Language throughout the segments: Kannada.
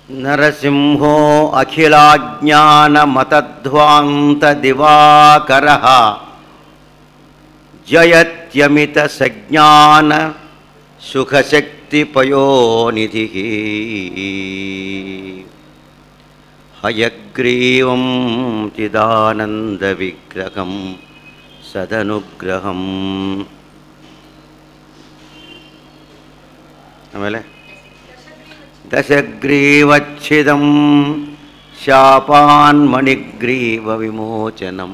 ನರಸಿಂಹೋ ಅಖಿಲಾಜ್ಞಾನಮತಧ್ವಾन्तದಿವಾಕರः ಜಯತ್ಯಮಿತಸಜ್ಞಾನ ಸುಖಶಕ್ತಿಪಯೋನಿಧಿः ಹಯಗ್ರೀವಂ ಚಿದಾನಂದವಿಗ್ರಹಂ ಸದನುಗ್ರಹಂ ಆಮೇಲೆ ದಶಗ್ರೀವಚ್ಛಿದಂ ಶಾಪಾನ್ಮಣಿಗ್ರೀವವಿಮೋಚನಂ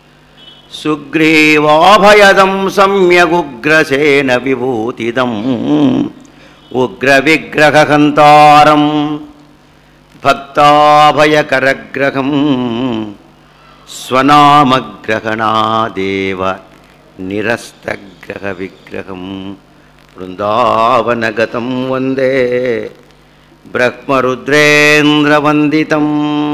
ಸುಗ್ರೀವಾಭಯದಂ ಸಮ್ಯಗುಗ್ರಸೇನ ವಿಭೂತಿದಂ ಉಗ್ರವಿಗ್ರಹಹಂತಾರಂ ಭಕ್ತಾಭಯಕರಗ್ರಹಂ ಸ್ವನಾಮಗ್ರಹಣಾದೇವ ನಿರಸ್ತಗ್ರಹವಿಗ್ರಹಂ ವೃಂದಾವನಗತಂ ವಂದೇ ಬ್ರಹ್ಮರುದ್ರೇಂದ್ರವಂದಿತಂ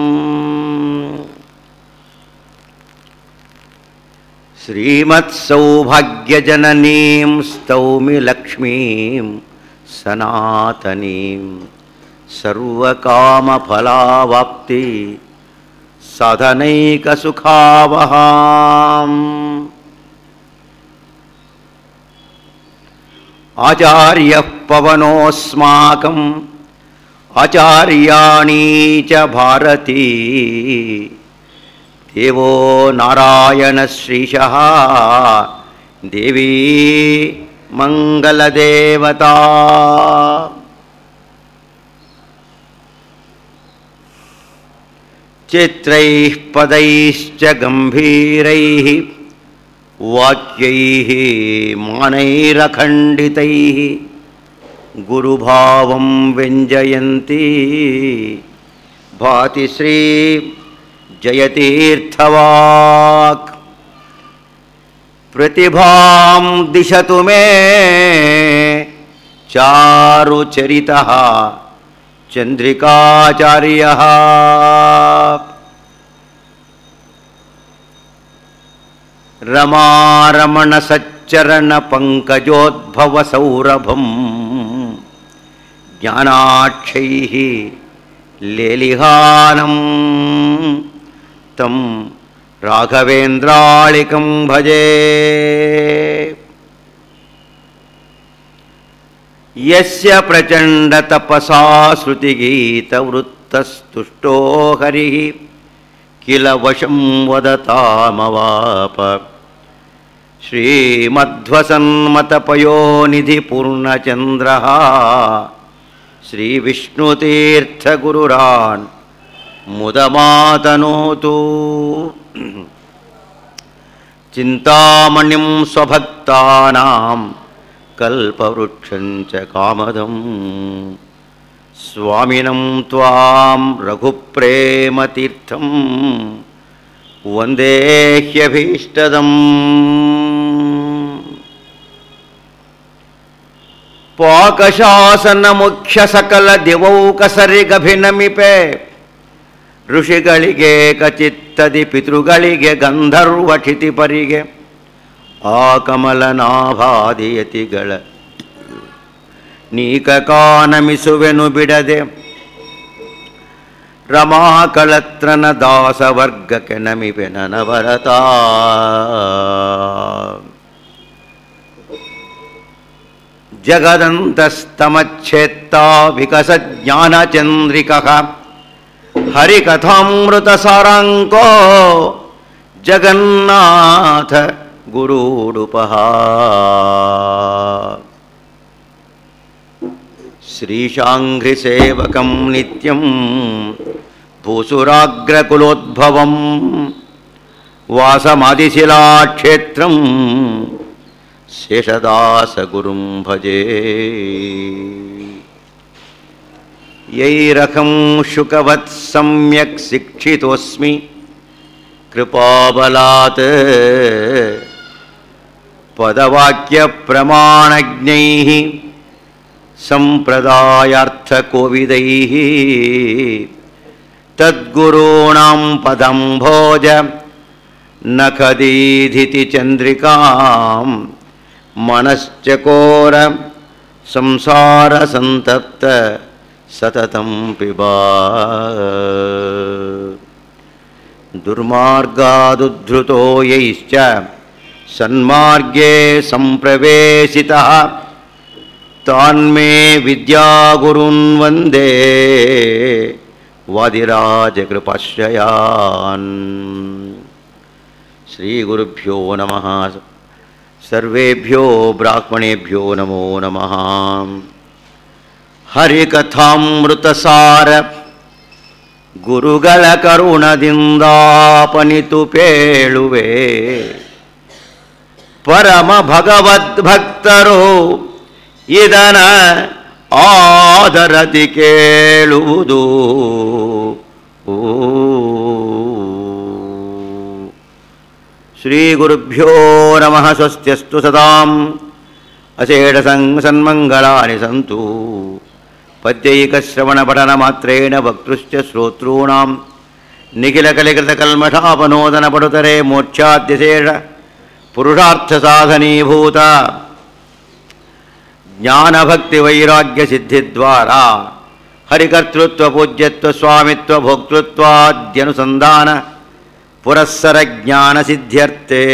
श्रीमत्सौभाग्यजननीं स्तौमि लक्ष्मीं सनातनीं सर्वकामफलावाप्ति साधनैकसुखावहाम् आचार्यः पवनोऽस्माकम् आचार्याणी च भारती देवो नारायणश्रीशः देवी मङ्गलदेवता चित्रैः पदैश्च गम्भीरैः वाक्यैः मानैरखण्डितैः गुरुभावं व्यञ्जयन्ती भाति श्री जयतीर्थवाक् प्रतिभां दिशतु मे चारुचरितः चन्द्रिकाचार्यः रमारमणसच्चरणपङ्कजोद्भवसौरभम् ज्ञानाक्षैः लेलिहानं तं राघवेन्द्राळिकं भजे यस्य प्रचण्डतपसा श्रुतिगीतवृत्तस्तुष्टो हरिः किल वशं वदतामवाप श्रीमध्वसन्मतपयोनिधिपूर्णचन्द्रः श्रीविष्णुतीर्थगुरुरान् मुदमातनोतु चिन्तामणिं स्वभक्तानां कल्पवृक्षं च कामदं स्वामिनं त्वां रघुप्रेमतीर्थं वन्देह्यभीष्टदम् ಪಾಕಶಾಸನಮುಖ್ಯಸಕಲ ಋಷಿಗಳಿಗೆ ಕಚಿತ್ತದಿ ಪಿತೃಗಳಿಗೆ ಗಂಧರ್ವ ಕ್ಷಿತಿಪರಿಗೆ ಆ ಕಮಲನಾಭಾದಿಯತಿಗಳ ನೀಕಕಾನಮಿಸುವೆನು ಬಿಡದೆ ರಮಾಕಳತ್ರನ ದಾಸವರ್ಗಕ್ಕೆ ನಮಿಪೆ ನನವರತ ಜಗದಂತಸ್ತಮಚ್ಛೇತ್ತಾ ವಿಕಸಜ್ಞಾನಚಂದ್ರಿಕಃ ಹರಿಕಥಾಮೃತಸಾರಾಂಕೋ ಜಗನ್ನಾಥ ಗುರುಡುಪಃ ಶ್ರೀಶಾಂಘ್ರಿಸೇವಕಂ ನಿತ್ಯಂ ಭೂಸುರಾಗ್ರಕುಲೋದ್ಭವಂ ವಾಸಮಾದಿಶಿಲಾಕ್ಷೇತ್ರಂ ಶೇಷದಾಸಗುರುಂ ಭಜೆ ಯೈರಹಂ ಶುಕವತ್ ಸಮ್ಯಕ್ ಶಿಕ್ಷಿತೋಸ್ಮಿ ಕೃಪಾಬಲಾತ್ ಪದವಾಕ್ಯಪ್ರಮಾಣಜ್ಞೈः सम्प्रदायार्थकोविदैः तद्गुरूणां पदं भोज न खदीधिति चन्द्रिकां मनश्चकोर संसारसन्तप्त ಸತತಂ ಪಿಬಾ ದುರ್ಮಾರ್ಗಾದುದ್ಧೃತೋ ಯೈಶ್ಚ ಸನ್ಮಾರ್ಗೇ ಸಂಪ್ರವೇಶಿತಃ ತಾನ್ಮೇ ವಿದ್ಯಾಗುರುನ್ ವಂದೇ ವಾದಿರಾಜಕೃಪಾಶ್ರಯಾನ್ ಶ್ರೀಗುರುಭ್ಯೋ ನಮಃ ಸರ್ವೇಭ್ಯೋ ಬ್ರಾಹ್ಮಣೇಭ್ಯೋ ನಮೋ ನಮಃ ಹರಿಕಥಾಮೃತಸಾರ ಗುರುಗಳ ಕರುಣದಿಂದಾಪನಿತು ಪೇಳುವೆ ಪರಮ ಭಗವದ್ಭಕ್ತರು ಇದನ ಆದರತಿ ಕೇಳುವುದು ಓ. ಶ್ರೀ ಗುರುಭ್ಯೋ ನಮಃ ಸ್ವಸ್ತ್ಯಸ್ತು ಸದಾಂ ಅಶೇಷ ಸನ್ಮಂಗಳಾನಿ ಸಂತು ಪದ್ಯೈಕಶ್ರವಣ ಪಠನ ಮಾತ್ರೇಣ ವಕ್ತೃಶ್ಚ ಶ್ರೋತॄಣಾಂ ನಿಖಿಲ ಕಲಿಕೃತ ಕಲ್ಮಠಾಪನೋದನ ಪಡುತರೆ ಮೋಕ್ಷಾದ್ಯಶೇಷ ಪುರುಷಾರ್ಥ ಸಾಧನೀಭೂತ ಜ್ಞಾನಭಕ್ತಿ ವೈರಾಗ್ಯ ಸಿದ್ಧಿದ್ವಾರ ಹರಿಕರ್ತೃತ್ವ ಪೂಜ್ಯತ್ವ ಸ್ವಾಮಿತ್ವ ಭೋಕ್ತೃತ್ವಾದ್ಯನುಸಂಧಾನ ಪುರಸ್ಸರ ಜ್ಞಾನ ಸಿದ್ಧ್ಯರ್ಥೇ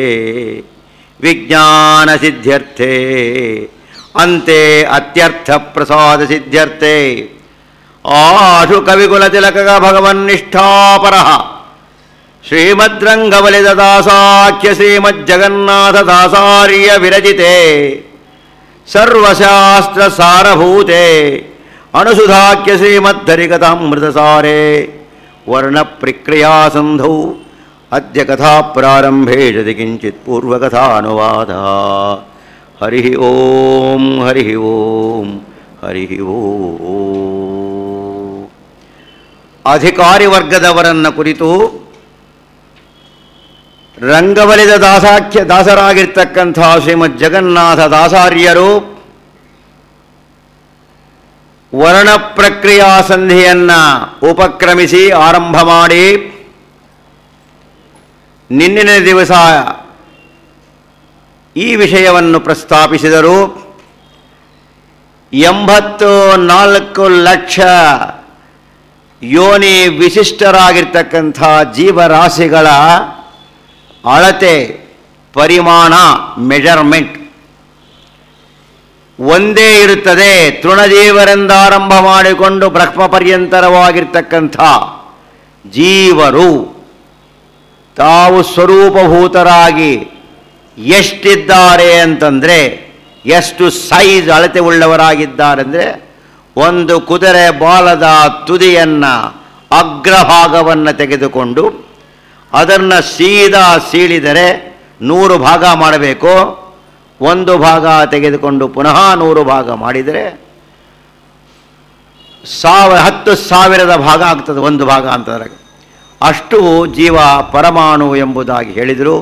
ವಿಜ್ಞಾನ ಸಿದ್ಧ್ಯರ್ಥೇ ಅಂತೆ ಅತ್ಯರ್ಥ ಪ್ರಸಾದ ಸಿದ್ಧ್ಯರ್ಥೇ ಆಶು ಕವಿಕುಲ ತಿಲಕ ಭಗವನ್ನಿಷ್ಠಾಪರ ಶ್ರೀಮದ್ರಂಗವಲಿತ ದಾಸಾಖ್ಯ ಶ್ರೀಮಜ್ಜಗನ್ನಾಥ ದಾಸಾರ್ಯ ವಿರಚಿತೆ ಸರ್ವಶಾಸ್ತ್ರ ಸಾರಭೂತೆ ಅನುಸುಧಾಖ್ಯ ಶ್ರೀಮದ್ಧರಿಕಥಾಮೃತಸಾರೆ ವರ್ಣ ಪ್ರಕ್ರಿಯಾ ಸಂಧೌ ಅದ್ಯ ಕಥಾ ಪ್ರಾರಂಭೆ ಜತಿ ಕಿಂಚಿತ್ ಪೂರ್ವಕಥಾನುವಾದ ಹರಿ ಓಂ ಹರಿ ಓಂ ಹರಿ ಓಂ ಅಧಿಕಾರಿ ವರ್ಗದವರನ್ನ ಕುರಿತು ರಂಗವಲಿದ ದಾಸಾಖ್ಯ ದಾಸರಾಗಿರ್ತಕ್ಕಂಥ ಶ್ರೀಮದ್ ಜಗನ್ನಾಥ ದಾಸಾರ್ಯರು ವರ್ಣ ಪ್ರಕ್ರಿಯಾ ಸಂಧಿಯನ್ನ ಉಪಕ್ರಮಿಸಿ ಆರಂಭ ಮಾಡಿ ನಿನ್ನಿನ ದಿವಸ ಈ ವಿಷಯವನ್ನು ಪ್ರಸ್ತಾಪಿಸಿದರು ಎಂಬತ್ತು ನಾಲ್ಕು ಲಕ್ಷ ಯೋನಿ ವಿಶಿಷ್ಟರಾಗಿರ್ತಕ್ಕಂಥ ಜೀವರಾಶಿಗಳ ಅಳತೆ ಪರಿಮಾಣ ಮೆಜರ್ಮೆಂಟ್ ಒಂದೇ ಇರುತ್ತದೆ ತೃಣಜೀವರೆಂದಾರಂಭ ಮಾಡಿಕೊಂಡು ಬ್ರಹ್ಮ ಪರ್ಯಂತರವಾಗಿರ್ತಕ್ಕಂಥ ಜೀವರು ತಾವು ಸ್ವರೂಪಭೂತರಾಗಿ ಎಷ್ಟಿದ್ದಾರೆ ಅಂತಂದರೆ ಎಷ್ಟು ಸೈಜ್ ಅಳತೆ ಉಳ್ಳವರಾಗಿದ್ದಾರೆಂದರೆ ಒಂದು ಕುದುರೆ ಬಾಲದ ತುದಿಯನ್ನು ಅಗ್ರಭಾಗವನ್ನು ತೆಗೆದುಕೊಂಡು ಅದನ್ನು ಸೀದಾ ಸೀಳಿದರೆ ನೂರು ಭಾಗ ಮಾಡಬೇಕು ಒಂದು ಭಾಗ ತೆಗೆದುಕೊಂಡು ಪುನಃ ನೂರು ಭಾಗ ಮಾಡಿದರೆ ಸಾವಿರ ಹತ್ತು ಸಾವಿರದ ಭಾಗ ಆಗ್ತದೆ ಒಂದು ಭಾಗ ಅಂತಂದರೆ ಅಷ್ಟು ಜೀವ ಪರಮಾಣು ಎಂಬುದಾಗಿ ಹೇಳಿದರು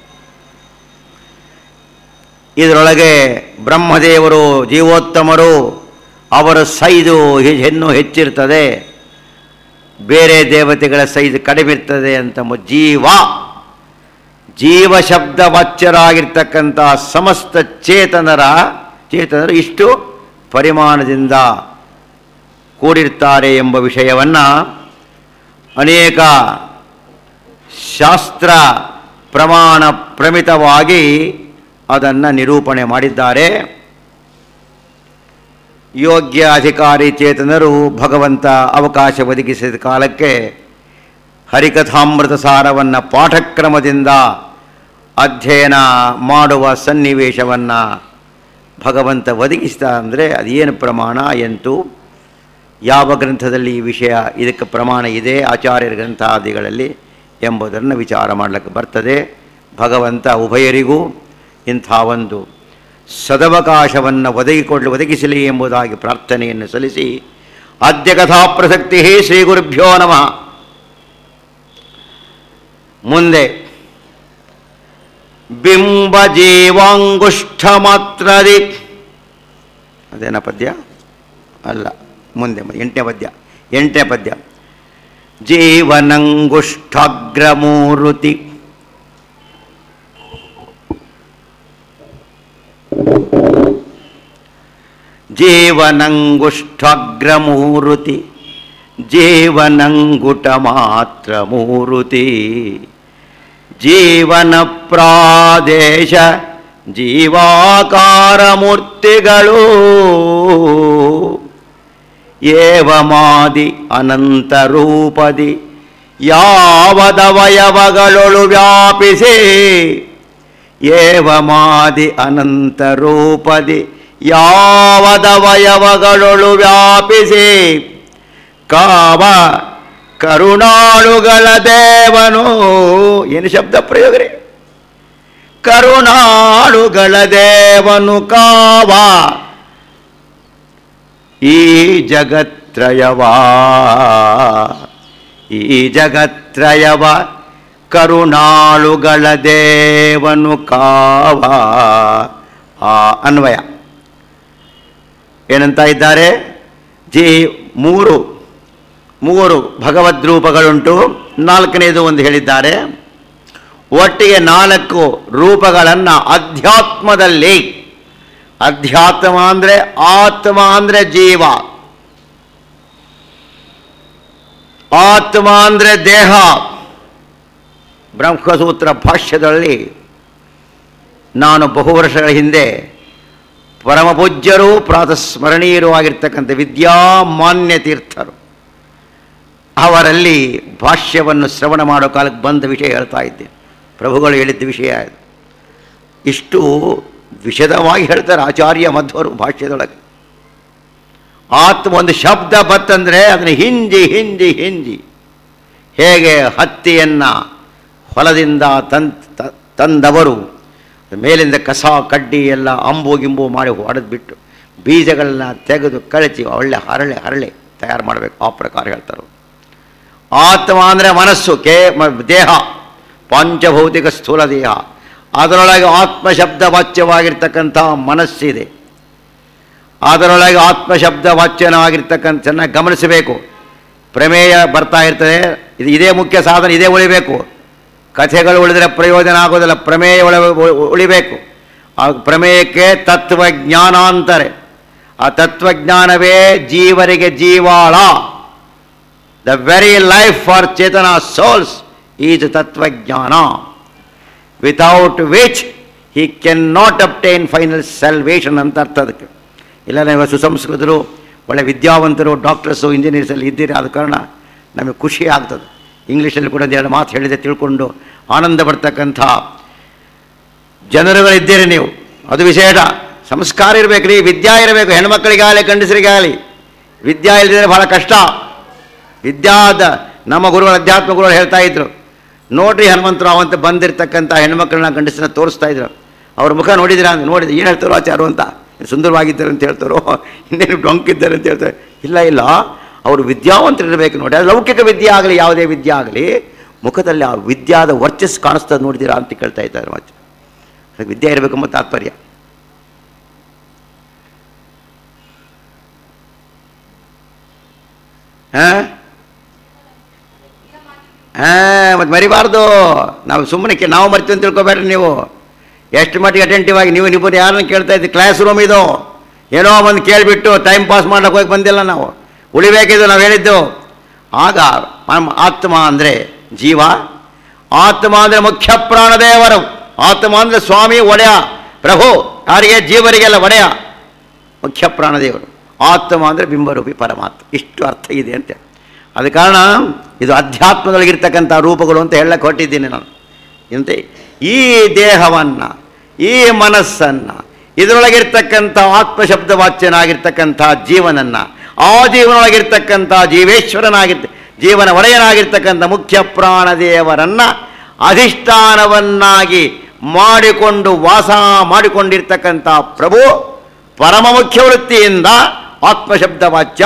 ಇದರೊಳಗೆ ಬ್ರಹ್ಮದೇವರು ಜೀವೋತ್ತಮರು ಅವರ ಸೈಜು ಇನ್ನೂ ಹೆಚ್ಚಿರ್ತದೆ ಬೇರೆ ದೇವತೆಗಳ ಸೈಜ್ ಕಡಿಮೆ ಇರ್ತದೆ ಅಂತ ಮು- ಜೀವ ಜೀವ ಶಬ್ದ ವಾಚ್ಯರಾಗಿರ್ತಕ್ಕಂಥ ಸಮಸ್ತ ಚೇತನರ ಚೇತನರು ಇಷ್ಟು ಪರಿಮಾಣದಿಂದ ಕೂಡಿರ್ತಾರೆ ಎಂಬ ವಿಷಯವನ್ನು ಅನೇಕ ಶಾಸ್ತ್ರ ಪ್ರಮಾಣ ಪ್ರಮಿತವಾಗಿ ಅದನ್ನು ನಿರೂಪಣೆ ಮಾಡಿದ್ದಾರೆ ಯೋಗ್ಯ ಅಧಿಕಾರಿ ಚೇತನರು ಭಗವಂತ ಅವಕಾಶ ಒದಗಿಸಿದ ಕಾಲಕ್ಕೆ ಹರಿಕಥಾಮೃತ ಸಾರವನ್ನು ಪಾಠಕ್ರಮದಿಂದ ಅಧ್ಯಯನ ಮಾಡುವ ಸನ್ನಿವೇಶವನ್ನು ಭಗವಂತ ಒದಗಿಸಿದ ಅಂದರೆ ಅದೇನು ಪ್ರಮಾಣ ಎಂತು ಯಾವ ಗ್ರಂಥದಲ್ಲಿ ಈ ವಿಷಯ ಇದಕ್ಕೆ ಪ್ರಮಾಣ ಇದೆ ಆಚಾರ್ಯರ ಗ್ರಂಥಾದಿಗಳಲ್ಲಿ ಎಂಬುದನ್ನು ವಿಚಾರ ಮಾಡಲಿಕ್ಕೆ ಬರ್ತದೆ ಭಗವಂತ ಉಭಯರಿಗೂ ಇಂಥ ಒಂದು ಸದವಕಾಶವನ್ನು ಒದಗಿಕೊಳ್ಳಿ ಒದಗಿಸಲಿ ಎಂಬುದಾಗಿ ಪ್ರಾರ್ಥನೆಯನ್ನು ಸಲ್ಲಿಸಿ ಆದ್ಯ ಕಥಾ ಪ್ರಸಕ್ತಿ ಶ್ರೀ ಗುರುಭ್ಯೋ ನಮಃ ಮುಂದೆ ಬಿಂಬ ಜೀವಾಂಗುಷ್ಠ ಮಾತ್ರದಿ ಅದೇನ ಪದ್ಯ ಅಲ್ಲ ಮುಂದೆ ಮುಂದೆ, ಎಂಟನೇ ಪದ್ಯ ಎಂಟನೇ ಪದ್ಯ ಜೀವನಂಗುಷ್ಠಾಗ್ರಮೂರುತಿ ಜೀವನಂಗುಷ್ಠಗ್ರಮೂರುತಿ ಜೀವನಂಗುಟ ಮಾತ್ರ ಮೂರುತಿ ಜೀವನ ಪ್ರಾದೇಶ ಜೀವಾಕಾರ ಮೂರ್ತಿಗಳು ಏವಮಾದಿ ಅನಂತ ರೂಪದಿ ಯಾವದವಯವಗಳೊಳು ವ್ಯಾಪಿಸಿ ಏವಮಾದಿ ಅನಂತ ರೂಪದಿ ಯಾವದವಯವಗಳೊಳು ವ್ಯಾಪಿಸಿ ಕಾವ ಕರುಣಾಳುಗಳ ದೇವನು ಏನು ಶಬ್ದ ಪ್ರಯೋಗ ರೀ ಕರುಣಾಳುಗಳ ದೇವನು ಕಾವ ಈ ಜಗತ್ರಯವಾ ಈ ಜಗತ್ರಯವ ಕರುಣಾಳುಗಳ ದೇವನು ಕಾವ ಆ ಅನ್ವಯ ಏನಂತ ಇದ್ದಾರೆ ಜಿ ಮೂರು ಮೂರು ಭಗವದ್ರೂಪಗಳುಂಟು ನಾಲ್ಕನೇದು ಒಂದು ಹೇಳಿದ್ದಾರೆ ಒಟ್ಟಿಗೆ ನಾಲ್ಕು ರೂಪಗಳನ್ನು ಅಧ್ಯಾತ್ಮದಲ್ಲಿ ಅಧ್ಯಾತ್ಮ ಅಂದರೆ ಆತ್ಮ ಅಂದರೆ ಜೀವ ಆತ್ಮ ಅಂದರೆ ದೇಹ ಬ್ರಹ್ಮಸೂತ್ರ ಭಾಷ್ಯದಲ್ಲಿ ನಾನು ಬಹು ವರ್ಷಗಳ ಹಿಂದೆ ಪರಮಪೂಜ್ಯರು ಪ್ರಾತಸ್ಮರಣೀಯರು ಆಗಿರ್ತಕ್ಕಂಥ ವಿದ್ಯಾಮಾನ್ಯ ತೀರ್ಥರು ಅವರಲ್ಲಿ ಭಾಷ್ಯವನ್ನು ಶ್ರವಣ ಮಾಡೋ ಕಾಲಕ್ಕೆ ಬಂದ ವಿಷಯ ಹೇಳ್ತಾ ಇದ್ದೆ ಪ್ರಭುಗಳು ಹೇಳಿದ್ದ ವಿಷಯ ಇದು. ಇಷ್ಟು ವಿಶದವಾಗಿ ಹೇಳ್ತಾರೆ ಆಚಾರ್ಯ ಮಧ್ವರು ಭಾಷ್ಯದೊಳಗೆ ಆತ್ಮ ಒಂದು ಶಬ್ದ ಬತ್ತಂದರೆ ಅದನ್ನು ಹಿಂಜಿ ಹಿಂಜಿ ಹಿಂಜಿ ಹೇಗೆ ಹತ್ತಿಯನ್ನು ಹೊಲದಿಂದ ತನ್ ತ- ತಂದವರು ಮೇಲಿಂದ ಕಸ ಕಡ್ಡಿ ಎಲ್ಲ ಅಂಬು ಗಿಂಬು ಮಾಡಿ ಹೊಡೆದ್ಬಿಟ್ಟು ಬೀಜಗಳನ್ನ ತೆಗೆದು ಕಳಚಿ ಒಳ್ಳೆ ಹರಳೆ ಹರಳೆ ತಯಾರು ಮಾಡಬೇಕು ಆ ಪ್ರಕಾರ ಹೇಳ್ತಾರೆ ಆತ್ಮ ಅಂದರೆ ಮನಸ್ಸು ಕೇ ಮ- ದೇಹ ಪಂಚಭೌತಿಕ ಸ್ಥೂಲ ದೇಹ ಅದರೊಳಗೆ ಆತ್ಮ ಶಬ್ದ ವಾಚ್ಯವಾಗಿರ್ತಕ್ಕಂಥ ಮನಸ್ಸಿದೆ ಅದರೊಳಗೆ ಆತ್ಮ ಶಬ್ದ ವಾಚ್ಯನಾಗಿರ್ತಕ್ಕಂಥ ಚೆನ್ನಾಗಿ ಗಮನಿಸಬೇಕು ಪ್ರಮೇಯ ಬರ್ತಾ ಇರ್ತದೆ ಇದು ಇದೇ ಮುಖ್ಯ ಸಾಧನ ಇದೇ ಉಳಿಬೇಕು ಕಥೆಗಳು ಉಳಿದರೆ ಪ್ರಯೋಜನ ಆಗೋದಿಲ್ಲ ಪ್ರಮೇಯ ಒಳ ಉಳಿಬೇಕು ಆ ಪ್ರಮೇಯಕ್ಕೆ ತತ್ವಜ್ಞಾನ ಅಂತಾರೆ ಆ ತತ್ವಜ್ಞಾನವೇ ಜೀವರಿಗೆ ಜೀವಾಳ the very life for chetana souls is tattvajnana without which he can not obtain final salvation ಅಂತ ಅರ್ಥ ಅದಕ್ಕೆ ಇಲ್ಲ ನೀವು ಸುಸಂಸ್ಕೃತರು ಒಳ್ಳೆ ವಿದ್ಯಾವಂತರು ಡಾಕ್ಟರ್ಸು ಇಂಜಿನಿಯರ್ಸ್ ಅಲ್ಲಿ ಇದ್ದೀರಿ ಆದ ಕಾರಣ ನಮಗೆ ಖುಷಿ ಆಗ್ತದೆ ಇಂಗ್ಲೀಷಲ್ಲಿ ಕೂಡ ಒಂದೆರಡು ಮಾತು ಹೇಳಿದೆ ತಿಳ್ಕೊಂಡು ಆನಂದ ಪಡ್ತಕ್ಕಂಥ ಜನರುಗಳಿದ್ದೀರಿ ನೀವು ಅದು ವಿಶೇಷ ಸಂಸ್ಕಾರ ಇರಬೇಕು ರೀ ವಿದ್ಯಾ ಇರಬೇಕು ಹೆಣ್ಮಕ್ಳಿಗಾಗಲಿ ಗಂಡಸರಿಗಾಗಲಿ ವಿದ್ಯಾ ಇಲ್ಲದಿದ್ರೆ ಬಹಳ ಕಷ್ಟ ವಿದ್ಯಾದ ನಮ್ಮ ಗುರುಗಳು ಅಧ್ಯಾತ್ಮ ಗುರುಗಳು ಹೇಳ್ತಾ ಇದ್ರು ನೋಡ್ರಿ ಹನುಮಂತರಾವ್ ಅಂತ ಬಂದಿರತಕ್ಕಂಥ ಹೆಣ್ಮಕ್ಳನ್ನ ಗಂಡಸನ್ನ ತೋರಿಸ್ತಾ ಇದ್ರು ಅವ್ರ ಮುಖ ನೋಡಿದಿರ ಅಂತ ನೋಡಿದ್ರೆ ಏನು ಹೇಳ್ತಾರೋ ಆಚಾರು ಅಂತ ಸುಂದರವಾಗಿದ್ದಾರೆ ಅಂತ ಹೇಳ್ತಾರೋ ಇನ್ನೇನು ಡೊಂಕಿದ್ದಾರೆ ಅಂತ ಹೇಳ್ತಾರೆ ಇಲ್ಲ ಇಲ್ಲ ಅವರು ವಿದ್ಯಾವಂತರಿರಬೇಕು ನೋಡಿ ಅದು ಲೌಕಿಕ ವಿದ್ಯೆ ಆಗಲಿ ಯಾವುದೇ ವಿದ್ಯೆ ಆಗಲಿ ಮುಖದಲ್ಲಿ ಆ ವಿದ್ಯಾದ ವರ್ಚಸ್ ಕಾಣಿಸ್ತದೆ ನೋಡಿದ್ದೀರಾ ಅಂತ ಕೇಳ್ತಾ ಇದ್ದಾರೆ ಮತ್ತೆ ಅದಕ್ಕೆ ವಿದ್ಯೆ ಇರಬೇಕೆಂಬ ತಾತ್ಪರ್ಯ ಹಾಂ ಹಾಂ ಮತ್ತು ಮರಿಬಾರ್ದು ನಾವು ಸುಮ್ಮನೆ ಕೆ ನಾವು ಮರ್ತೀವಿ ಅಂತ ತಿಳ್ಕೊಬೇಡ್ರಿ ನೀವು ಎಷ್ಟು ಮಟ್ಟಿಗೆ ಅಟೆಂಟಿವ್ ಆಗಿ ನೀವು ನಿಬ್ಬರು ಯಾರನ್ನ ಕೇಳ್ತಾ ಇದ್ದೀವಿ ಕ್ಲಾಸ್ ರೂಮ್ ಇದು ಏನೋ ಒಂದು ಕೇಳಿಬಿಟ್ಟು ಟೈಮ್ ಪಾಸ್ ಮಾಡೋಕೆ ಹೋಗಿ ಬಂದಿಲ್ಲ ನಾವು ಉಳಿಬೇಕಿದ್ದು ನಾವು ಹೇಳಿದ್ದು ಆಗ ನಮ್ಮ ಆತ್ಮ ಅಂದರೆ ಜೀವ ಆತ್ಮ ಅಂದರೆ ಮುಖ್ಯ ಪ್ರಾಣದೇವರು ಆತ್ಮ ಅಂದರೆ ಸ್ವಾಮಿ ಒಡೆಯ ಪ್ರಭು ಯಾರಿಗೆ ಜೀವರಿಗೆಲ್ಲ ಒಡೆಯ ಮುಖ್ಯ ಪ್ರಾಣದೇವರು ಆತ್ಮ ಅಂದರೆ ಬಿಂಬರೂಪಿ ಪರಮಾತ್ಮ ಇಷ್ಟು ಅರ್ಥ ಇದೆ ಅಂತ ಅದ ಕಾರಣ ಇದು ಅಧ್ಯಾತ್ಮದೊಳಗಿರ್ತಕ್ಕಂಥ ರೂಪಗಳು ಅಂತ ಹೇಳಕ್ಕೆ ಹೊಟ್ಟಿದ್ದೀನಿ ನಾನು ಎಂತೆ ಈ ದೇಹವನ್ನು ಈ ಮನಸ್ಸನ್ನು ಇದರೊಳಗಿರ್ತಕ್ಕಂಥ ಆತ್ಮಶಬ್ದ ವಾಚ್ಯನಾಗಿರ್ತಕ್ಕಂಥ ಜೀವನನ್ನು ಆ ಜೀವನೊಳಗಿರ್ತಕ್ಕಂಥ ಜೀವೇಶ್ವರನಾಗಿರ್ತ ಜೀವನ ಒಡೆಯನಾಗಿರ್ತಕ್ಕಂಥ ಮುಖ್ಯ ಪ್ರಾಣದೇವರನ್ನು ಅಧಿಷ್ಠಾನವನ್ನಾಗಿ ಮಾಡಿಕೊಂಡು ವಾಸ ಮಾಡಿಕೊಂಡಿರ್ತಕ್ಕಂಥ ಪ್ರಭು ಪರಮ ಮುಖ್ಯ ವೃತ್ತಿಯಿಂದ ಆತ್ಮಶಬ್ದ ವಾಚ್ಯ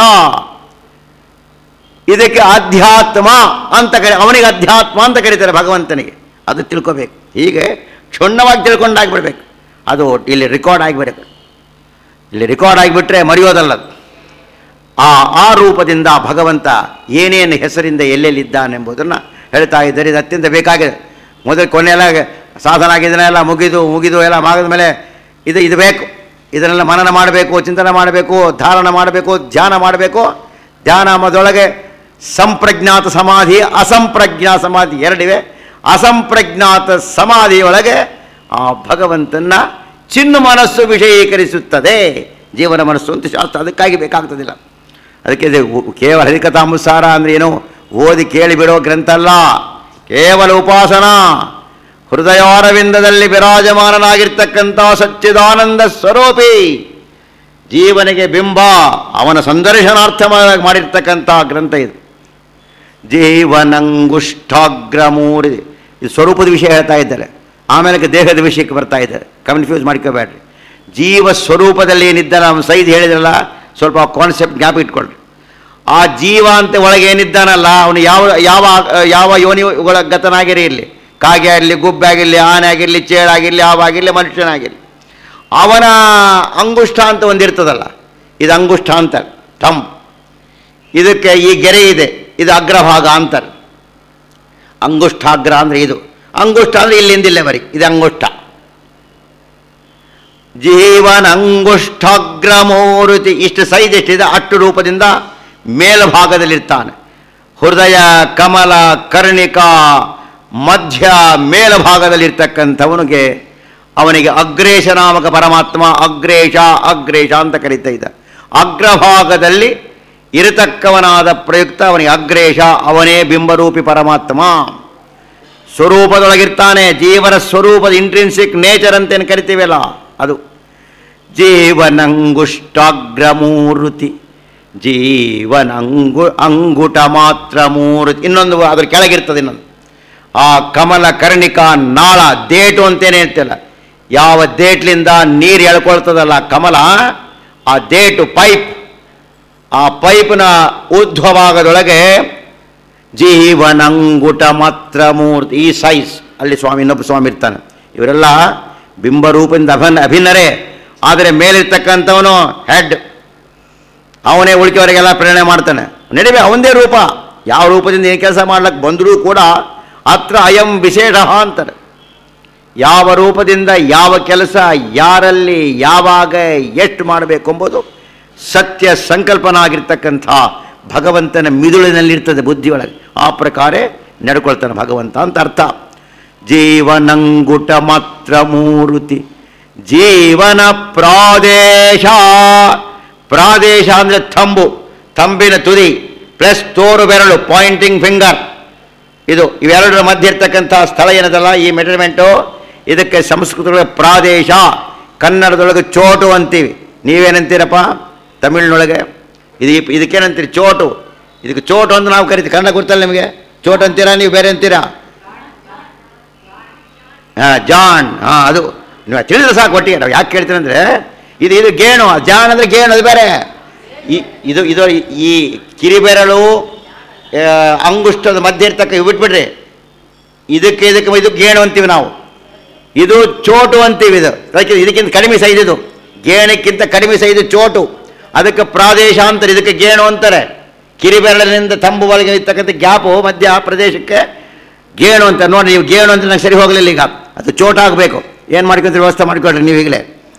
ಇದಕ್ಕೆ ಅಧ್ಯಾತ್ಮ ಅಂತ ಕರಿ ಅವನಿಗೆ ಅಧ್ಯಾತ್ಮ ಅಂತ ಕರೀತಾರೆ ಭಗವಂತನಿಗೆ ಅದು ತಿಳ್ಕೋಬೇಕು ಹೀಗೆ ಕ್ಷುಣ್ಣವಾಗಿ ತಿಳ್ಕೊಂಡಾಗ್ಬಿಡ್ಬೇಕು ಅದು ಇಲ್ಲಿ ರೆಕಾರ್ಡ್ ಆಗಿಬಿಡಬೇಕು ಇಲ್ಲಿ ರೆಕಾರ್ಡ್ ಆಗಿಬಿಟ್ರೆ ಮರೆಯೋದಲ್ಲ ಅದು. ಆ ಆ ರೂಪದಿಂದ ಭಗವಂತ ಏನೇನು ಹೆಸರಿಂದ ಎಲ್ಲೆಲ್ಲಿದ್ದಾನೆಂಬುದನ್ನು ಹೇಳ್ತಾ ಇದ್ದಾರೆ ಇದು ಅತ್ಯಂತ ಬೇಕಾಗಿದೆ ಮೊದಲು ಕೊನೆಯೆಲ್ಲ ಸಾಧನ ಆಗಿದ್ದನ್ನೆಲ್ಲ ಮುಗಿದು ಮುಗಿದು ಎಲ್ಲ ಮಾಡಿದ ಮೇಲೆ ಇದು ಇದು ಬೇಕು ಇದನ್ನೆಲ್ಲ ಮನನ ಮಾಡಬೇಕು ಚಿಂತನೆ ಮಾಡಬೇಕು ಧಾರಣ ಮಾಡಬೇಕು ಧ್ಯಾನ ಮಾಡಬೇಕು ಧ್ಯಾನ ಮದೊಳಗೆ ಸಂಪ್ರಜ್ಞಾತ ಸಮಾಧಿ ಅಸಂಪ್ರಜ್ಞಾ ಸಮಾಧಿ ಎರಡಿವೆ ಅಸಂಪ್ರಜ್ಞಾತ ಸಮಾಧಿಯೊಳಗೆ ಆ ಭಗವಂತನ ಚಿನ್ನು ಮನಸ್ಸು ವಿಷಯೀಕರಿಸುತ್ತದೆ ಜೀವನ ಮನಸ್ಸು ಅಂತ ಶಾಸ್ತ್ರ ಅದಕ್ಕಾಗಿ ಬೇಕಾಗ್ತದಿಲ್ಲ ಅದಕ್ಕೆ ಇದು ಉ- ಕೇವಲ ಹರಿಕಥಾಮುಸಾರ ಅಂದರೆ ಏನು ಓದಿ ಕೇಳಿ ಬಿಡೋ ಗ್ರಂಥ ಅಲ್ಲ ಕೇವಲ ಉಪಾಸನಾ ಹೃದಯಾರವಿಂದದಲ್ಲಿ ವಿರಾಜಮಾನನಾಗಿರ್ತಕ್ಕಂಥ ಸಚ್ಚಿದಾನಂದ ಸ್ವರೂಪಿ ಜೀವನಿಗೆ ಬಿಂಬ ಅವನ ಸಂದರ್ಶನಾರ್ಥ ಮಾ- ಮಾಡಿರ್ತಕ್ಕಂಥ ಗ್ರಂಥ ಇದು ಜೀವನಂಗುಷ್ಠಾಗ್ರಮೂರಿ ಇದು ಸ್ವರೂಪದ ವಿಷಯ ಹೇಳ್ತಾ ಇದ್ದಾರೆ ಆಮೇಲೆ ದೇಹದ ವಿಷಯಕ್ಕೆ ಬರ್ತಾ ಇದ್ದಾರೆ ಕನ್ಫ್ಯೂಸ್ ಮಾಡ್ಕೋಬೇಡ್ರಿ ಜೀವ ಸ್ವರೂಪದಲ್ಲಿ ಏನಿದ್ದಾನೆ ಅವನು ಸೈದ್ ಹೇಳಿದ್ರಲ್ಲ ಸ್ವಲ್ಪ ಕಾನ್ಸೆಪ್ಟ್ ಜ್ಞಾಪಕ ಇಟ್ಕೊಳ್ರಿ ಆ ಜೀವ ಅಂತ ಒಳಗೆ ಏನಿದ್ದಾನಲ್ಲ ಅವನು ಯಾವ ಯಾವ ಯಾವ ಯೋನಿ ಒಳ ಗತನಾಗಿರಿ ಇರಲಿ ಕಾಗೆ ಆಗಿರಲಿ ಗುಬ್ಬೆ ಆಗಿರಲಿ ಆನೆ ಆಗಿರಲಿ ಚೇಳಾಗಿರಲಿ ಹಾವಾಗಿರಲಿ ಮನುಷ್ಯನಾಗಿರಲಿ ಅವನ ಅಂಗುಷ್ಠ ಅಂತ ಒಂದಿರ್ತದಲ್ಲ ಇದು ಅಂಗುಷ್ಠ ಅಂತಾರೆ ಥಮ್ ಇದಕ್ಕೆ ಈ ಗೆರೆ ಇದೆ ಇದು ಅಗ್ರಭಾಗ ಅಂತಾರೆ ಅಂಗುಷ್ಠಾಗ್ರ ಅಂದರೆ ಇದು ಅಂಗುಷ್ಠ ಅಂದರೆ ಇಲ್ಲಿಂದ ಇಲ್ಲೇವರೆಗೆ ಇದು ಅಂಗುಷ್ಠ ಜೀವನ ಅಂಗುಷ್ಠಾಗ್ರ ಮೂರುತಿ ಇಷ್ಟು ಸೈಜ್ ಎಷ್ಟಿದೆ ಅಟ್ಟು ರೂಪದಿಂದ ಮೇಲ್ಭಾಗದಲ್ಲಿರ್ತಾನೆ ಹೃದಯ ಕಮಲ ಕರ್ಣಿಕ ಮಧ್ಯ ಮೇಲ್ಭಾಗದಲ್ಲಿರ್ತಕ್ಕಂಥವನಿಗೆ ಅವನಿಗೆ ಅಗ್ರೇಶ ನಾಮಕ ಪರಮಾತ್ಮ ಅಗ್ರೇಶ ಅಗ್ರೇಶ ಅಂತ ಕರೀತಾ ಇದ್ದ ಅಗ್ರಭಾಗದಲ್ಲಿ ಇರತಕ್ಕವನಾದ ಪ್ರಯುಕ್ತ ಅವನಿಗೆ ಅಗ್ರೇಶ ಅವನೇ ಬಿಂಬರೂಪಿ ಪರಮಾತ್ಮ ಸ್ವರೂಪದೊಳಗಿರ್ತಾನೆ ಜೀವನ ಸ್ವರೂಪದ ಇಂಟ್ರಿನ್ಸಿಕ್ ನೇಚರ್ ಅಂತೇನು ಕರಿತೀವಲ್ಲ ಅದು ಜೀವನಂಗುಷ್ಟಾಗ್ರಮೂರ್ತಿ ಜೀವನಂಗು ಅಂಗುಟ ಮಾತ್ರ ಮೂರ್ತಿ ಇನ್ನೊಂದು ಅದ್ರ ಕೆಳಗಿರ್ತದೆ ಇನ್ನೊಂದು ಆ ಕಮಲ ಕರ್ಣಿಕ ನಾಳ ದೇಟು ಅಂತೇನೆ ಹೇಳ್ತಿಲ್ಲ ಯಾವ ದೇಟ್ಲಿಂದ ನೀರು ಎಳ್ಕೊಳ್ತದಲ್ಲ ಕಮಲ ಆ ದೇಟು ಪೈಪ್ ಆ ಪೈಪ್ನ ಊರ್ಧ್ವ ಭಾಗದೊಳಗೆ ಜೀವನಂಗುಟ ಮಾತ್ರ ಮೂರ್ತಿ ಈ ಸೈಜ್ ಅಲ್ಲಿ ಸ್ವಾಮಿ ಇನ್ನೊಬ್ಬ ಸ್ವಾಮಿ ಇರ್ತಾನೆ ಇವರೆಲ್ಲ ಬಿಂಬರೂಪದಿಂದ ಅಭನ್ ಅಭಿನ್ನರೇ ಆದರೆ ಮೇಲಿರ್ತಕ್ಕಂಥವನು ಹೆಡ್ ಅವನೇ ಉಳಿಕೆಯವರಿಗೆಲ್ಲ ಪ್ರೇರಣೆ ಮಾಡ್ತಾನೆ ನಡಿವೆ ಅವನದೇ ರೂಪ ಯಾವ ರೂಪದಿಂದ ಏನು ಕೆಲಸ ಮಾಡ್ಲಿಕ್ಕೆ ಬಂದರೂ ಕೂಡ ಅತ್ರ ಅಯಂ ವಿಶೇಷ ಅಂತಾರೆ ಯಾವ ರೂಪದಿಂದ ಯಾವ ಕೆಲಸ ಯಾರಲ್ಲಿ ಯಾವಾಗ ಎಷ್ಟು ಮಾಡಬೇಕು ಎಂಬುದು ಸತ್ಯ ಸಂಕಲ್ಪನ ಆಗಿರ್ತಕ್ಕಂಥ ಭಗವಂತನ ಮಿದುಳಿನಲ್ಲಿರ್ತದೆ ಬುದ್ಧಿಯೊಳಗೆ ಆ ಪ್ರಕಾರ ನಡ್ಕೊಳ್ತಾನೆ ಭಗವಂತ ಅಂತ ಅರ್ಥ ಜೀವನಂಗುಟ ಮಾತ್ರ ಮೂರುತಿ ಜೀವನ ಪ್ರಾದೇಶ ಪ್ರಾದೇಶ ಅಂದರೆ ಥಂಬು ಥಂಬಿನ ತುದಿ ಪ್ಲಸ್ ತೋರು ಬೆರಳು ಪಾಯಿಂಟಿಂಗ್ ಫಿಂಗರ್ ಇದು ಇವೆರಡರ ಮಧ್ಯೆ ಇರ್ತಕ್ಕಂಥ ಸ್ಥಳ ಏನದಲ್ಲ ಈ ಮೆಟರ್ಮೆಂಟು ಇದಕ್ಕೆ ಸಂಸ್ಕೃತದೊಳಗೆ ಪ್ರಾದೇಶ ಕನ್ನಡದೊಳಗೆ ಚೋಟು ಅಂತೀವಿ ನೀವೇನಂತೀರಪ್ಪ ತಮಿಳಿನೊಳಗೆ ಇದು ಇದಕ್ಕೇನಂತೀರಿ ಚೋಟು ಇದಕ್ಕೆ ಚೋಟು ಅಂತ ನಾವು ಕರಿತೀವಿ ಕನ್ನಡ ಗೊತ್ತಲ್ಲ ನಿಮಗೆ ಚೋಟು ಅಂತೀರಾ ನೀವು ಬೇರೆ ಅಂತೀರಾ ಹಾಂ ಜಾನ್ ಹಾಂ ಅದು ನೀವು ತಿಳಿದ್ರೆ ಸಾಕು ಒಟ್ಟಿಗೆ ನಾವು ಯಾಕೆ ಕೇಳ್ತೀನಿ ಅಂದರೆ ಇದು ಇದು ಗೇಣು ಜಾನ್ ಅಂದರೆ ಗೇಣು ಅದು ಬೇರೆ ಈ ಇದು ಇದು ಈ ಕಿರಿಬೆರಳು ಆ, ಅಂಗುಷ್ಟದ ಮಧ್ಯೆ ಇರ್ತಕ್ಕ ಇವು ಬಿಟ್ಬಿಡ್ರಿ ಇದಕ್ಕೆ ಇದಕ್ಕೆ ಇದು ಗೇಣು ಅಂತೀವಿ ನಾವು ಇದು ಚೋಟು ಅಂತೀವಿ ಇದು ಅದಕ್ಕೆ ಇದಕ್ಕಿಂತ ಕಡಿಮೆ ಸೈಜ್ ಇದು ಗೇಣಕ್ಕಿಂತ ಕಡಿಮೆ ಸೈಜ್ ಚೋಟು ಅದಕ್ಕೆ ಪ್ರಾದೇಶ ಅಂತಾರೆ ಇದಕ್ಕೆ ಗೇಣು ಅಂತಾರೆ ಕಿರಿಬೆರಳಿನಿಂದ ತಂಬು ಒಳಗೆ ಇರ್ತಕ್ಕಂಥ ಗ್ಯಾಪು ಮಧ್ಯ ಪ್ರದೇಶಕ್ಕೆ ಗೇಣು ಅಂತ ನೋಡಿ ನೀವು ಗೇಣು ಅಂತ ನಂಗೆ ಸರಿ ಹೋಗಲಿಲ್ಲ ಈಗ ಅದು ಚೋಟಾಗಬೇಕು ಏನು ಮಾಡ್ಕೊಂತೀರಿ ವ್ಯವಸ್ಥೆ ಮಾಡ್ಕೊಳ್ರಿ ನೀವು ಈಗಲೇ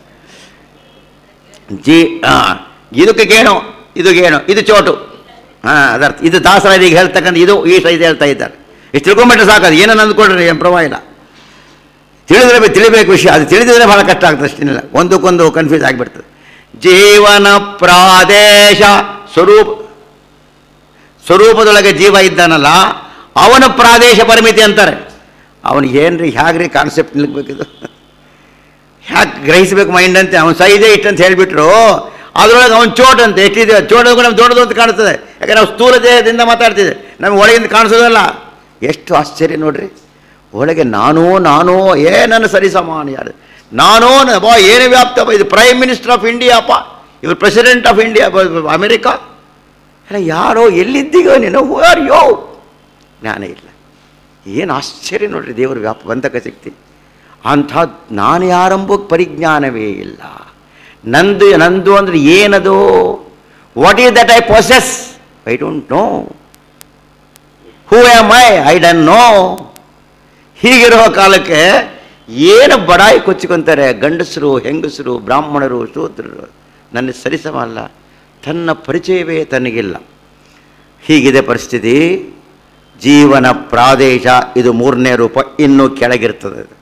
ಜಿ ಹಾಂ ಇದಕ್ಕೆ ಗೇಣು ಇದು ಗೇಣು ಇದು ಚೋಟು ಹಾಂ ಅದರ್ಥ ಇದು ದಾಸರಾಜ ಈಗ ಹೇಳ್ತಕ್ಕಂಥ ಇದು ಈ ಸೈಜ್ ಹೇಳ್ತಾ ಇದ್ದಾರೆ ಇಷ್ಟು ತಿಳ್ಕೊಂಬಿಟ್ರೆ ಸಾಕು ಅದು ಏನನ್ನು ಅಂದ್ಕೊಳ್ರಿ ಏನು ಪರವಾಗಿಲ್ಲ ತಿಳಿದ್ರೆ ಬೆ- ತಿಳಿಬೇಕು ವಿಷಯ ಅದು ತಿಳಿದಿದ್ರೆ ಭಾಳ ಕಷ್ಟ ಆಗ್ತದೆ ಅಷ್ಟೇನಿಲ್ಲ ಒಂದಕ್ಕೊಂದು ಕನ್ಫ್ಯೂಸ್ ಆಗಿಬಿಡ್ತದೆ ಜೀವನ ಪ್ರಾದೇಶ ಸ್ವರೂಪ ಸ್ವರೂಪದೊಳಗೆ ಜೀವ ಇದ್ದಾನಲ್ಲ ಅವನ ಪ್ರಾದೇಶ ಪರಿಮಿತಿ ಅಂತಾರೆ ಅವನಿಗೆ ಏನ್ರಿ ಹೇಗ್ರಿ ಕಾನ್ಸೆಪ್ಟ್ ನಿಲ್ಬೇಕಿದು ಹ್ಯಾಕೆ ಗ್ರಹಿಸಬೇಕು ಮೈಂಡ್ ಅಂತ ಅವನು ಸೈಜೇ ಇಷ್ಟಂತ ಹೇಳಿಬಿಟ್ರು ಅದರೊಳಗೆ ಅವನು ಚೋಟ್ ಅಂತ ಎಷ್ಟಿದೆ ಚೋಟು ನಮ್ಗೆ ದೊಡ್ಡದು ಅಂತ ಕಾಣಿಸ್ತದೆ ಯಾಕಂದ್ರೆ ನಾವು ಸ್ಥೂಲ ದೇಹದಿಂದ ಮಾತಾಡ್ತಿದ್ದೆ ನಮ್ಗೆ ಒಳಗಿಂದ ಕಾಣಿಸೋದಲ್ಲ ಎಷ್ಟು ಆಶ್ಚರ್ಯ ನೋಡ್ರಿ ಒಳಗೆ ನಾನೋ ನಾನೋ ಏ ನನ್ನ ಸರಿ ಸಮಾನ ಯಾರು ನಾನೋ ನ- ಬಾ ಏನು ವ್ಯಾಪ್ತಪ್ಪ ಇದು ಪ್ರೈಮ್ ಮಿನಿಸ್ಟರ್ ಆಫ್ ಇಂಡಿಯಾಪ್ಪ ಇವರು ಪ್ರೆಸಿಡೆಂಟ್ ಆಫ್ ಇಂಡಿಯಾ ಅಮೆರಿಕಾ ಅಲ್ಲ ಯಾರೋ ಎಲ್ಲಿದ್ದೀಗೋ ನೀನು ಹೂ ಆರ್ ಯೋ ಜ್ಞಾನ ಇಲ್ಲ ಏನು ಆಶ್ಚರ್ಯ ನೋಡ್ರಿ ದೇವರ ವ್ಯಾಪ ಬಂಧಕ ಶಕ್ತಿ ಅಂಥ ನಾನು ಯಾರೆಂಬ ಪರಿಜ್ಞಾನವೇ ಇಲ್ಲ ನಂದು ನಂದು ಅಂದರೆ ಏನದು what is that I possess I don't know who am I I don't know ಹೀಗಿರುವ ಕಾಲಕ್ಕೆ ಏನು ಬಡಾಯಿ ಕೊಚ್ಚಿಕೊಂತಾರೆ ಗಂಡಸರು ಹೆಂಗಸರು ಬ್ರಾಹ್ಮಣರು ಶೂದ್ರರು ನನ್ನ ಸರಿಸಮಲ್ಲ ತನ್ನ ಪರಿಚಯವೇ ತನಗಿಲ್ಲ ಹೀಗಿದೆ ಪರಿಸ್ಥಿತಿ ಜೀವನ ಪ್ರಾದೇಶ ಇದು ಮೂರನೇ ರೂಪ ಇನ್ನೂ ಕೆಳಗಿರ್ತದೆ ಇದು.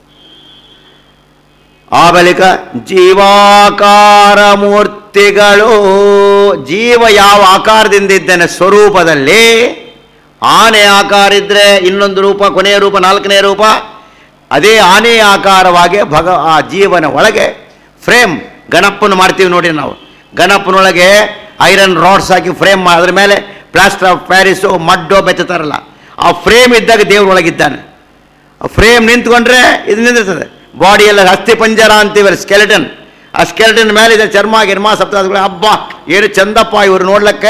ಆ ಬಳಿಕ ಜೀವಾಕಾರ ಮೂರ್ತಿಗಳು ಜೀವ ಯಾವ ಆಕಾರದಿಂದ ಇದ್ದಾನೆ ಸ್ವರೂಪದಲ್ಲಿ ಆನೆ ಆಕಾರ ಇದ್ದರೆ ಇನ್ನೊಂದು ರೂಪ ಕೊನೆಯ ರೂಪ ನಾಲ್ಕನೇ ರೂಪ ಅದೇ ಆನೆಯ ಆಕಾರವಾಗಿ ಭಗ ಆ ಜೀವನ ಒಳಗೆ ಫ್ರೇಮ್ ಗಣಪನ ಮಾಡ್ತೀವಿ ನೋಡಿ ನಾವು ಗಣಪನೊಳಗೆ ಐರನ್ ರಾಡ್ಸ್ ಹಾಕಿ ಫ್ರೇಮ್ ಅದ್ರ ಮೇಲೆ ಪ್ಲಾಸ್ಟರ್ ಆಫ್ ಪ್ಯಾರಿಸು ಮಡ್ಡೋ ಬೆಚ್ಚತಾರಲ್ಲ ಆ ಫ್ರೇಮ್ ಇದ್ದಾಗ ದೇವ್ರೊಳಗಿದ್ದಾನೆ ಆ ಫ್ರೇಮ್ ನಿಂತ್ಕೊಂಡ್ರೆ ಇದು ನಿಂದಿರ್ತದೆ ಬಾಡಿಯೆಲ್ಲ ಅಸ್ಥಿ ಪಂಜರ ಅಂತೀವಲ್ಲ ಸ್ಕೆಲೆಟನ್ ಆ ಸ್ಕೆಲೆಟನ್ ಮೇಲೆ ಇದೆ ಚರ್ಮ ಗಿರ್ಮ ಸಪ್ತಾಹಗಳು ಹಬ್ಬ ಏನು ಚಂದಪ್ಪ ಇವರು ನೋಡ್ಲಿಕ್ಕೆ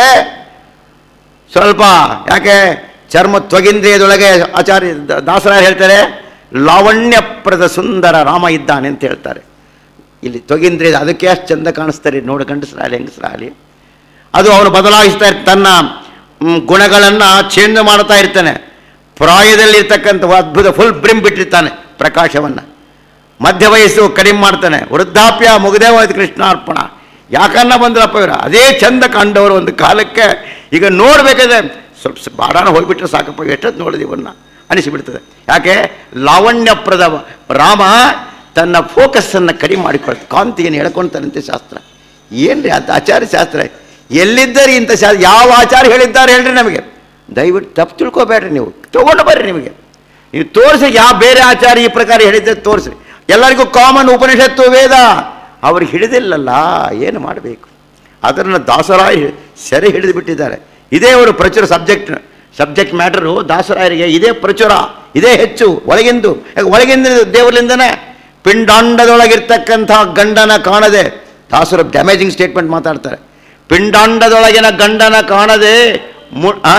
ಸ್ವಲ್ಪ ಯಾಕೆ ಚರ್ಮ ತ್ವಗಿಂದ್ರಿಯದೊಳಗೆ ಆಚಾರ್ಯ ದ- ದಾಸರಾಯ ಹೇಳ್ತಾರೆ ಲಾವಣ್ಯಪ್ರದ ಸುಂದರ ರಾಮ ಇದ್ದಾನೆ ಅಂತ ಹೇಳ್ತಾರೆ ಇಲ್ಲಿ ತ್ವಗಿಂದ್ರಿಯ ಅದಕ್ಕೆ ಅಷ್ಟು ಚಂದ ಕಾಣಿಸ್ತಾರೆ ನೋಡಿ ಗಂಡಸರಾಗಲಿ ಹೆಂಗಸರಾಗಲಿ ಅದು ಅವನು ಬದಲಾಯಿಸ್ತಾ ಇರ್ತ ತನ್ನ ಗುಣಗಳನ್ನು ಚೇಂಜ್ ಮಾಡ್ತಾ ಇರ್ತಾನೆ ಪ್ರಾಯದಲ್ಲಿರ್ತಕ್ಕಂಥ ಅದ್ಭುತ ಫುಲ್ ಬ್ರಿಮ್ ಬಿಟ್ಟಿರ್ತಾನೆ ಪ್ರಕಾಶವನ್ನು ಮಧ್ಯ ವಯಸ್ಸು ಕಡಿಮೆ ಮಾಡ್ತಾನೆ ವೃದ್ಧಾಪ್ಯ ಮುಗದೇ ಹೋಯ್ತು ಕೃಷ್ಣಾರ್ಪಣ ಯಾಕನ್ನ ಬಂದ್ರಪ್ಪ ಇವರು ಅದೇ ಚಂದ ಕಂಡವರು ಒಂದು ಕಾಲಕ್ಕೆ ಈಗ ನೋಡ್ಬೇಕಾದ್ರೆ ಸ್ವಲ್ಪ ಸ- ಬಾಡಾನ ಹೋಗ್ಬಿಟ್ರೆ ಸಾಕಪ್ಪ ಎಷ್ಟೊತ್ತು ನೋಡಿದ ಇವನ್ನ ಅನಿಸಿಬಿಡ್ತದೆ ಯಾಕೆ ಲಾವಣ್ಯಪ್ರದ ರಾಮ ತನ್ನ ಫೋಕಸ್ಸನ್ನು ಕಡಿಮೆ ಮಾಡಿಕೊಳ್ತು ಕಾಂತಿಯನ್ನು ಎಳ್ಕೊಳ್ತಾನಂತೆ ಶಾಸ್ತ್ರ ಏನ್ರಿ ಅದು ಆಚಾರ್ಯ ಶಾಸ್ತ್ರ ಎಲ್ಲಿದ್ದಾರೆ ಇಂಥ ಶಾಸ್ತ್ರ ಯಾವ ಆಚಾರ್ಯ ಹೇಳಿದ್ದಾರೆ ಹೇಳ್ರಿ ನಮಗೆ ದಯವಿಟ್ಟು ತಪ್ಪು ತಿಳ್ಕೊಬೇಡ್ರಿ ನೀವು ತಗೊಂಡು ಬರ್ರಿ ನಿಮಗೆ ನೀವು ತೋರಿಸಿ ಯಾವ ಬೇರೆ ಆಚಾರ್ಯ ಈ ಪ್ರಕಾರ ಹೇಳಿದ್ದೆ ತೋರಿಸಿ ಎಲ್ಲರಿಗೂ ಕಾಮನ್ ಉಪನಿಷತ್ತು ವೇದ ಅವ್ರಿಗೆ ಹಿಡಿದಿಲ್ಲಲ್ಲ ಏನು ಮಾಡಬೇಕು ಅದನ್ನು ದಾಸರಾಯ ಸೆರೆ ಹಿಡಿದು ಬಿಟ್ಟಿದ್ದಾರೆ ಇದೇ ಅವರು ಪ್ರಚುರ ಸಬ್ಜೆಕ್ಟ್ ಸಬ್ಜೆಕ್ಟ್ ಮ್ಯಾಟರು ದಾಸರಾಯರಿಗೆ ಇದೇ ಪ್ರಚುರ ಇದೇ ಹೆಚ್ಚು ಒಳಗಿಂದು ಯಾಕೆ ಒಳಗಿಂದ ದೇವರಿಂದನೇ ಪಿಂಡಾಂಡದೊಳಗಿರ್ತಕ್ಕಂಥ ಗಂಡನ ಕಾಣದೆ ದಾಸರು ಡ್ಯಾಮೇಜಿಂಗ್ ಸ್ಟೇಟ್ಮೆಂಟ್ ಮಾತಾಡ್ತಾರೆ ಪಿಂಡಾಂಡದೊಳಗಿನ ಗಂಡನ ಕಾಣದೆ ಮು ಆ?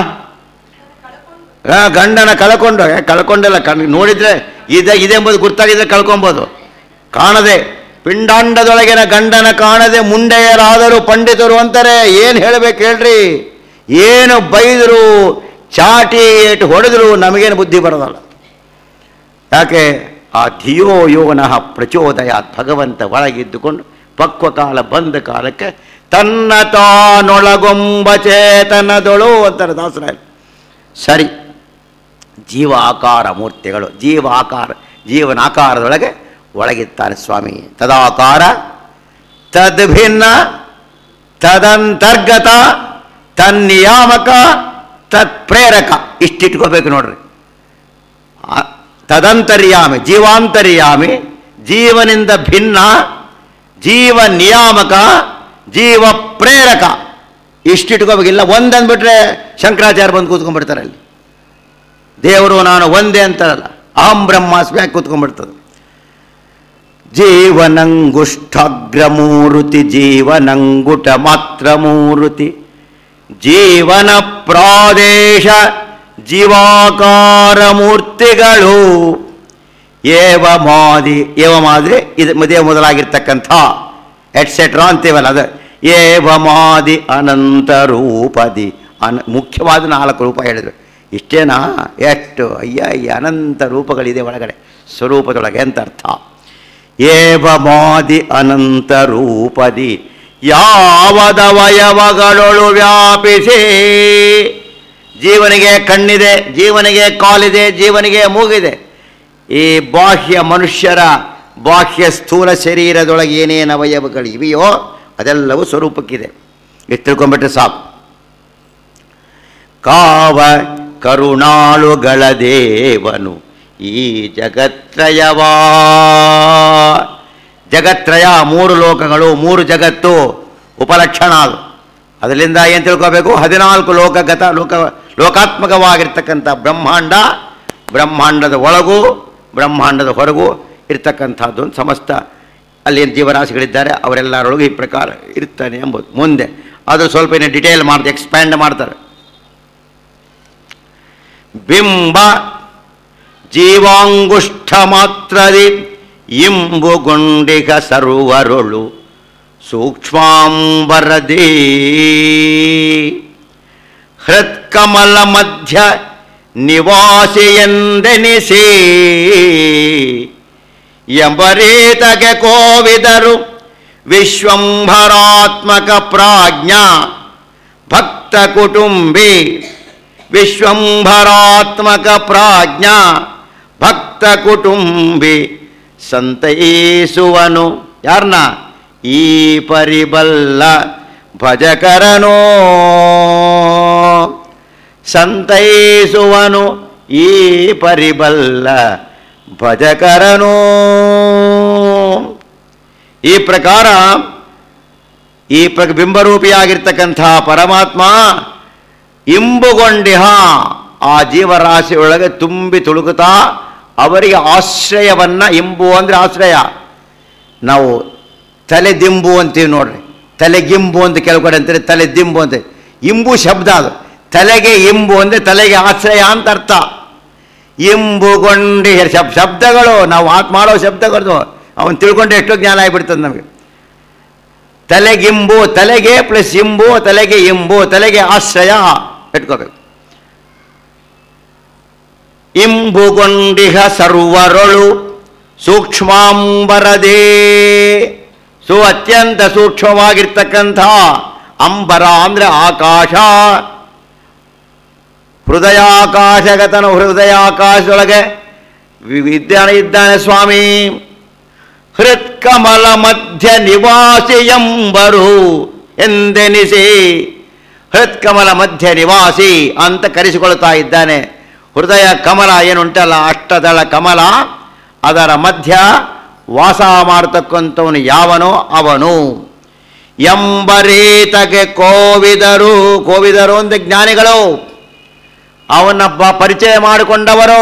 ಆ, ಗಂಡನ ಕಳ್ಕೊಂಡು ಏ, ಕಳ್ಕೊಂಡಿಲ್ಲ ಕಣ್ ನೋಡಿದ್ರೆ ಇದೆ ಇದೆ ಎಂಬುದು ಗುರ್ತಾಗಿದ್ರೆ ಕಳ್ಕೊಬೋದು ಕಾಣದೆ ಪಿಂಡಾಂಡದೊಳಗಿನ ಗಂಡನ ಕಾಣದೆ ಮುಂಡೆಯರಾದರು ಪಂಡಿತರು ಅಂತಾರೆ ಏನು ಹೇಳಬೇಕು ಹೇಳ್ರಿ ಏನು ಬೈದರು ಚಾಟಿ ಏಟು ಹೊಡೆದ್ರು ನಮಗೇನು ಬುದ್ಧಿ ಬರೋದಲ್ಲ ಯಾಕೆ ಆ ಧಿಯೋ ಯೋನಃ ಪ್ರಚೋದಯಾತ್ ಭಗವಂತ ಒಳಗಿದ್ದುಕೊಂಡು ಪಕ್ವ ಕಾಲ ಬಂದ ಕಾಲಕ್ಕೆ ತನ್ನ ತಾನೊಳಗೊಂಬ ಚೇತನದೊಳು ಅಂತಾರೆ ದಾಸರಾಯರು ಸರಿ ಜೀವ ಆಕಾರ ಮೂರ್ತಿಗಳು ಜೀವ ಆಕಾರ ಜೀವನ ಆಕಾರದೊಳಗೆ ಒಳಗಿರ್ತಾನೆ ಸ್ವಾಮಿ ತದಾಕಾರ ತದ್ಭಿನ್ನ ತದಂತರ್ಗತ ತನ್ನಿಯಾಮಕ ತತ್ಪ್ರೇರಕ ಇಷ್ಟಿಟ್ಕೋಬೇಕು ನೋಡ್ರಿ ಆ, ತದಂತರ್ಯಾಮಿ ಜೀವಾಂತರ್ಯಾಮಿ ಜೀವನಿಂದ ಭಿನ್ನ ಜೀವ ನಿಯಾಮಕ ಜೀವ ಪ್ರೇರಕ ಇಷ್ಟಿಟ್ಕೋಬೇಕಿಲ್ಲ ಒಂದಂದ್ಬಿಟ್ರೆ ಶಂಕರಾಚಾರ್ಯ ಬಂದು ಕೂತ್ಕೊಂಡ್ಬಿಡ್ತಾರೆ ಅಲ್ಲಿ ದೇವರು ನಾನು ಒಂದೇ ಅಂತಾರಲ್ಲ ಅಹಂ ಬ್ರಹ್ಮಾಸ್ಮಿ ಯಾಕೆ ಕೂತ್ಕೊಂಡ್ಬಿಡ್ತದೆ ಜೀವನಂಗುಷ್ಠಾಗ್ರ ಮೂರುತಿ ಜೀವನಂಗುಟ ಮಾತ್ರ ಮೂರುತಿ ಜೀವನ ಪ್ರಾದೇಶ ಜೀವಾಕಾರ ಮೂರ್ತಿಗಳು ಏವ ಮಾದಿ ಏವ ಮಾದ್ರೆ ಇದು ಮದುವೆ ಮೊದಲಾಗಿರ್ತಕ್ಕಂಥ ಎಟ್ಸೆಟ್ರಾ ಅಂತೀವಲ್ಲ ಅದು ಏವ ಮಾದಿ ಅನಂತ ರೂಪದಿ ಅನ ಮುಖ್ಯವಾದ ನಾಲ್ಕು ರೂಪ ಹೇಳಿದ್ರು ಇಷ್ಟೇನಾ ಎಷ್ಟು ಅಯ್ಯ ಅಯ್ಯ ಅನಂತ ರೂಪಗಳಿದೆ ಒಳಗಡೆ ಸ್ವರೂಪದೊಳಗೆ ಅಂತ ಅರ್ಥ ಏವ ಮಾದಿ ಅನಂತ ರೂಪದಿ ಯಾವದವಯವಗಳೊಳು ವ್ಯಾಪಿಸಿ ಜೀವನಿಗೆ ಕಣ್ಣಿದೆ ಜೀವನಿಗೆ ಕಾಲಿದೆ ಜೀವನಿಗೆ ಮೂಗಿದೆ ಈ ಬಾಹ್ಯ ಮನುಷ್ಯರ ಬಾಹ್ಯ ಸ್ಥೂಲ ಶರೀರದೊಳಗೆ ಏನೇನು ಅವಯವಗಳು ಇವೆಯೋ ಅದೆಲ್ಲವೂ ಸ್ವರೂಪಕ್ಕಿದೆ ಎಷ್ಟು ತಿಳ್ಕೊಂಬಿಟ್ರೆ ಸಾಕು ಕಾವ ಕರುಣಾಳುಗಳ ದೇವನು ಈ ಜಗತ್ರಯವಾ ಜಗತ್ರಯ ಮೂರು ಲೋಕಗಳು ಮೂರು ಜಗತ್ತು ಉಪಲಕ್ಷಣ ಅದು ಅದರಿಂದ ಏನು ತಿಳ್ಕೋಬೇಕು ಹದಿನಾಲ್ಕು ಲೋಕಗತ ಲೋಕ ಲೋಕಾತ್ಮಕವಾಗಿರ್ತಕ್ಕಂಥ ಬ್ರಹ್ಮಾಂಡ ಬ್ರಹ್ಮಾಂಡದ ಒಳಗೂ ಬ್ರಹ್ಮಾಂಡದ ಹೊರಗೂ ಇರ್ತಕ್ಕಂಥದ್ದು ಒಂದು ಸಮಸ್ತ ಅಲ್ಲಿ ಏನು ಜೀವರಾಶಿಗಳಿದ್ದಾರೆ ಅವರೆಲ್ಲರೊಳಗೂ ಈ ಪ್ರಕಾರ ಇರ್ತಾನೆ ಎಂಬುದು ಮುಂದೆ ಅದು ಸ್ವಲ್ಪ ಇನ್ನು ಡಿಟೇಲ್ ಮಾಡ್ತಾರೆ ಎಕ್ಸ್ಪ್ಯಾಂಡ್ ಮಾಡ್ತಾರೆ ಬಿಂಬ ಜೀವಾಂಗುಷ್ಠ ಮಾತ್ರದಿ ಇಂಬುಗೊಂಡಿಗ ಸರ್ವರೊಳು ಸೂಕ್ಷ್ಮಾಂಬರದಿ ಹೃತ್ಕಮಲ ಮಧ್ಯ ನಿವಾಸಿಯೆಂದೆನಿಸಿ ಎಂಬರೀತಗೆ ಕೋವಿದರು ವಿಶ್ವಂಭರಾತ್ಮಕ ಪ್ರಾಜ್ಞಾ ಭಕ್ತ ಕುಟುಂಬಿ ವಿಶ್ವಂಭರಾತ್ಮಕ ಪ್ರಾಜ್ಞಾ ಭಕ್ತ ಕುಟುಂಬಿ ಸಂತೈಸುವನು ಯಾರನ್ನ ಈ ಪರಿಬಲ್ಲ ಭಜಕರನೋ ಸಂತೈಸುವನು ಈ ಪರಿಬಲ್ಲ ಭಜಕರನೋ ಈ ಪ್ರಕಾರ ಈ ಪ್ರ ಬಿಂಬರೂಪಿಯಾಗಿರ್ತಕ್ಕಂಥ ಪರಮಾತ್ಮ ಇಂಬುಗೊಂಡಿಹ ಆ ಜೀವರಾಶಿಯೊಳಗೆ ತುಂಬಿ ತುಳುಕುತ್ತಾ ಅವರಿಗೆ ಆಶ್ರಯವನ್ನ ಇಂಬು ಅಂದರೆ ಆಶ್ರಯ ನಾವು ತಲೆ ದಿಂಬು ಅಂತೀವಿ ನೋಡ್ರಿ ತಲೆಗಿಂಬು ಅಂತ ಕೆಲವು ಕಡೆ ಅಂತಾರೆ ತಲೆ ದಿಂಬು ಅಂತ ಇಂಬು ಶಬ್ದ ಅದು ತಲೆಗೆ ಇಂಬು ಅಂದರೆ ತಲೆಗೆ ಆಶ್ರಯ ಅಂತ ಅರ್ಥ ಇಂಬುಗೊಂಡಿ ಶಬ್ ಶಬ್ದಗಳು ನಾವು ಮಾತು ಮಾಡೋ ಶಬ್ದಗಳು ಅವನು ತಿಳ್ಕೊಂಡು ಎಷ್ಟೋ ಜ್ಞಾನ ಆಗಿಬಿಡ್ತದೆ ನಮಗೆ ತಲೆಗಿಂಬು ತಲೆಗೆ ಪ್ಲಸ್ ಇಂಬು ತಲೆಗೆ ಇಂಬು ತಲೆಗೆ ಆಶ್ರಯ ಇಟ್ಕೋಬೇಕು ಇಂಬುಗೊಂಡಿಹ ಸರ್ವರೊಳು ಸೂಕ್ಷ್ಮಾಂಬರದೇ ಸು ಅತ್ಯಂತ ಸೂಕ್ಷ್ಮವಾಗಿರ್ತಕ್ಕಂಥ ಅಂಬರ ಅಂದರೆ ಆಕಾಶ ಹೃದಯಾಕಾಶಗತನ ಹೃದಯಾಕಾಶದೊಳಗೆ ವಿ- ವಿದ್ಯಾನ ಇದ್ದಾನೆ ಸ್ವಾಮಿ ಹೃತ್ಕಮಲ ಮಧ್ಯ ನಿವಾಸಿ ಎಂಬರು ಎಂದೆನಿಸಿ ಹೃತ್ಕಮಲ ಮಧ್ಯ ನಿವಾಸಿ ಅಂತ ಕರೆಸಿಕೊಳ್ತಾ ಇದ್ದಾನೆ ಹೃದಯ ಕಮಲ ಏನುಂಟಲ್ಲ ಅಷ್ಟದಳ ಕಮಲ ಅದರ ಮಧ್ಯ ವಾಸ ಮಾಡತಕ್ಕಂಥವನು ಯಾವನೋ ಅವನು ಎಂಬರೀತಗೆ ಕೋವಿದರು ಕೋವಿದರು ಅಂತ ಜ್ಞಾನಿಗಳು ಅವನೊಬ್ಬ ಪರಿಚಯ ಮಾಡಿಕೊಂಡವರು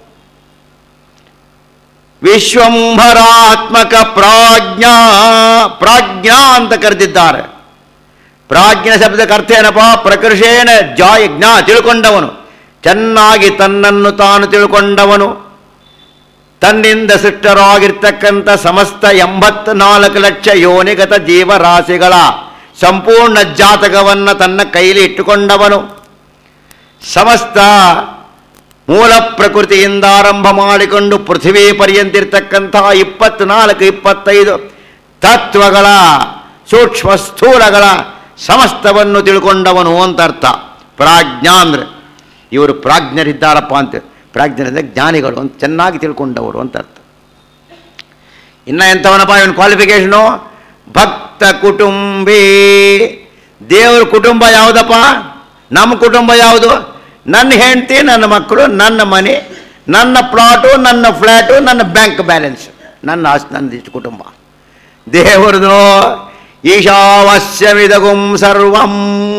ವಿಶ್ವಂಭರಾತ್ಮಕ ಪ್ರಾಜ್ಞಾ ಪ್ರಾಜ್ಞಾ ಅಂತ ಕರೆದಿದ್ದಾರೆ ಪ್ರಾಜ್ಞ ಶಬ್ದಕ್ಕೆ ಅರ್ಥ ಏನಪ್ಪ ಪ್ರಕೃಷೇಣ ಜಾಯ ಜ್ಞಾ ತಿಳ್ಕೊಂಡವನು ಚೆನ್ನಾಗಿ ತನ್ನನ್ನು ತಾನು ತಿಳ್ಕೊಂಡವನು ತನ್ನಿಂದ ಸೃಷ್ಟರಾಗಿರ್ತಕ್ಕಂಥ ಸಮಸ್ತ ಎಂಬತ್ನಾಲ್ಕು ಲಕ್ಷ ಯೋನಿಗತ ಜೀವರಾಶಿಗಳ ಸಂಪೂರ್ಣ ಜಾತಕವನ್ನು ತನ್ನ ಕೈಲಿ ಇಟ್ಟುಕೊಂಡವನು ಸಮಸ್ತ ಮೂಲ ಪ್ರಕೃತಿಯಿಂದ ಆರಂಭ ಮಾಡಿಕೊಂಡು ಪೃಥ್ವಿ ಪರ್ಯಂತಿರ್ತಕ್ಕಂತಹ ಇಪ್ಪತ್ನಾಲ್ಕು ಇಪ್ಪತ್ತೈದು ತತ್ವಗಳ ಸೂಕ್ಷ್ಮ ಸ್ಥೂಲಗಳ ಸಮಸ್ತವನ್ನು ತಿಳ್ಕೊಂಡವನು ಅಂತ ಅರ್ಥ ಪ್ರಾಜ್ಞಾ ಅಂದ್ರೆ ಇವರು ಪ್ರಾಜ್ಞರಿದ್ದಾರಪ್ಪ ಅಂತ ಪ್ರಾಜ್ಞರಿಂದ ಜ್ಞಾನಿಗಳು ಅಂತ ಚೆನ್ನಾಗಿ ತಿಳ್ಕೊಂಡವರು ಅಂತ ಅರ್ಥ ಇನ್ನ ಎಂಥವನಪ್ಪ ಇವನ್ ಕ್ವಾಲಿಫಿಕೇಶನು ಭಕ್ತ ಕುಟುಂಬಿ ದೇವ್ರ ಕುಟುಂಬ ಯಾವುದಪ್ಪ ನಮ್ಮ ಕುಟುಂಬ ಯಾವುದು ನನ್ನ ಹೆಂಡತಿ ನನ್ನ ಮಕ್ಕಳು ನನ್ನ ಮನೆ ನನ್ನ ಪ್ಲಾಟು ನನ್ನ ಫ್ಲ್ಯಾಟು ನನ್ನ ಬ್ಯಾಂಕ್ ಬ್ಯಾಲೆನ್ಸ್ ನನ್ನ ಆಸ್ತಿ ನನ್ನ ಇಷ್ಟು ಕುಟುಂಬ ದೇವರದು ಈಶಾವಸ್ಯಮಿದಗುಂ ಸರ್ವಂ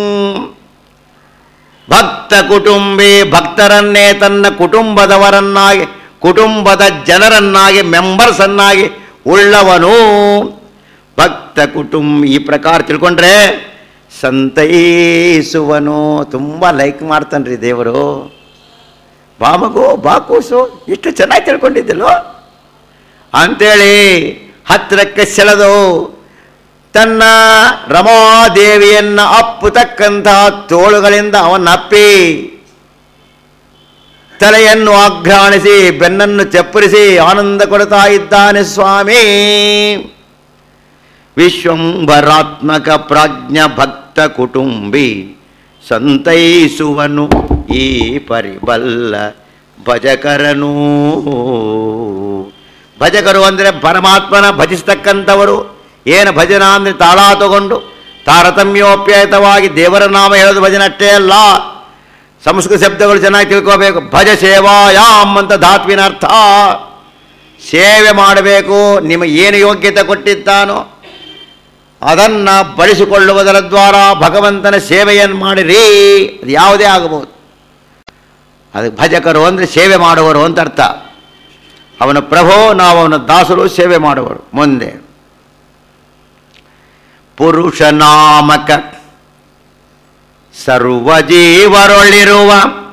ಭಕ್ತ ಕುಟುಂಬಿ ಭಕ್ತರನ್ನೇ ತನ್ನ ಕುಟುಂಬದವರನ್ನಾಗಿ ಕುಟುಂಬದ ಜನರನ್ನಾಗಿ ಮೆಂಬರ್ಸನ್ನಾಗಿ ಉಳ್ಳವನು ಭಕ್ತ ಕುಟುಂಬ ಈ ಪ್ರಕಾರ ತಿಳ್ಕೊಂಡ್ರೆ ಸಂತೈಸುವನು ತುಂಬ ಲೈಕ್ ಮಾಡ್ತಾನ್ರಿ ದೇವರು ಬಾ ಮಗು ಬಾ ಕೂಸು ಎಷ್ಟು ಚೆನ್ನಾಗಿ ತಿಳ್ಕೊಂಡಿದ್ದಲ್ಲೋ ಅಂತೇಳಿ ಹತ್ತಿರಕ್ಕೆ ಸೆಳೆದು ತನ್ನ ರಮಾದೇವಿಯನ್ನ ಅಪ್ಪುತಕ್ಕಂತಹ ತೋಳುಗಳಿಂದ ಅವನ್ನಪ್ಪಿ ತಲೆಯನ್ನು ಆಘ್ರಾಣಿಸಿ ಬೆನ್ನನ್ನು ಚಪ್ಪರಿಸಿ ಆನಂದ ಕೊಡ್ತಾ ಇದ್ದಾನೆ ಸ್ವಾಮಿ ವಿಶ್ವಂಬರಾತ್ಮಕ ಪ್ರಾಜ್ಞ ಭಕ್ತ ಕುಟುಂಬಿ ಸಂತೈಸುವನು ಈ ಪರಿಬಲ್ಲ ಭಜಕರನು ಭಜಕರು ಅಂದರೆ ಪರಮಾತ್ಮನ ಭಜಿಸ್ತಕ್ಕಂಥವರು ಏನು ಭಜನ ಅಂದರೆ ತಾಳ ತಗೊಂಡು ತಾರತಮ್ಯೋಪ್ಯತವಾಗಿ ದೇವರ ನಾಮ ಹೇಳೋದು ಭಜನೆ ಅಷ್ಟೇ ಅಲ್ಲ ಸಂಸ್ಕೃತ ಶಬ್ದಗಳು ಚೆನ್ನಾಗಿ ತಿಳ್ಕೋಬೇಕು ಭಜ ಸೇವಾಯಾಮ್ ಅಂತ ಧಾತ್ವಿನ ಅರ್ಥ ಸೇವೆ ಮಾಡಬೇಕು ನಿಮಗೆ ಏನು ಯೋಗ್ಯತೆ ಕೊಟ್ಟಿದ್ದಾನೋ ಅದನ್ನು ಬಳಸಿಕೊಳ್ಳುವುದರ ದ್ವಾರ ಭಗವಂತನ ಸೇವೆಯನ್ನು ಮಾಡಿರಿ ಅದು ಯಾವುದೇ ಆಗಬಹುದು ಅದಕ್ಕೆ ಭಜಕರು ಅಂದರೆ ಸೇವೆ ಮಾಡುವರು ಅಂತ ಅರ್ಥ ಅವನ ಪ್ರಭೋ ನಾವು ಅವನ ದಾಸರು ಸೇವೆ ಮಾಡುವರು ಮುಂದೆ ಪುರುಷ ನಾಮಕ ಸರ್ವಜೀವರೊಳಿರುವ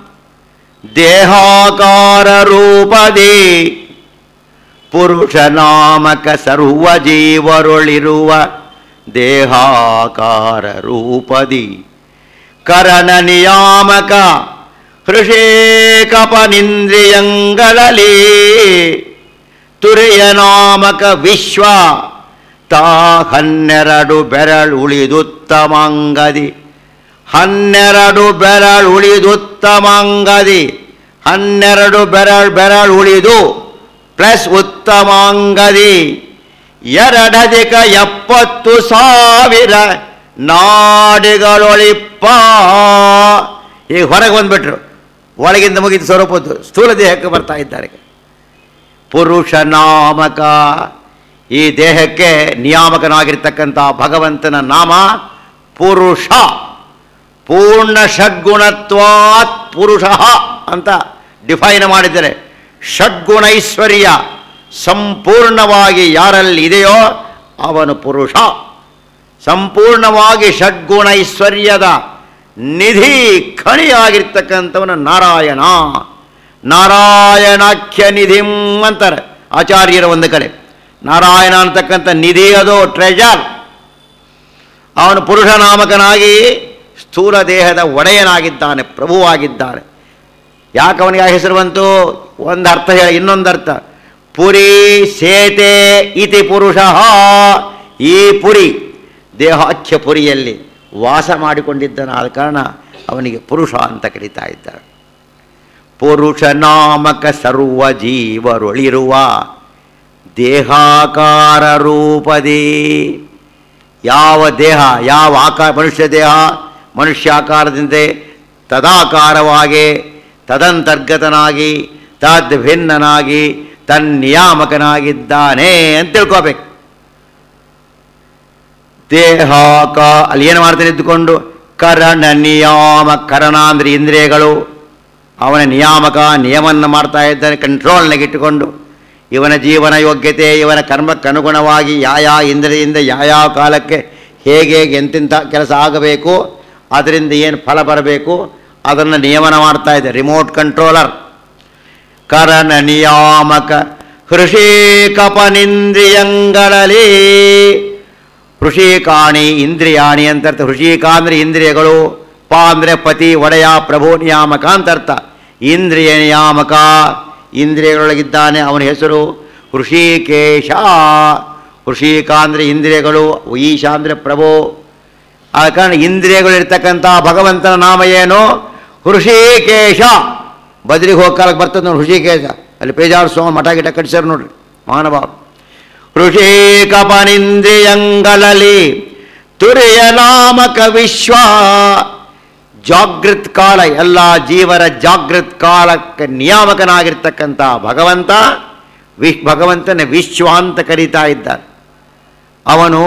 ದೇಹಾಕಾರ ರೂಪದಿ ಪುರುಷ ನಾಮಕ ಸರ್ವಜೀವರೊಳಿರುವ ದೇಹಾಕಾರ ರೂಪದಿ ಕರಣ ನಿಯಾಮಕ ಹೃಷೇಕಪನಿಂದ್ರಿಯಂಗಳಲ್ಲಿ ತುರಿಯ ನಾಮಕ ವಿಶ್ವ ತಾ ಹನ್ನೆರಡು ಬೆರಳು ಉಳಿದುತ್ತಮಾಂಗದಿ ಹನ್ನೆರಡು ಬೆರಳು ಉಳಿದುತ್ತಮಾಂಗದಿ ಹನ್ನೆರಡು ಬೆರಳು ಬೆರಳು ಉಳಿದು ಪ್ಲಸ್ ಉತ್ತಮಾಂಗದಿ ಎರಡಧಿಕ ಎಪ್ಪತ್ತು ಸಾವಿರ ನಾಡಿಗಳೊಳಿಪ್ಪ ಈಗ ಹೊರಗೆ ಬಂದ್ಬಿಟ್ರು ಒಳಗಿಂದ ಮುಗಿದ ಸ್ವರೂಪದ್ದು ಸ್ಥೂಲ ದೇಹಕ್ಕೆ ಬರ್ತಾ ಇದ್ದಾರೆ ಪುರುಷ ನಾಮಕ ಈ ದೇಹಕ್ಕೆ ನಿಯಾಮಕನಾಗಿರ್ತಕ್ಕಂಥ ಭಗವಂತನ ನಾಮ ಪುರುಷ ಪೂರ್ಣ ಷಡ್ಗುಣತ್ವಾತ್ ಪುರುಷ ಅಂತ ಡಿಫೈನ್ ಮಾಡಿದ್ದಾರೆ ಷಡ್ಗುಣೈಶ್ವರ್ಯ ಸಂಪೂರ್ಣವಾಗಿ ಯಾರಲ್ಲಿ ಇದೆಯೋ ಅವನು ಪುರುಷ ಸಂಪೂರ್ಣವಾಗಿ ಷಡ್ಗುಣೈಶ್ವರ್ಯದ ನಿಧಿ ಖಣಿಯಾಗಿರ್ತಕ್ಕಂಥವನು ನಾರಾಯಣ ನಾರಾಯಣಾಖ್ಯ ನಿಧಿಂ ಅಂತಾರೆ ಆಚಾರ್ಯರ ಒಂದು ಕಡೆ ನಾರಾಯಣ ಅಂತಕ್ಕಂಥ ನಿಧಿ ಅದು ಟ್ರೆಜರ್ ಅವನು ಪುರುಷ ನಾಮಕನಾಗಿ ಸ್ಥೂಲ ದೇಹದ ಒಡೆಯನಾಗಿದ್ದಾನೆ ಪ್ರಭುವಾಗಿದ್ದಾನೆ ಯಾಕೆ ಅವನಿಗೆ ಆ ಹೆಸರು ಬಂತು ಒಂದು ಅರ್ಥ ಹೇಳಿ ಇನ್ನೊಂದು ಅರ್ಥ ಪುರಿ ಸೇತೆ ಇತಿ ಪುರುಷ ಈ ಪುರಿ ದೇಹಾಖ್ಯ ಪುರಿಯಲ್ಲಿ ವಾಸ ಮಾಡಿಕೊಂಡಿದ್ದನಾದ ಕಾರಣ ಅವನಿಗೆ ಪುರುಷ ಅಂತ ಕರೀತಾ ಇದ್ದಾರೆ ಪುರುಷ ನಾಮಕ ಸರ್ವ ಜೀವರೊಳಿರುವ ದೇಹಾಕಾರ ರೂಪದಿ ಯಾವ ದೇಹ ಯಾವ ಆಕಾರ ಮನುಷ್ಯ ದೇಹ ಮನುಷ್ಯಾಕಾರದಿಂದ ತದಾಕಾರವಾಗಿ ತದಂತರ್ಗತನಾಗಿ ತದ್ಭಿನ್ನನಾಗಿ ತನ್ನಿಯಾಮಕನಾಗಿದ್ದಾನೆ ಅಂತ ತಿಳ್ಕೋಬೇಕು ದೇಹಾಕ ಅಲ್ಲಿ ಏನು ಮಾಡ್ತಾನೆ ಇದ್ದುಕೊಂಡು ಕರಣ ನಿಯಾಮ ಕರಣ ಅಂದರೆ ಇಂದ್ರಿಯಗಳು ಅವನ ನಿಯಾಮಕ ನಿಯಮವನ್ನು ಮಾಡ್ತಾ ಇದ್ದಾನೆ ಕಂಟ್ರೋಲ್ನಾಗ ಇಟ್ಟುಕೊಂಡು ಇವನ ಜೀವನ ಯೋಗ್ಯತೆ ಇವನ ಕರ್ಮಕ್ಕನುಗುಣವಾಗಿ ಯಾವ ಇಂದ್ರಿಯಿಂದ ಯಾವ ಕಾಲಕ್ಕೆ ಹೇಗೆ ಹೇಗೆ ಎಂತೆಂಥ ಕೆಲಸ ಆಗಬೇಕು ಅದರಿಂದ ಏನು ಫಲ ಬರಬೇಕು ಅದನ್ನು ನಿಯಮನ ಮಾಡ್ತಾ ಇದೆ ರಿಮೋಟ್ ಕಂಟ್ರೋಲರ್ ಕರಣ ನಿಯಾಮಕ ಹೃಷಿಕಪನಿಂದ್ರಿಯಂಗಳಲ್ಲಿ ಹೃಷಿಕಾಣಿ ಇಂದ್ರಿಯಾಣಿ ಅಂತರ್ಥ ಹೃಷಿಕ ಅಂದರೆ ಇಂದ್ರಿಯಗಳು ಪ ಅಂದರೆ ಪತಿ ಒಡೆಯ ಪ್ರಭು ನಿಯಾಮಕ ಅಂತರ್ಥ ಇಂದ್ರಿಯ ನಿಯಾಮಕ ಇಂದ್ರಿಯಗಳೊಳಗಿದ್ದಾನೆ ಅವನ ಹೆಸರು ಹೃಷಿಕೇಶ ಹೃಷಿಕ ಅಂದರೆ ಇಂದ್ರಿಯಗಳು ಈಶ ಅಂದರೆ ಪ್ರಭು ಆ ಕಾರಣ ಇಂದ್ರಿಯಗಳಿರ್ತಕ್ಕಂಥ ಭಗವಂತನ ನಾಮ ಏನು ಹೃಷಿಕೇಶ ಬದ್ರಿಗೆ ಹೋಗಿ ಕಾಲಕ್ಕೆ ಬರ್ತದೆ ನೋಡಿ ಹೃಷಿಕೇಶ ಅಲ್ಲಿ ಪೇಜಾರ್ ಸ್ವಾಮಿ ಮಠ ಗಿಟ ಕಟ್ಸ್ಯಾರ ನೋಡ್ರಿ ಮಹಾನುಭಾವ ಹೃಷಿಕಪನಿಂದ್ರಿಯಂಗಳಲ್ಲಿ ತುರಿಯ ನಾಮಕ ವಿಶ್ವ ಜಾಗೃತ್ ಕಾಲ ಎಲ್ಲ ಜೀವರ ಜಾಗೃತ್ ಕಾಲಕ್ಕೆ ನಿಯಾಮಕನಾಗಿರ್ತಕ್ಕಂಥ ಭಗವಂತ ವಿಶ್ ಭಗವಂತನ ವಿಶ್ವ ಅಂತ ಕರೀತಾ ಇದ್ದಾನೆ ಅವನು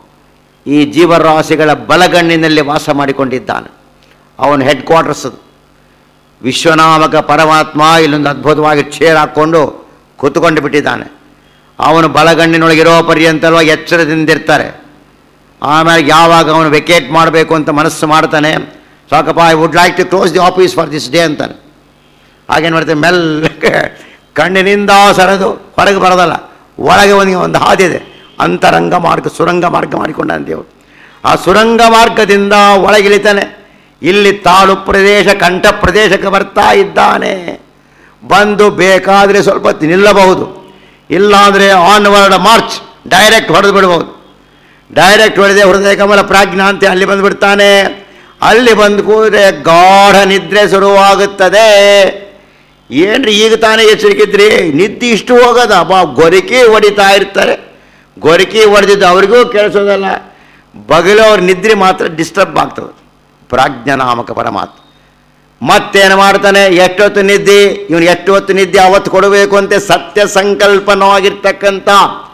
ಈ ಜೀವರಾಶಿಗಳ ಬಲಗಣ್ಣಿನಲ್ಲಿ ವಾಸ ಮಾಡಿಕೊಂಡಿದ್ದಾನೆ ಅವನು ಹೆಡ್ ಕ್ವಾರ್ಟರ್ಸ್ ಅದು ವಿಶ್ವನಾಮಕ ಪರಮಾತ್ಮ ಇಲ್ಲೊಂದು ಅದ್ಭುತವಾಗಿ ಚೇರ್ ಹಾಕ್ಕೊಂಡು ಕೂತ್ಕೊಂಡು ಬಿಟ್ಟಿದ್ದಾನೆ ಅವನು ಬಲಗಣ್ಣಿನೊಳಗಿರೋ ಪರ್ಯಂತಲ್ವಾಗಿ ಎಚ್ಚರದಿಂದಿರ್ತಾರೆ ಆಮೇಲೆ ಯಾವಾಗ ಅವನು ವೆಕೇಟ್ ಮಾಡಬೇಕು ಅಂತ ಮನಸ್ಸು ಮಾಡ್ತಾನೆ ಸಾಕಪ್ಪ I would like to close the office for this day ಅಂತಾನೆ ಹಾಗೇನು ಮಾಡ್ತಾನೆ ಮೆಲ್ಲಗೆ ಕಣ್ಣಿನಿಂದ ಸರದು ಹೊರಗೆ ಬರೋದಲ್ಲ ಒಳಗೆ ಒಂದು ಒಂದು ಹಾದಿದೆ ಅಂತರಂಗ ಮಾರ್ಗ ಸುರಂಗ ಮಾರ್ಗ ಮಾಡಿಕೊಂಡ ದೇವರು ಆ ಸುರಂಗ ಮಾರ್ಗದಿಂದ ಒಳಗಿಳಿತಾನೆ ಇಲ್ಲಿ ತಾಳು ಪ್ರದೇಶ ಕಂಠ ಪ್ರದೇಶಕ್ಕೆ ಬರ್ತಾ ಇದ್ದಾನೆ ಬಂದು ಬೇಕಾದರೆ ಸ್ವಲ್ಪ ಹೊತ್ತು ನಿಲ್ಲಬಹುದು ಇಲ್ಲಾಂದರೆ ಆನ್ವರ್ಡ್ ಮಾರ್ಚ್ ಡೈರೆಕ್ಟ್ ಹೊಡೆದು ಬಿಡ್ಬೋದು ಡೈರೆಕ್ಟ್ ಹೊಡೆದೆ ಹೃದಯ ಕಮಲ ಪ್ರಾಜ್ಞಾ ಅಂತ ಅಲ್ಲಿ ಬಂದುಬಿಡ್ತಾನೆ ಅಲ್ಲಿ ಬಂದು ಕೂತ್ರೆ ಗಾಢ ನಿದ್ರೆ ಶುರುವಾಗುತ್ತದೆ ಏನ್ರಿ ಈಗ ತಾನೇ ಎಚ್ಚರಿಕಿದ್ರಿ ನಿದ್ದೆ ಇಷ್ಟು ಹೋಗೋದ ಬಾ ಗೊರಕಿ ಹೊಡಿತಾ ಇರ್ತಾರೆ ಗೊರಕಿ ಹೊಡೆದಿದ್ದು ಅವ್ರಿಗೂ ಕೇಳಿಸೋದಲ್ಲ ಬಗಲು ಅವ್ರ ನಿದ್ರೆ ಮಾತ್ರ ಡಿಸ್ಟರ್ಬ್ ಆಗ್ತದೆ ಪ್ರಾಜ್ಞಾನಾಮಕ ಪರಮಾತ್ಮ ಮತ್ತೇನು ಮಾಡ್ತಾನೆ ಎಷ್ಟೊತ್ತು ನಿದ್ದೆ ಇವನು ಎಷ್ಟು ಹೊತ್ತು ನಿದ್ದೆ ಅವತ್ತು ಕೊಡಬೇಕು ಅಂತ ಸತ್ಯ ಸಂಕಲ್ಪನವಾಗಿರ್ತಕ್ಕಂಥ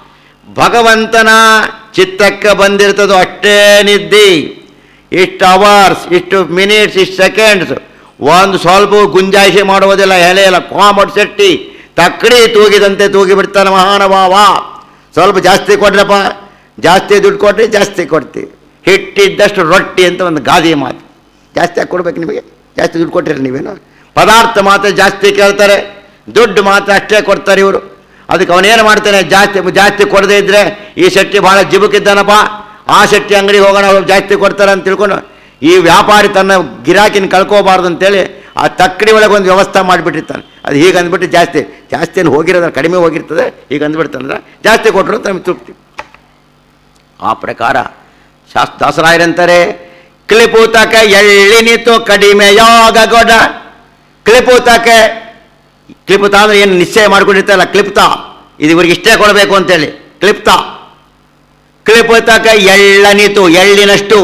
ಭಗವಂತನ ಚಿತ್ತಕ್ಕೆ ಬಂದಿರ್ತದೋ ಅಷ್ಟೇ ನಿದ್ದೆ ಇಷ್ಟು ಅವರ್ಸ್ ಇಷ್ಟು ಮಿನಿಟ್ಸ್ ಇಷ್ಟು ಸೆಕೆಂಡ್ಸ್ ಒಂದು ಸ್ವಲ್ಪ ಗುಂಜಾಯಿಷಿ ಮಾಡುವುದಿಲ್ಲ ಎಲೆ ಎಲ್ಲ ಕಾಮಟ್ ಸೆಟ್ಟಿ ತಕ್ಕಡಿ ತೂಗಿದಂತೆ ತೂಗಿ ಬಿಡ್ತಾನೆ ಮಹಾನುಭಾವ ಸ್ವಲ್ಪ ಜಾಸ್ತಿ ಕೊಡ್ರಪ್ಪ ಜಾಸ್ತಿ ದುಡ್ಡು ಕೊಟ್ಟರೆ ಜಾಸ್ತಿ ಕೊಡ್ತೀವಿ ಹಿಟ್ಟಿದ್ದಷ್ಟು ರೊಟ್ಟಿ ಅಂತ ಒಂದು ಗಾದೆ ಮಾತು ಜಾಸ್ತಿ ಹಾಕಿ ಕೊಡ್ಬೇಕು ನಿಮಗೆ ಜಾಸ್ತಿ ದುಡ್ಡು ಕೊಟ್ಟಿರಿ ನೀವೇನು ಪದಾರ್ಥ ಮಾತ್ರ ಜಾಸ್ತಿ ಕೇಳ್ತಾರೆ ದುಡ್ಡು ಮಾತ್ರ ಅಷ್ಟೇ ಕೊಡ್ತಾರೆ ಇವರು ಅದಕ್ಕೆ ಅವನೇನು ಮಾಡ್ತಾನೆ ಜಾಸ್ತಿ ಜಾಸ್ತಿ ಕೊಡದೇ ಇದ್ದರೆ ಈ ಶೆಟ್ಟಿ ಭಾಳ ಜಿಬುಕಿದ್ದಾನಪ್ಪ ಆ ಶೆಟ್ಟಿ ಅಂಗಡಿಗೆ ಹೋಗೋಣ ಅವ್ರು ಜಾಸ್ತಿ ಕೊಡ್ತಾರೆ ಅಂತ ತಿಳ್ಕೊಂಡು ಈ ವ್ಯಾಪಾರಿ ತನ್ನ ಗಿರಾಕಿನ ಕಳ್ಕೋಬಾರ್ದು ಅಂತೇಳಿ ಆ ತಕ್ಕಡಿ ಒಳಗೆ ಒಂದು ವ್ಯವಸ್ಥೆ ಮಾಡಿಬಿಟ್ಟಿರ್ತಾನೆ ಅದು ಹೀಗೆ ಅಂದ್ಬಿಟ್ಟು ಜಾಸ್ತಿ ಜಾಸ್ತಿ ಏನು ಹೋಗಿರೋದ್ರೆ ಕಡಿಮೆ ಹೋಗಿರ್ತದೆ ಹೀಗೆ ಅಂದ್ಬಿಡ್ತಾನಂದ್ರೆ ಜಾಸ್ತಿ ಕೊಟ್ಟರು ಅಂತ ನಮಗೆ ತೃಪ್ತಿ ಆ ಪ್ರಕಾರ ಶಾಸ್ತ್ರ ದಾಸರಾಯರಂತಾರೆ ಕ್ಲಿಪೂತಕ ಎಳ್ಳಿನಿತು ಕಡಿಮೆಯಾಗಗೊಡ ಕ್ಲಿಪೂತಕ ಕ್ಲಿಪುತ ಅಂದ್ರೆ ಏನು ನಿಶ್ಚಯ ಮಾಡ್ಕೊಂಡಿರ್ತಾರಲ್ಲ ಕ್ಲಿಪ್ತ ಇದು ಇವ್ರಿಗೆ ಇಷ್ಟೇ ಕೊಡಬೇಕು ಅಂತೇಳಿ ಕ್ಲಿಪ್ತ ಕ್ಲಿಪುತಕ ಎಳ್ಳನಿತು ಎಳ್ಳಿನಷ್ಟು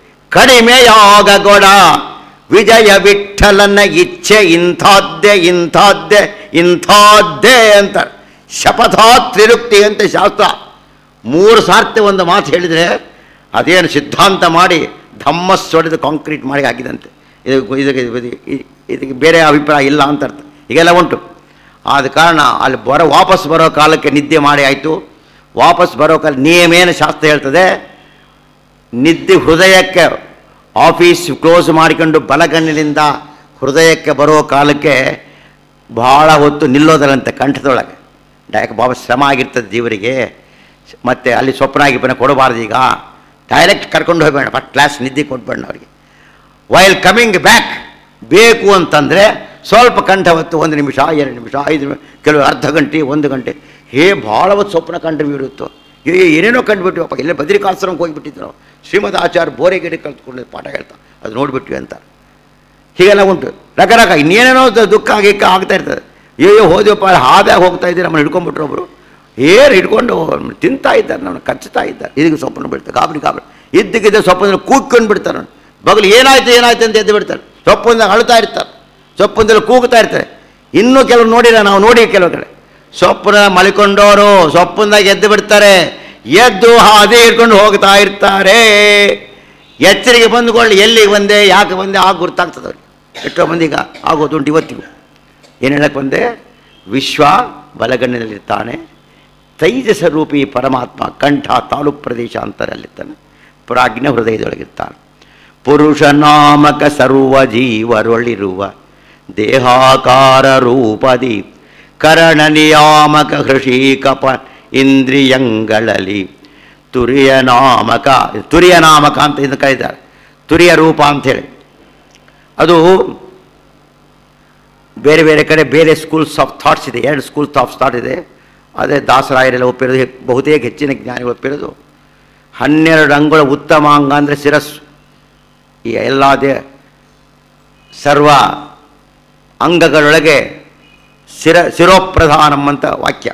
ಕಡಿಮೆಯಾಗಗೊಡ ವಿಜಯ ವಿಠಲನ ಇಚ್ಛೆ ಇಂಥದ್ದೇ ಇಂಥದ್ದೇ ಇಂಥದ್ದೇ ಅಂತ ಶಪಥ ತ್ರಿರುಕ್ತಿ ಅಂತ ಶಾಸ್ತ್ರ ಮೂರು ಸಾರ್ತಿ ಒಂದು ಮಾತು ಹೇಳಿದರೆ ಅದೇನು ಸಿದ್ಧಾಂತ ಮಾಡಿ ಧಮ್ಮಸ್ ಹೊಡೆದು ಕಾಂಕ್ರೀಟ್ ಮಾಡಿ ಹಾಕಿದಂತೆ ಇದು ಇದಕ್ಕೆ ಇದು- ಇದಕ್ಕೆ ಬೇರೆ ಅಭಿಪ್ರಾಯ ಇಲ್ಲ ಅಂತ ಅರ್ಥ ಹೀಗೆಲ್ಲ ಉಂಟು ಆದ ಕಾರಣ ಅಲ್ಲಿ ಬರೋ ವಾಪಸ್ ಬರೋ ಕಾಲಕ್ಕೆ ನಿದ್ದೆ ಮಾಡಿ ಆಯಿತು ವಾಪಸ್ ಬರೋ ಕಾಲ ನಿಯಮೇನು ಶಾಸ್ತ್ರ ಹೇಳ್ತದೆ ನಿದ್ದೆ ಹೃದಯಕ್ಕೆ ಆಫೀಸ್ ಕ್ಲೋಸ್ ಮಾಡಿಕೊಂಡು ಬಲಗಣ್ಣಿನಿಂದ ಹೃದಯಕ್ಕೆ ಬರೋ ಕಾಲಕ್ಕೆ ಭಾಳ ಹೊತ್ತು ನಿಲ್ಲೋದರಂತೆ ಕಂಠದೊಳಗೆ ಯಾಕೆ ಭಾಳ ಶ್ರಮ ಆಗಿರ್ತದೆ ಜೀವರಿಗೆ ಮತ್ತು ಅಲ್ಲಿ ಸ್ವಪ್ನ ಗಿಪ್ಪನ ಕೊಡಬಾರ್ದು ಈಗ ಡೈರೆಕ್ಟ್ ಕರ್ಕೊಂಡು ಹೋಗ್ಬೇಡ ಫಸ್ಟ್ ಕ್ಲಾಸ್ ನಿದ್ದೆ ಕೊಟ್ಬೇಡ ಅವರಿಗೆ ವೈಲ್ ಕಮಿಂಗ್ ಬ್ಯಾಕ್ ಬೇಕು ಅಂತಂದರೆ ಸ್ವಲ್ಪ ಕಂಠ ಹೊತ್ತು ಒಂದು ನಿಮಿಷ ಎರಡು ನಿಮಿಷ ಐದು ನಿಮಿಷ ಕೆಲವು ಅರ್ಧ ಗಂಟೆ ಒಂದು ಗಂಟೆ ಹೇ ಭಾಳ ಹೊತ್ತು ಸ್ವಪ್ನ ಕಂಡು ಬೀರುತ್ತೋ ಏ ಏನೇನೋ ಕಂಡುಬಿಟ್ಟಿವಪ್ಪ ಇಲ್ಲೇ ಬದ್ರಿಕಾಶ್ರಮಕ್ಕೆ ಹೋಗಿಬಿಟ್ಟಿದ್ರು ಶ್ರೀಮದ್ ಆಚಾರ್ಯ ಬೋರೆಗಿಡಿ ಕಲ್ತ್ಕೊಂಡು ಪಾಠ ಹೇಳ್ತಾ ಅದು ನೋಡಿಬಿಟ್ವಿ ಅಂತ ಹೀಗೆಲ್ಲ ಉಂಟು ರಕರಕ ಇನ್ನೇನೇನೋ ದ- ದುಃಖ ಗಿಕ್ಕ ಆಗ್ತಾ ಇರ್ತದೆ ಅಯ್ಯೋ ಹೋದ್ಯಪ್ಪ ಹಾದ್ಯಾಗ ಹೋಗ್ತಾ ಇದ್ದೀರಿ ನಮ್ಮನ್ನು ಹಿಡ್ಕೊಂಡ್ಬಿಟ್ರು ಒಬ್ಬರು ಏರು ಹಿಡ್ಕೊಂಡು ತಿಂತಾ ಇದ್ದಾರೆ ನಮ್ಮನ್ನು ಕಚ್ಚುತ್ತಾ ಇದ್ದಾರೆ ಇದಕ್ಕೆ ಸ್ವಪ್ನ ಬಿಡ್ತಾರೆ ಗಾಬರಿ ಗಾಬರಿ ಇದ್ದಕ್ಕಿದ್ದ ಸ್ವಪ್ನದಲ್ಲಿ ಕೂಗ್ಕೊಂಡು ಬಿಡ್ತಾರೆ ಅವ್ನು. ಬಗಲು ಏನಾಯ್ತು ಏನಾಯ್ತು ಅಂತ ಎದ್ದು ಬಿಡ್ತಾರೆ ಸ್ವಪ್ಪಂದಾಗ ಅಳ್ತಾ ಇರ್ತಾರೆ ಸ್ವಪ್ಪಂದಲ್ಲಿ ಕೂಗ್ತಾ ಇರ್ತಾರೆ ಇನ್ನೂ ಕೆಲವು ನೋಡಿಲ್ಲ ನಾವು ನೋಡಿ ಕೆಲವು ಕಡೆ ಸ್ವಪ್ನ ಮಲಿಕೊಂಡವರು ಸ್ವಪ್ಪಂದಾಗ ಎದ್ದು ಬಿಡ್ತಾರೆ ಎದ್ದು ಹಾದಿ ಹಿಡ್ಕೊಂಡು ಹೋಗ್ತಾ ಇರ್ತಾರೆ ಎಚ್ಚರಿಕೆ ಬಂದುಕೊಳ್ಳಿ ಎಲ್ಲಿಗೆ ಬಂದೆ ಯಾಕೆ ಬಂದೆ ಆಗ ಗುರ್ತಾಗ್ತದೆ ಅವ್ರಿಗೆ ಎಷ್ಟೋ ಮಂದಿಗ ಆಗೋದುಂಟು ಇವತ್ತಿಗೂ ಏನು ಹೇಳಕ್ಕೆ ಬಂದೆ ವಿಶ್ವ ಬಲಗಣ್ಣಿನಲ್ಲಿರ್ತಾನೆ ತೈಜಸ ರೂಪಿ ಪರಮಾತ್ಮ ಕಂಠ ತಾಲೂಕು ಪ್ರದೇಶ ಅಂತರಲ್ಲಿರ್ತಾನೆ ಪ್ರಾಜ್ಞ ಹೃದಯದೊಳಗಿರ್ತಾನೆ ಪುರುಷ ನಾಮಕ ಸರ್ವ ಜೀವರೊಳಿರುವ ದೇಹಾಕಾರ ರೂಪದಿ ಕರಣ ನಿಯಾಮಕ ಹೃಷಿಕಪ ಇಂದ್ರಿಯಂಗಳಲ್ಲಿ ತುರಿಯ ನಾಮಕ ತುರಿಯ ನಾಮಕ ಅಂತ ಇದನ್ನು ಕರೀತಾರೆ ತುರಿಯ ರೂಪ ಅಂಥೇಳಿ ಅದು ಬೇರೆ ಬೇರೆ ಕಡೆ ಬೇರೆ ಸ್ಕೂಲ್ಸ್ ಆಫ್ ಥಾಟ್ಸ್ ಇದೆ ಎರಡು ಸ್ಕೂಲ್ಸ್ ಆಫ್ ಥಾಟ್ ಇದೆ ಅದೇ ದಾಸರಾಯರೆಲ್ಲ ಒಪ್ಪಿರೋದು ಹೆ- ಬಹುತೇಕ ಹೆಚ್ಚಿನ ಜ್ಞಾನಿಗಳು ಒಪ್ಪಿರೋದು ಹನ್ನೆರಡು ಅಂಗುಳ ಉತ್ತಮಾಂಗ ಅಂದರೆ ಶಿರಸ್ಸು ಈ ಎಲ್ಲ ದೇ ಸರ್ವ ಅಂಗಗಳೊಳಗೆ ಶಿರ ಶಿರೋಪ್ರಧಾನಂ ಅಂತ ವಾಕ್ಯ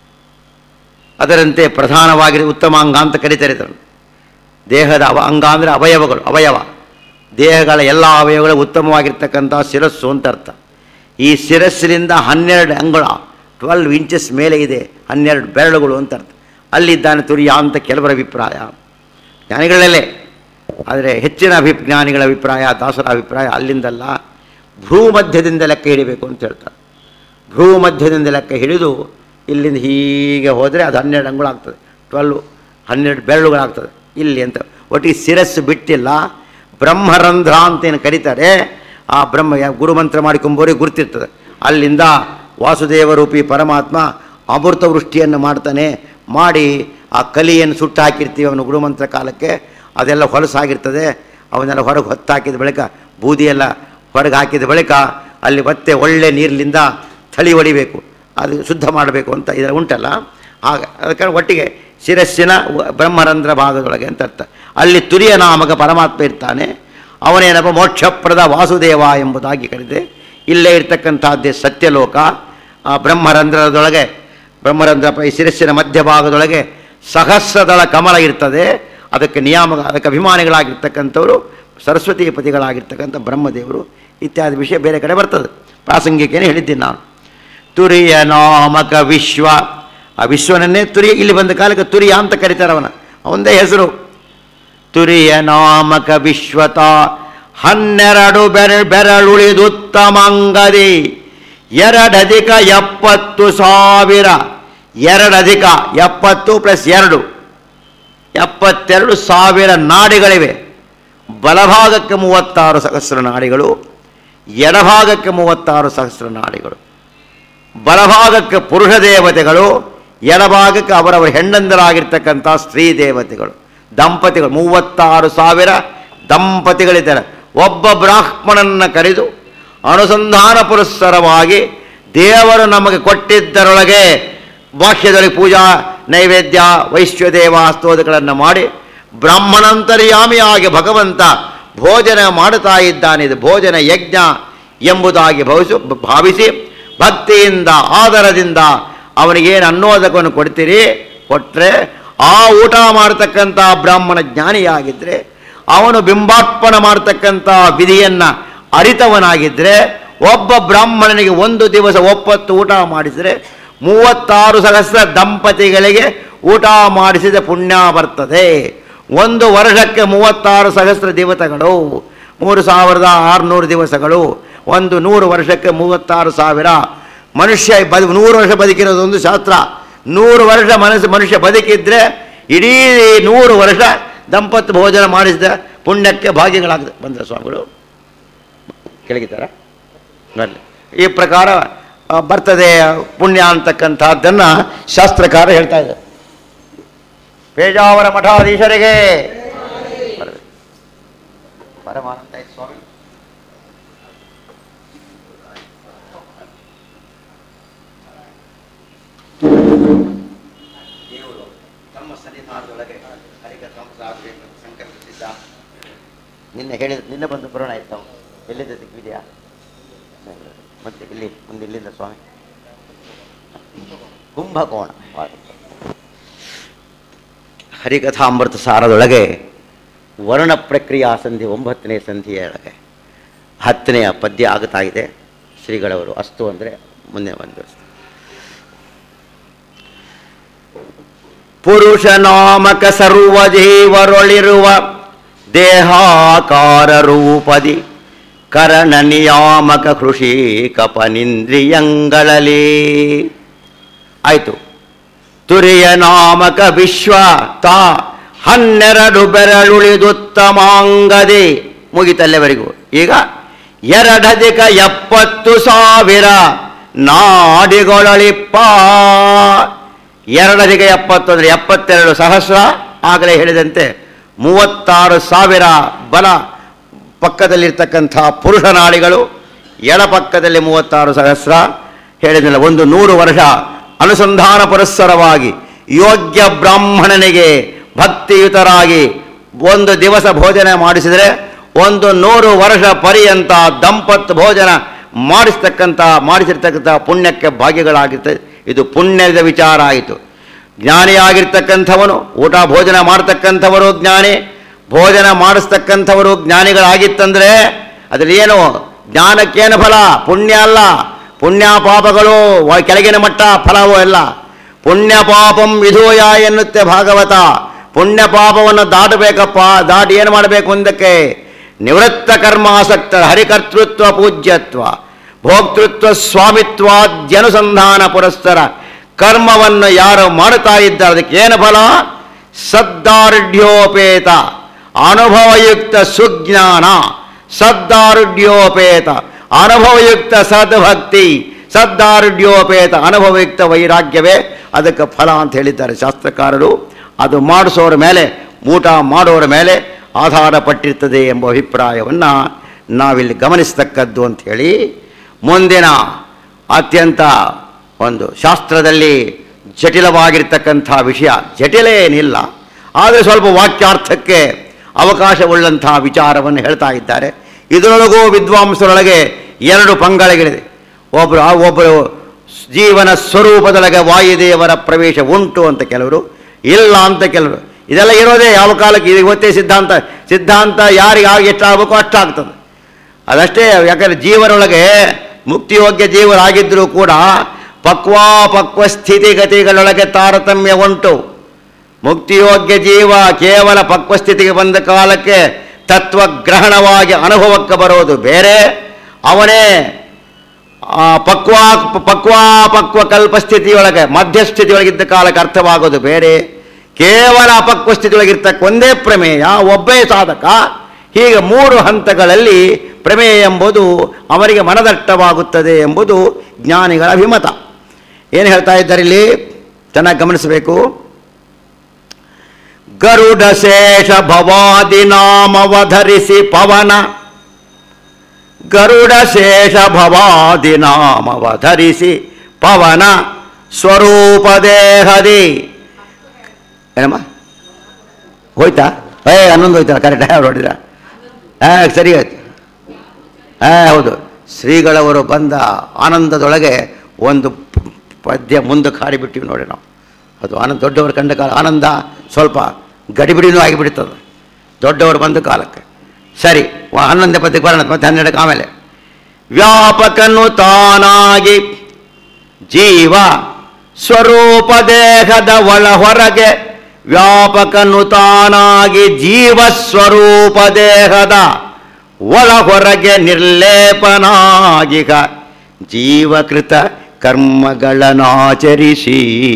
ಅದರಂತೆ ಪ್ರಧಾನವಾಗಿರೋ ಉತ್ತಮಾಂಗ ಅಂತ ಕರೀತಾರೆ ಇದನ್ನು ದೇಹದ ಅವ ಅಂಗ ಅಂದರೆ ಅವಯವಗಳು ಅವಯವ ದೇಹಗಳ ಎಲ್ಲ ಅವಯವಗಳು ಉತ್ತಮವಾಗಿರ್ತಕ್ಕಂಥ ಶಿರಸ್ಸು ಅಂತ ಅರ್ಥ ಈ ಶಿರಸ್ಸಿನಿಂದ ಹನ್ನೆರಡು ಅಂಗುಳ ಟ್ವೆಲ್ವ್ ಇಂಚಸ್ ಮೇಲೆ ಇದೆ ಹನ್ನೆರಡು ಬೆರಳುಗಳು ಅಂತ ಅರ್ಥ ಅಲ್ಲಿದ್ದಾನೆ ತುರಿಯ ಅಂತ ಕೆಲವರ ಅಭಿಪ್ರಾಯ ಜ್ಞಾನಿಗಳಲ್ಲೇ ಆದರೆ ಹೆಚ್ಚಿನ ಅಭಿಜ್ಞಾನಿಗಳ ಅಭಿಪ್ರಾಯ ದಾಸರ ಅಭಿಪ್ರಾಯ ಅಲ್ಲಿಂದಲ್ಲ ಭ್ರೂ ಮಧ್ಯದಿಂದ ಲೆಕ್ಕ ಹಿಡಿಬೇಕು ಅಂತ ಹೇಳ್ತಾರೆ ಭ್ರೂ ಮಧ್ಯದಿಂದ ಲೆಕ್ಕ ಹಿಡಿದು ಇಲ್ಲಿಂದ ಹೀಗೆ ಹೋದರೆ ಅದು ಹನ್ನೆರಡು ಅಂಗುಳಾಗ್ತದೆ ಟ್ವೆಲ್ವ್ ಹನ್ನೆರಡು ಬೆರಳುಗಳಾಗ್ತದೆ ಇಲ್ಲಿ ಅಂತ ಒಟ್ಟಿಗೆ ಶಿರಸ್ಸು ಬಿಟ್ಟಿಲ್ಲ ಬ್ರಹ್ಮರಂಧ್ರ ಅಂತ ಏನು ಕರೀತಾರೆ ಆ ಬ್ರಹ್ಮ ಯಾ- ಗುರುಮಂತ್ರ ಮಾಡಿಕೊಂಬೋರಿಗೆ ಗುರುತಿರ್ತದೆ ಅಲ್ಲಿಂದ ವಾಸುದೇವ ರೂಪಿ ಪರಮಾತ್ಮ ಅಮೃತ ವೃಷ್ಟಿಯನ್ನು ಮಾಡ್ತಾನೆ ಮಾಡಿ ಆ ಕಲಿಯನ್ನು ಸುಟ್ಟು ಹಾಕಿರ್ತೀವಿ ಅವನು ಗುರುಮಂತ್ರ ಕಾಲಕ್ಕೆ ಅದೆಲ್ಲ ಹೊಲಸಾಗಿರ್ತದೆ ಅವನ್ನೆಲ್ಲ ಹೊರಗೆ ಹೊತ್ತಾಕಿದ ಬಳಿಕ ಬೂದಿಯೆಲ್ಲ ಹೊರಗೆ ಹಾಕಿದ ಬಳಿಕ ಅಲ್ಲಿ ಮತ್ತೆ ಒಳ್ಳೆ ನೀರಿನಿಂದ ಥಳಿ ಹೊಡಿಬೇಕು ಅದು ಶುದ್ಧ ಮಾಡಬೇಕು ಅಂತ ಇದರ ಉಂಟಲ್ಲ ಆಗ ಅದಕ್ಕೆ ಒಟ್ಟಿಗೆ ಶಿರಸ್ಸಿನ ವ- ಬ್ರಹ್ಮರಂಧ್ರ ಭಾಗದೊಳಗೆ ಅಂತ ಅರ್ಥ ಅಲ್ಲಿ ತುರಿಯ ನಾಮಕ ಪರಮಾತ್ಮ ಇರ್ತಾನೆ ಅವನೇನಪ್ಪ ಮೋಕ್ಷಪ್ರದ ವಾಸುದೇವ ಎಂಬುದಾಗಿ ಕರೆದೆ ಇಲ್ಲೇ ಇರ್ತಕ್ಕಂಥದ್ದೇ ಸತ್ಯಲೋಕ ಆ ಬ್ರಹ್ಮರಂಧ್ರದೊಳಗೆ ಬ್ರಹ್ಮರಂಧ್ರ ಪ- ಈ ಶಿರಸ್ಸಿನ ಮಧ್ಯಭಾಗದೊಳಗೆ ಸಹಸ್ರದಳ ಕಮಲ ಇರ್ತದೆ ಅದಕ್ಕೆ ನಿಯಾಮಕ ಅದಕ್ಕೆ ಅಭಿಮಾನಿಗಳಾಗಿರ್ತಕ್ಕಂಥವರು ಸರಸ್ವತಿ ಪತಿಗಳಾಗಿರ್ತಕ್ಕಂಥ ಬ್ರಹ್ಮದೇವರು ಇತ್ಯಾದಿ ವಿಷಯ ಬೇರೆ ಕಡೆ ಬರ್ತದೆ ಪ್ರಾಸಂಗಿಕನೇ ಹೇಳಿದ್ದೀನಿ ನಾನು ತುರಿಯ ನಾಮಕ ವಿಶ್ವ ಆ ವಿಶ್ವನನ್ನೇ ತುರಿ ಇಲ್ಲಿ ಬಂದ ಕಾಲಕ್ಕೆ ತುರಿಯ ಅಂತ ಕರೀತಾರೆ ಅವನ ಅವಂದೇ ಹೆಸರು ತುರಿಯ ನಾಮಕ ವಿಶ್ವತ ಹನ್ನೆರಡು ಬೆರ ಬೆರಳುಳಿದುತ್ತಮಂಗದಿ ಎರಡಧಿಕ ಎಪ್ಪತ್ತು ಸಾವಿರ ಎರಡಧಿಕ ಎಪ್ಪತ್ತು ಪ್ಲಸ್ ಎರಡು ಎಪ್ಪತ್ತೆರಡು ಸಾವಿರ ನಾಡಿಗಳಿವೆ ಬಲಭಾಗಕ್ಕೆ ಮೂವತ್ತಾರು ಸಹಸ್ರ ನಾಡಿಗಳು ಎಡಭಾಗಕ್ಕೆ ಮೂವತ್ತಾರು ಸಹಸ್ರ ನಾಡಿಗಳು ಬಲಭಾಗಕ್ಕೆ ಪುರುಷ ದೇವತೆಗಳು ಎಡಭಾಗಕ್ಕೆ ಅವರವರ ಹೆಣ್ಣಂದರಾಗಿರ್ತಕ್ಕಂಥ ಸ್ತ್ರೀ ದೇವತೆಗಳು ದಂಪತಿಗಳು ಮೂವತ್ತಾರು ಸಾವಿರ ದಂಪತಿಗಳಿದ್ದಾರೆ ಒಬ್ಬ ಬ್ರಾಹ್ಮಣನ ಕರೆದು ಅನುಸಂಧಾನ ಪುರಸ್ಸರವಾಗಿ ದೇವರು ನಮಗೆ ಕೊಟ್ಟಿದ್ದರೊಳಗೆ ಭಾಷ್ಯದಲ್ಲಿ ಪೂಜಾ ನೈವೇದ್ಯ ವೈಶ್ವದೇವ ಸ್ತೋದಗಳನ್ನು ಮಾಡಿ ಬ್ರಾಹ್ಮಣಾಂತರ್ಯಾಮಿಯಾಗಿ ಭಗವಂತ ಭೋಜನ ಮಾಡುತ್ತಾ ಇದ್ದಾನೆ ಇದು ಭೋಜನ ಯಜ್ಞ ಎಂಬುದಾಗಿ ಭಾವಿಸು ಭಾವಿಸಿ ಭಕ್ತಿಯಿಂದ ಆದರದಿಂದ ಅವನಿಗೇನು ಅನ್ನೋದಕವನ್ನು ಕೊಡ್ತೀರಿ ಕೊಟ್ಟರೆ ಆ ಊಟ ಮಾಡತಕ್ಕಂಥ ಬ್ರಾಹ್ಮಣ ಜ್ಞಾನಿಯಾಗಿದ್ದರೆ ಅವನು ಬಿಂಬಾರ್ಪಣ ಮಾಡತಕ್ಕಂಥ ವಿಧಿಯನ್ನು ಅರಿತವನಾಗಿದ್ದರೆ ಒಬ್ಬ ಬ್ರಾಹ್ಮಣನಿಗೆ ಒಂದು ದಿವಸ ಒಪ್ಪತ್ತು ಊಟ ಮಾಡಿದರೆ ಮೂವತ್ತಾರು ಸಹಸ್ರ ದಂಪತಿಗಳಿಗೆ ಊಟ ಮಾಡಿಸಿದ ಪುಣ್ಯ ಬರ್ತದೆ ಒಂದು ವರ್ಷಕ್ಕೆ ಮೂವತ್ತಾರು ಸಹಸ್ರ ದಿವಸಗಳು ಮೂರು ಸಾವಿರದ ಆರುನೂರು ದಿವಸಗಳು ಒಂದು ನೂರು ವರ್ಷಕ್ಕೆ ಮೂವತ್ತಾರು ಸಾವಿರ ಮನುಷ್ಯ ಬದು ನೂರು ವರ್ಷ ಬದುಕಿರೋದು ಒಂದು ಶಾಸ್ತ್ರ ನೂರು ವರ್ಷ ಮನಸ್ಸು ಮನುಷ್ಯ ಬದುಕಿದ್ರೆ ಇಡೀ ನೂರು ವರ್ಷ ದಂಪತಿ ಭೋಜನ ಮಾಡಿಸಿದ ಪುಣ್ಯಕ್ಕೆ ಭಾಗ್ಯಗಳಾಗ್ತದೆ ಬಂದ್ರ ಸ್ವಾಮಿಗಳು ಕೆಳಗಿದ್ದಾರ ಬರಲಿ ಈ ಪ್ರಕಾರ ಆ, ಬರ್ತದೆ ಪುಣ್ಯ ಅಂತಕ್ಕಂಥದ್ದನ್ನು ಶಾಸ್ತ್ರಕಾರ ಹೇಳ್ತಾ ಇದ್ದಾರೆ ಪೇಜಾವರ ಮಠಾಧೀಶರಿಗೆ ಬರಲಿ. ಪರಮಾನಂದ ಸ್ವಾಮಿ ದೇವರು ತಮ್ಮ ಸನ್ನಿಧಾನದೊಳಗೆ ಹರಿಕಥಾಂಸಾಗಬೇಕು ಸಂಕಲ್ಪಿಸಿದ್ದ ನಿನ್ನೆ ಹೇಳಿದ ನಿನ್ನೆ ಬಂದು ಬರೋಣ ಆಯ್ತು ನಾವು ಎಲ್ಲಿಂದ ಸಿಕ್ಕಿದೆಯಾ ಮತ್ತೆ ಇಲ್ಲಿ ಮುಂದೆ ಇಲ್ಲಿಂದ ಸ್ವಾಮಿ ಕುಂಭಕೋಣ ಹರಿಕಥಾಮೃತ ಸಾರದೊಳಗೆ ವರ್ಣ ಪ್ರಕ್ರಿಯಾ ಸಂಧಿ ಒಂಬತ್ತನೇ ಸಂಧಿಯೊಳಗೆ ಹತ್ತನೆಯ ಪದ್ಯ ಆಗುತ್ತಾ ಇದೆ ಶ್ರೀಗಳವರು ಅಸ್ತು ಅಂದರೆ ಮುಂದೆ ಒಂದು ಪುರುಷ ನಾಮಕ ಸರ್ವಜೀವರೊಳಿರುವ ದೇಹಾಕಾರ ರೂಪದಿ ಕರಣ ನಿಯಾಮಕ ಕೃಷಿ ಕಪನಿಂದ್ರಿಯಂಗಳಲ್ಲಿ ಆಯಿತು ತುರಿಯ ನಾಮಕ ವಿಶ್ವ ತಾ ಹನ್ನೆರಡು ಬೆರಳುಳಿದುತ್ತಮಾಂಗದೆ ಮುಗಿತಲ್ಲೆವರೆಗೂ ಈಗ ಎರಡಧಿಕ ಎಪ್ಪತ್ತು ಸಾವಿರ ನಾಡಿಗೊಳಳಿಪ್ಪ ಎರಡಧಿಕ ಎಪ್ಪತ್ತು ಅಂದರೆ ಎಪ್ಪತ್ತೆರಡು ಸಹಸ್ರ ಆಗಲೇ ಹೇಳಿದಂತೆ ಮೂವತ್ತಾರು ಸಾವಿರ ಬಲ ಪಕ್ಕದಲ್ಲಿರ್ತಕ್ಕಂಥ ಪುರುಷ ನಾಡಿಗಳು ಎಡಪಕ್ಕದಲ್ಲಿ ಮೂವತ್ತಾರು ಸಹಸ್ರ ಹೇಳಿದ್ನಲ್ಲ ಒಂದು ನೂರು ವರ್ಷ ಅನುಸಂಧಾನ ಪುರಸ್ಸರವಾಗಿ ಯೋಗ್ಯ ಬ್ರಾಹ್ಮಣನಿಗೆ ಭಕ್ತಿಯುತರಾಗಿ ಒಂದು ದಿವಸ ಭೋಜನ ಮಾಡಿಸಿದರೆ ಒಂದು ನೂರು ವರ್ಷ ಪರ್ಯಂತ ದಂಪತ್ ಭೋಜನ ಮಾಡಿಸ್ತಕ್ಕಂಥ ಮಾಡಿಸಿರ್ತಕ್ಕಂಥ ಪುಣ್ಯಕ್ಕೆ ಭಾಗ್ಯಗಳಾಗಿರ್ತದೆ ಇದು ಪುಣ್ಯದ ವಿಚಾರ ಆಯಿತು ಜ್ಞಾನಿಯಾಗಿರ್ತಕ್ಕಂಥವನು ಊಟ ಭೋಜನ ಮಾಡ್ತಕ್ಕಂಥವರು ಜ್ಞಾನಿ ಭೋಜನ ಮಾಡಿಸ್ತಕ್ಕಂಥವರು ಜ್ಞಾನಿಗಳಾಗಿತ್ತಂದರೆ ಅದರಲ್ಲಿ ಏನು ಜ್ಞಾನಕ್ಕೇನು ಫಲ ಪುಣ್ಯ ಅಲ್ಲ ಪುಣ್ಯ ಪಾಪಗಳು ವ- ಕೆಳಗಿನ ಮಟ್ಟ ಫಲವೂ ಎಲ್ಲ ಪುಣ್ಯ ಪಾಪಂ ವಿಧೂಯ ಎನ್ನುತ್ತೆ ಭಾಗವತ ಪುಣ್ಯ ಪಾಪವನ್ನು ದಾಟಬೇಕಪ್ಪ ದಾಟಿ ಏನು ಮಾಡಬೇಕು ಮುಂದಕ್ಕೆ ನಿವೃತ್ತ ಕರ್ಮಾಸಕ್ತ ಹರಿಕರ್ತೃತ್ವ ಪೂಜ್ಯತ್ವ ಭೋಕ್ತೃತ್ವ ಸ್ವಾಮಿತ್ವಾದ್ಯನುಸಂಧಾನ ಪುರಸ್ಸರ ಕರ್ಮವನ್ನು ಯಾರು ಮಾಡುತ್ತಾ ಇದ್ದಾರೆ ಅದಕ್ಕೆ ಏನು ಫಲ ಸದ್ದಾರುಢ್ಯೋಪೇತ ಅನುಭವಯುಕ್ತ ಸುಜ್ಞಾನ ಸದ್ದಾರುಢ್ಯೋಪೇತ ಅನುಭವಯುಕ್ತ ಸದ್ಭಕ್ತಿ ಸದ್ದಾರುಢ್ಯೋಪೇತ ಅನುಭವಯುಕ್ತ ವೈರಾಗ್ಯವೇ ಅದಕ್ಕೆ ಫಲ ಅಂತ ಹೇಳಿದ್ದಾರೆ ಶಾಸ್ತ್ರಕಾರರು ಅದು ಮಾಡಿಸೋರ ಮೇಲೆ ಊಟ ಮಾಡೋರ ಮೇಲೆ ಆಧಾರ ಪಟ್ಟಿರ್ತದೆ ಎಂಬ ಅಭಿಪ್ರಾಯವನ್ನು ನಾವಿಲ್ಲಿ ಗಮನಿಸ್ತಕ್ಕದ್ದು ಅಂಥೇಳಿ ಮುಂದಿನ ಅತ್ಯಂತ ಒಂದು ಶಾಸ್ತ್ರದಲ್ಲಿ ಜಟಿಲವಾಗಿರ್ತಕ್ಕಂಥ ವಿಷಯ ಜಟಿಲ ಏನಿಲ್ಲ ಆದರೆ ಸ್ವಲ್ಪ ವಾಕ್ಯಾರ್ಥಕ್ಕೆ ಅವಕಾಶವುಳ್ಳಂಥ ವಿಚಾರವನ್ನು ಹೇಳ್ತಾ ಇದ್ದಾರೆ ಇದರೊಳಗೂ ವಿದ್ವಾಂಸರೊಳಗೆ ಎರಡು ಪಂಗಡಗಳಿದೆ ಒಬ್ಬರು ಆ ಒಬ್ಬರು ಜೀವನ ಸ್ವರೂಪದೊಳಗೆ ವಾಯುದೇವರ ಪ್ರವೇಶ ಉಂಟು ಅಂತ ಕೆಲವರು ಇಲ್ಲ ಅಂತ ಕೆಲವರು ಇದೆಲ್ಲ ಇರೋದೇ ಯಾವ ಕಾಲಕ್ಕೆ ಇದು ಇವತ್ತೇ ಸಿದ್ಧಾಂತ ಸಿದ್ಧಾಂತ ಯಾರಿಗೆ ಆಗ ಎಷ್ಟಾಗಬೇಕೋ ಅಷ್ಟಾಗ್ತದೆ ಅದಷ್ಟೇ ಯಾಕಂದರೆ ಜೀವನೊಳಗೆ ಮುಕ್ತಿಯೋಗ್ಯ ಜೀವರಾಗಿದ್ದರೂ ಕೂಡ ಪಕ್ವಾಪಕ್ವ ಸ್ಥಿತಿಗತಿಗಳೊಳಗೆ ತಾರತಮ್ಯ ಉಂಟು ಮುಕ್ತಿಯೋಗ್ಯ ಜೀವ ಕೇವಲ ಪಕ್ವಸ್ಥಿತಿಗೆ ಬಂದ ಕಾಲಕ್ಕೆ ತತ್ವಗ್ರಹಣವಾಗಿ ಅನುಭವಕ್ಕೆ ಬರೋದು ಬೇರೆ ಅವನೇ ಆ ಪಕ್ವಾ ಪಕ್ವಾಪಕ್ವ ಕಲ್ಪ ಸ್ಥಿತಿಯೊಳಗೆ ಮಧ್ಯಸ್ಥಿತಿಯೊಳಗಿದ್ದ ಕಾಲಕ್ಕೆ ಅರ್ಥವಾಗೋದು ಬೇರೆ ಕೇವಲ ಅಪಕ್ವ ಸ್ಥಿತಿಯೊಳಗಿರ್ತಕ್ಕ ಒಂದೇ ಪ್ರಮೇಯ ಒಬ್ಬೇ ಸಾಧಕ ಹೀಗೆ ಮೂರು ಹಂತಗಳಲ್ಲಿ ಪ್ರಮೇಯ ಎಂಬುದು ಅವರಿಗೆ ಮನದಟ್ಟವಾಗುತ್ತದೆ ಎಂಬುದು ಜ್ಞಾನಿಗಳ ಅಭಿಮತ ಏನು ಹೇಳ್ತಾ ಇದ್ದಾರೆ ಇಲ್ಲಿ ಚೆನ್ನಾಗಿ ಗಮನಿಸಬೇಕು ಗರುಡ ಶೇಷ ಭವಾದಿ ನಾಮವಧರಿಸಿ ಪವನ ಗರುಡ ಶೇಷ ಭವಾದಿ ನಾಮವ ಧರಿಸಿ ಪವನ ಸ್ವರೂಪ ದೇಹದಿ ಏನಮ್ಮ ಹೋಯ್ತಾ ಏ ಹನ್ನೊಂದು ಹೋಯ್ತಲ್ಲ ಕರೆಕ್ಟ್ ನೋಡಿದ್ರ ಹಾಂ ಸರಿ ಆಯ್ತು ಹಾಂ ಹೌದು ಶ್ರೀಗಳವರು ಬಂದ ಆನಂದದೊಳಗೆ ಒಂದು ಪ- ಪದ್ಯ ಮುಂದಕ್ಕೆ ಹಾಡಿಬಿಟ್ಟಿವಿ ನೋಡಿ ನಾವು ಅದು ಆನಂದ ದೊಡ್ಡವರು ಕಂಡ ಕಾಲ ಆನಂದ ಸ್ವಲ್ಪ ಗಡಿಬಿಡಿನೂ ಆಗಿಬಿಡ್ತದೆ ದೊಡ್ಡವರು ಬಂದ ಕಾಲಕ್ಕೆ ಸರಿ ವ- ಹನ್ನೊಂದನೇ ಪದ್ಯಕ್ಕೆ ಬರೋಣ ಮತ್ತೆ ಹನ್ನೆರಡಕ್ಕೆ ಆಮೇಲೆ ವ್ಯಾಪಕನು ತಾನಾಗಿ ಜೀವ ಸ್ವರೂಪ ದೇಹದ ಒಳ ಹೊರಗೆ ವ್ಯಾಪಕನು ತಾನಾಗಿ ಜೀವ ಸ್ವರೂಪ ದೇಹದ ಒಳ ಹೊರಗೆ ನಿರ್ಲೇಪನಾಗಿಗ ಜೀವಕೃತ ಕರ್ಮಗಳನ್ನಾಚರಿಸಿ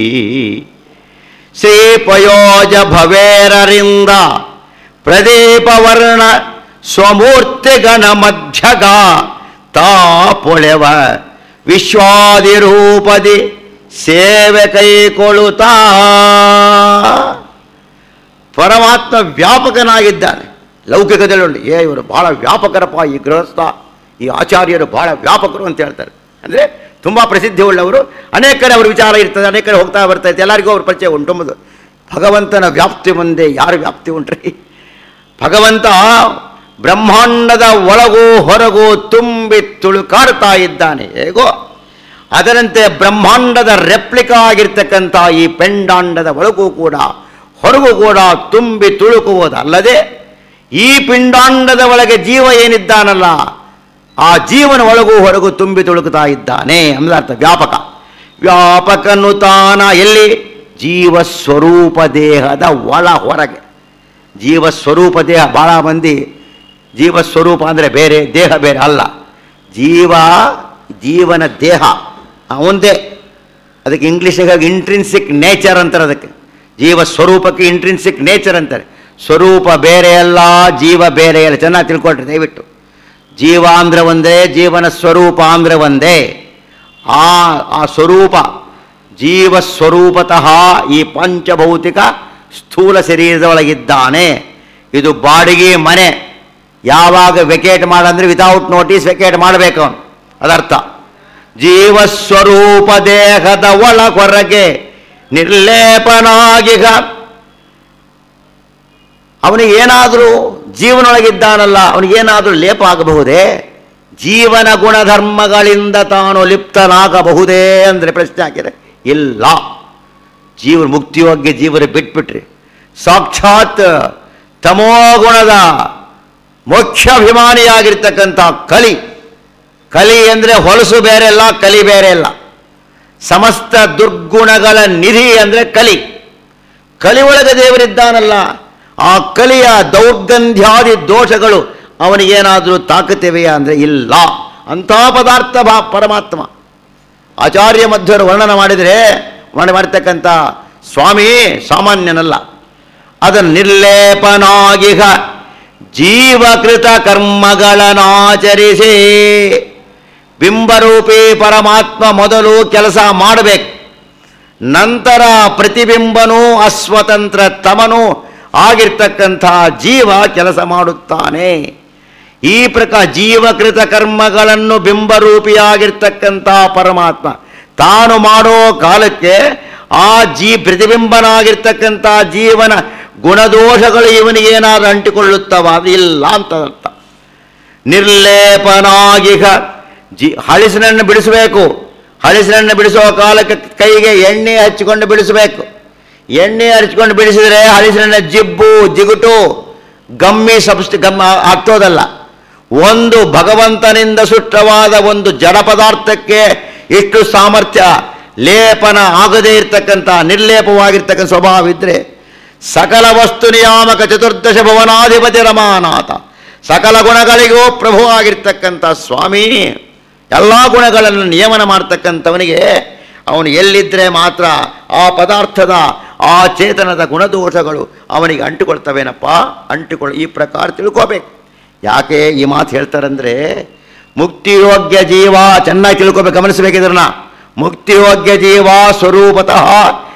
ಶ್ರೀಪಯೋಜ ಭವೇರರಿಂದ ಪ್ರದೀಪವರ್ಣ ಸ್ವಮೂರ್ತಿಗಣ ಮಧ್ಯಗ ತಾ ಪೊಳೆವ ವಿಶ್ವಾದಿರೂಪದಿ ಸೇವೆ ಕೈಕೊಳ್ಳುತ್ತಾ ಪರಮಾತ್ಮ ವ್ಯಾಪಕನಾಗಿದ್ದಾನೆ ಲೌಕಿಕದಲ್ಲಿ ಉಂಟು ಏ ಇವರು ಬಹಳ ವ್ಯಾಪಕರಪ್ಪ ಈ ಗೃಹಸ್ಥ ಈ ಆಚಾರ್ಯರು ಬಹಳ ವ್ಯಾಪಕರು ಅಂತ ಹೇಳ್ತಾರೆ ಅಂದರೆ ತುಂಬ ಪ್ರಸಿದ್ಧಿ ಉಳ್ಳವರು ಅನೇಕ ಕಡೆ ಅವ್ರ ವಿಚಾರ ಇರ್ತದೆ ಅನೇಕ ಕಡೆ ಹೋಗ್ತಾ ಬರ್ತಾ ಇರ್ತದೆ ಎಲ್ಲರಿಗೂ ಅವ್ರ ಪರಿಚಯ ಉಂಟು ಭಗವಂತನ ವ್ಯಾಪ್ತಿ ಮುಂದೆ ಯಾರು ವ್ಯಾಪ್ತಿ ಉಂಟ್ರಿ ಭಗವಂತ ಬ್ರಹ್ಮಾಂಡದ ಒಳಗೂ ಹೊರಗೂ ತುಂಬಿ ತುಳುಕಾಡ್ತಾ ಇದ್ದಾನೆ ಹೇಗೋ ಅದರಂತೆ ಬ್ರಹ್ಮಾಂಡದ ರೆಪ್ಲಿಕಾ ಆಗಿರ್ತಕ್ಕಂಥ ಈ ಪೆಂಡಾಂಡದ ಒಳಗೂ ಕೂಡ ಹೊರಗೂ ಕೂಡ ತುಂಬಿ ತುಳುಕುವುದಲ್ಲದೆ ಈ ಪಿಂಡಾಂಡದ ಒಳಗೆ ಜೀವ ಏನಿದ್ದಾನಲ್ಲ ಆ ಜೀವನ ಒಳಗೂ ಹೊರಗೂ ತುಂಬಿ ತುಳುಕುತ್ತಾ ಇದ್ದಾನೆ ಅಂದ್ರೆ ಅರ್ಥ ವ್ಯಾಪಕ ವ್ಯಾಪಕನು ತಾನ ಎಲ್ಲಿ ಜೀವ ಸ್ವರೂಪ ದೇಹದ ಒಳ ಹೊರಗೆ ಜೀವ ಸ್ವರೂಪ ದೇಹ ಭಾಳ ಮಂದಿ ಜೀವ ಸ್ವರೂಪ ಅಂದರೆ ಬೇರೆ ದೇಹ ಬೇರೆ ಅಲ್ಲ ಜೀವ ಜೀವನ ದೇಹ ಒಂದೇ ಅದಕ್ಕೆ ಇಂಗ್ಲೀಷಿಗೆ ಇಂಟ್ರಿನ್ಸಿಕ್ ನೇಚರ್ ಅಂತಾರೆ ಅದಕ್ಕೆ ಜೀವ ಸ್ವರೂಪಕ್ಕೆ ಇಂಟ್ರಿನ್ಸಿಕ್ ನೇಚರ್ ಅಂತಾರೆ ಸ್ವರೂಪ ಬೇರೆ ಅಲ್ಲ ಜೀವ ಬೇರೆ ಅಲ್ಲ ಚೆನ್ನಾಗಿ ತಿಳ್ಕೊಳ್ರಿ ದಯವಿಟ್ಟು ಜೀವ ಅಂದ್ರೆ ಒಂದೇ ಜೀವನ ಸ್ವರೂಪ ಅಂದ್ರೆ ಒಂದೇ ಆ ಆ ಸ್ವರೂಪ ಜೀವ ಸ್ವರೂಪತಃ ಈ ಪಂಚಭೌತಿಕ ಸ್ಥೂಲ ಶರೀರದ ಒಳಗಿದ್ದಾನೆ ಇದು ಬಾಡಿಗೆ ಮನೆ ಯಾವಾಗ ವೆಕೇಟ್ ಮಾಡಂದ್ರೆ ವಿತೌಟ್ ನೋಟಿಸ್ ವೆಕೇಟ್ ಮಾಡಬೇಕು ಅವನು ಅದರ್ಥ ಜೀವ ಸ್ವರೂಪ ದೇಹದ ಒಳ ಹೊರಗೆ ನಿರ್ಲೇಪನಾಗಿಗ ಅವನಿಗೆ ಏನಾದರೂ ಜೀವನೊಳಗಿದ್ದಾನಲ್ಲ ಅವನಿಗೇನಾದರೂ ಲೇಪ ಆಗಬಹುದೇ ಜೀವನ ಗುಣಧರ್ಮಗಳಿಂದ ತಾನು ಲಿಪ್ತನಾಗಬಹುದೇ ಅಂದರೆ ಪ್ರಶ್ನೆ ಹಾಕಿದೆ ಇಲ್ಲ ಜೀವ ಮುಕ್ತಿಯೋಗ್ಯ ಜೀವನ ಬಿಟ್ಬಿಟ್ರಿ ಸಾಕ್ಷಾತ್ ತಮೋಗುಣದ ಮೋಕ್ಷಾಭಿಮಾನಿಯಾಗಿರ್ತಕ್ಕಂಥ ಕಲಿ ಕಲಿ ಅಂದರೆ ಹೊಲಸು ಬೇರೆ ಅಲ್ಲ ಕಲಿ ಬೇರೆ ಅಲ್ಲ ಸಮಸ್ತ ದುರ್ಗುಣಗಳ ನಿಧಿ ಅಂದರೆ ಕಲಿ ಕಲಿ ಒಳಗೆ ದೇವರಿದ್ದಾನಲ್ಲ ಆ ಕಲಿಯ ದೌರ್ಗಂಧ್ಯಾದಿ ದೋಷಗಳು ಅವನಿಗೇನಾದರೂ ತಾಕತಿವೆಯಾ ಅಂದರೆ ಇಲ್ಲ ಅಂಥ ಪದಾರ್ಥ ಬಾ ಪರಮಾತ್ಮ ಆಚಾರ್ಯ ಮಧ್ಯರು ವರ್ಣನ ಮಾಡಿದರೆ ವರ್ಣನೆ ಮಾಡ್ತಕ್ಕಂಥ ಸ್ವಾಮಿ ಸಾಮಾನ್ಯನಲ್ಲ ಅದನ್ನು ನಿರ್ಲೇಪನಾಗಿಹ ಜೀವಕೃತ ಕರ್ಮಗಳನ್ನಾಚರಿಸಿ ಬಿಂಬರೂಪಿ ಪರಮಾತ್ಮ ಮೊದಲು ಕೆಲಸ ಮಾಡಬೇಕು ನಂತರ ಪ್ರತಿಬಿಂಬನೂ ಅಸ್ವತಂತ್ರ ತಮನು ಆಗಿರ್ತಕ್ಕಂಥ ಜೀವ ಕೆಲಸ ಮಾಡುತ್ತಾನೆ ಈ ಪ್ರಕಾರ ಜೀವಕೃತ ಕರ್ಮಗಳನ್ನು ಬಿಂಬರೂಪಿಯಾಗಿರ್ತಕ್ಕಂಥ ಪರಮಾತ್ಮ ತಾನು ಮಾಡೋ ಕಾಲಕ್ಕೆ ಆ ಜೀ ಪ್ರತಿಬಿಂಬನಾಗಿರ್ತಕ್ಕಂಥ ಜೀವನ ಗುಣದೋಷಗಳು ಇವನಿಗೆ ಏನಾದರೂ ಅಂಟಿಕೊಳ್ಳುತ್ತವ ಅದು ಇಲ್ಲ ಅಂತ ಅರ್ಥ ನಿರ್ಲೇಪನಾಗಿಹ ಜಿ ಹಳಿಸಿನನ್ನು ಬಿಡಿಸಬೇಕು ಹಳಿಸಿನನ್ನು ಬಿಡಿಸುವ ಕಾಲಕ್ಕೆ ಕೈಗೆ ಎಣ್ಣೆ ಹಚ್ಚಿಕೊಂಡು ಬಿಡಿಸಬೇಕು ಎಣ್ಣೆ ಹಚ್ಚಿಕೊಂಡು ಬಿಡಿಸಿದರೆ ಹಳಿಸಿನ ಜಿಬ್ಬು ಜಿಗುಟು ಗಮ್ಮಿ ಸಬ್ಸ್ಟಿ ಗಮ್ಮ ಆಗ್ತೋದಲ್ಲ ಒಂದು ಭಗವಂತನಿಂದ ಸೃಷ್ಟವಾದ ಒಂದು ಜಡ ಪದಾರ್ಥಕ್ಕೆ ಇಷ್ಟು ಸಾಮರ್ಥ್ಯ ಲೇಪನ ಆಗದೇ ಇರತಕ್ಕಂಥ ನಿರ್ಲೇಪವಾಗಿರ್ತಕ್ಕಂಥ ಸ್ವಭಾವ ಇದ್ದರೆ ಸಕಲ ವಸ್ತು ನಿಯಾಮಕ ಚತುರ್ದಶ ಭುವನಾಧಿಪತಿ ರಮಾನಾಥ ಸಕಲ ಗುಣಗಳಿಗೂ ಪ್ರಭು ಆಗಿರ್ತಕ್ಕಂಥ ಸ್ವಾಮಿ ಎಲ್ಲ ಗುಣಗಳನ್ನು ನಿಯಮನ ಮಾಡ್ತಕ್ಕಂಥವನಿಗೆ ಅವನು ಎಲ್ಲಿದ್ದರೆ ಮಾತ್ರ ಆ ಪದಾರ್ಥದ ಆ ಚೇತನದ ಗುಣದೋಷಗಳು ಅವನಿಗೆ ಅಂಟಿಕೊಳ್ತವೇನಪ್ಪ ಅಂಟಿಕೊಳ್ಳ ಈ ಪ್ರಕಾರ ತಿಳ್ಕೋಬೇಕು ಯಾಕೆ ಈ ಮಾತು ಹೇಳ್ತಾರಂದ್ರೆ ಮುಕ್ತಿಯೋಗ್ಯ ಜೀವ ಚೆನ್ನಾಗಿ ತಿಳ್ಕೋಬೇಕು ಗಮನಿಸಬೇಕಿದ್ರನ್ನ ಮುಕ್ತಿಯೋಗ್ಯ ಜೀವ ಸ್ವರೂಪತಃ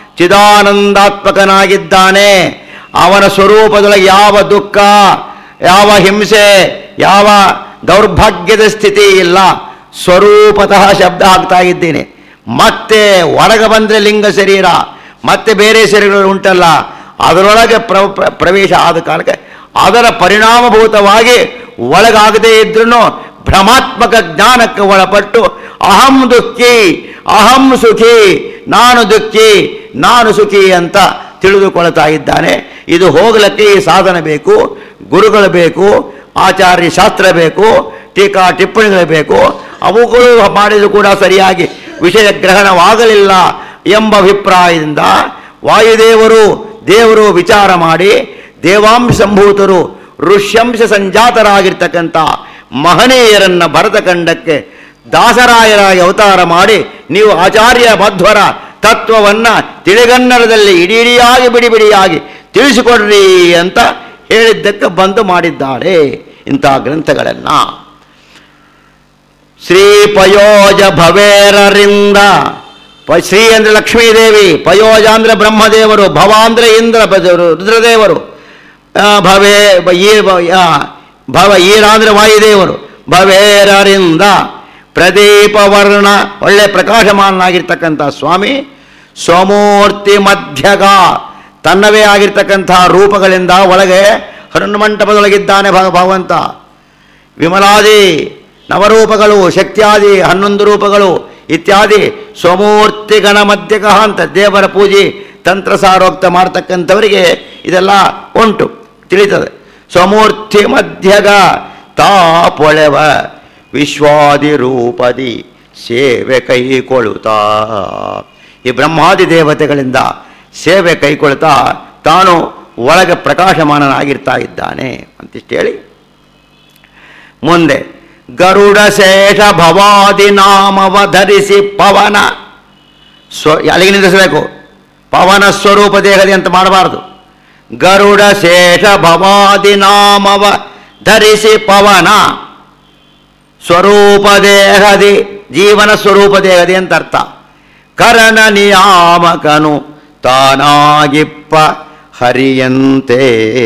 ಚಿದಾನಂದಾತ್ಮಕನಾಗಿದ್ದಾನೆ ಅವನ ಸ್ವರೂಪದೊಳಗೆ ಯಾವ ದುಃಖ ಯಾವ ಹಿಂಸೆ ಯಾವ ದೌರ್ಭಾಗ್ಯದ ಸ್ಥಿತಿ ಇಲ್ಲ ಸ್ವರೂಪತಃ ಶಬ್ದ ಆಗ್ತಾ ಇದ್ದೀನಿ ಮತ್ತೆ ಒಳಗೆ ಬಂದರೆ ಲಿಂಗ ಶರೀರ ಮತ್ತೆ ಬೇರೆ ಶರೀರಗಳು ಉಂಟಲ್ಲ ಅದರೊಳಗೆ ಪ್ರ ಪ್ರ- ಪ್ರವೇಶ ಆದ ಕಾಲಕ್ಕೆ ಅದರ ಪರಿಣಾಮಭೂತವಾಗಿ ಒಳಗಾಗದೇ ಇದ್ರೂ ಭ್ರಮಾತ್ಮಕ ಜ್ಞಾನಕ್ಕೆ ಒಳಪಟ್ಟು ಅಹಂ ದುಃಖಿ ಅಹಂ ಸುಖಿ ನಾನು ದುಃಖಿ ನಾನು ಸುಖಿ ಅಂತ ತಿಳಿದುಕೊಳ್ತಾ ಇದ್ದಾನೆ ಇದು ಹೋಗಲಿಕ್ಕೆ ಈ ಸಾಧನ ಬೇಕು ಗುರುಗಳು ಬೇಕು ಆಚಾರ್ಯ ಶಾಸ್ತ್ರ ಬೇಕು ಟೀಕಾ ಟಿಪ್ಪಣಿಗಳು ಬೇಕು ಅವುಗಳು ಮಾಡಿದ್ರು ಕೂಡ ಸರಿಯಾಗಿ ವಿಷಯ ಗ್ರಹಣವಾಗಲಿಲ್ಲ ಎಂಬ ಅಭಿಪ್ರಾಯದಿಂದ ವಾಯುದೇವರು ದೇವರು ವಿಚಾರ ಮಾಡಿ ದೇವಾಂಶ ಸಂಭೂತರು ಋಷ್ಯಂಶ ಸಂಜಾತರಾಗಿರ್ತಕ್ಕಂಥ ಮಹನೀಯರನ್ನ ಭರತಖಂಡಕ್ಕೆ ದಾಸರಾಯರಾಗಿ ಅವತಾರ ಮಾಡಿ ನೀವು ಆಚಾರ್ಯ ಮಧ್ವರ ತತ್ವವನ್ನ ತಿಳಿಗನ್ನಡದಲ್ಲಿ ಇಡೀ ಇಡಿಯಾಗಿ ಬಿಡಿ ಬಿಡಿಯಾಗಿ ತಿಳಿಸಿಕೊಡ್ರಿ ಅಂತ ಹೇಳಿದ್ದಕ್ಕೆ ಬಂದು ಮಾಡಿದ್ದಾರೆ ಇಂಥ ಗ್ರಂಥಗಳನ್ನು ಶ್ರೀ ಪಯೋಜ ಭವೇರರಿಂದ ಪ ಶ್ರೀ ಅಂದರೆ ಲಕ್ಷ್ಮೀದೇವಿ ಪಯೋಜ ಅಂದರೆ ಬ್ರಹ್ಮದೇವರು ಭವ ಅಂದರೆ ಇಂದ್ರ ಬ- ರುದ್ರದೇವರು ಆ, ಭವೇ ಬ- ಈ ಬ- ಆ, ಭವ ಈರ ಅಂದರೆ ವಾಯುದೇವರು ಭವೇರರಿಂದ ಪ್ರದೀಪ ವರ್ಣ ಒಳ್ಳೆ ಪ್ರಕಾಶಮಾನನಾಗಿರ್ತಕ್ಕಂಥ ಸ್ವಾಮಿ ಸ್ವಮೂರ್ತಿ ಮಧ್ಯಗ ತನ್ನವೇ ಆಗಿರ್ತಕ್ಕಂಥ ರೂಪಗಳಿಂದ ಒಳಗೆ ಹನುಮಂಟಪದೊಳಗಿದ್ದಾನೆ ಭಗ ಭಗವಂತ ವಿಮಲಾದಿ ನವರೂಪಗಳು ಶಕ್ತಿಯಾದಿ ಹನ್ನೊಂದು ರೂಪಗಳು ಇತ್ಯಾದಿ ಸ್ವಮೂರ್ತಿ ಗಣ ಮಧ್ಯಕ ಅಂತ ದೇವರ ಪೂಜೆ ತಂತ್ರಸಾರೋಕ್ತ ಮಾಡ್ತಕ್ಕಂಥವರಿಗೆ ಇದೆಲ್ಲ ಉಂಟು ತಿಳಿತದೆ ಸ್ವಮೂರ್ತಿ ಮಧ್ಯಗ ತಾ ಪೊಳೆವ ವಿಶ್ವಾದಿ ರೂಪದಿ ಸೇವೆ ಕೈಕೊಳುತ್ತಾ ಈ ಬ್ರಹ್ಮಾದಿ ದೇವತೆಗಳಿಂದ ಸೇವೆ ಕೈಕೊಳ್ತಾ ತಾನು ಒಳಗೆ ಪ್ರಕಾಶಮಾನನಾಗಿರ್ತಾ ಇದ್ದಾನೆ ಅಂತಿಷ್ಟು ಹೇಳಿ ಮುಂದೆ ಗರುಡ ಶೇಷ ಭವಾದಿ ನಾಮವ ಧರಿಸಿ ಪವನ ಸ್ವ ಅಲ್ಲಿಗೆ ನಿಲ್ಲಿಸಬೇಕು ಪವನ ಸ್ವರೂಪ ದೇಹದಿ ಅಂತ ಮಾಡಬಾರದು ಗರುಡ ಶೇಷ ಭವಾದಿ ನಾಮವ ಧರಿಸಿ ಪವನ ಸ್ವರೂಪ ದೇಹದಿ ಜೀವನ ಸ್ವರೂಪ ದೇಹದಿ ಅಂತ ಅರ್ಥ ಕರಣ ನಿಯಾಮಕನು ತಾನಾಗಿಪ್ಪ ಹರಿಯಂತೆ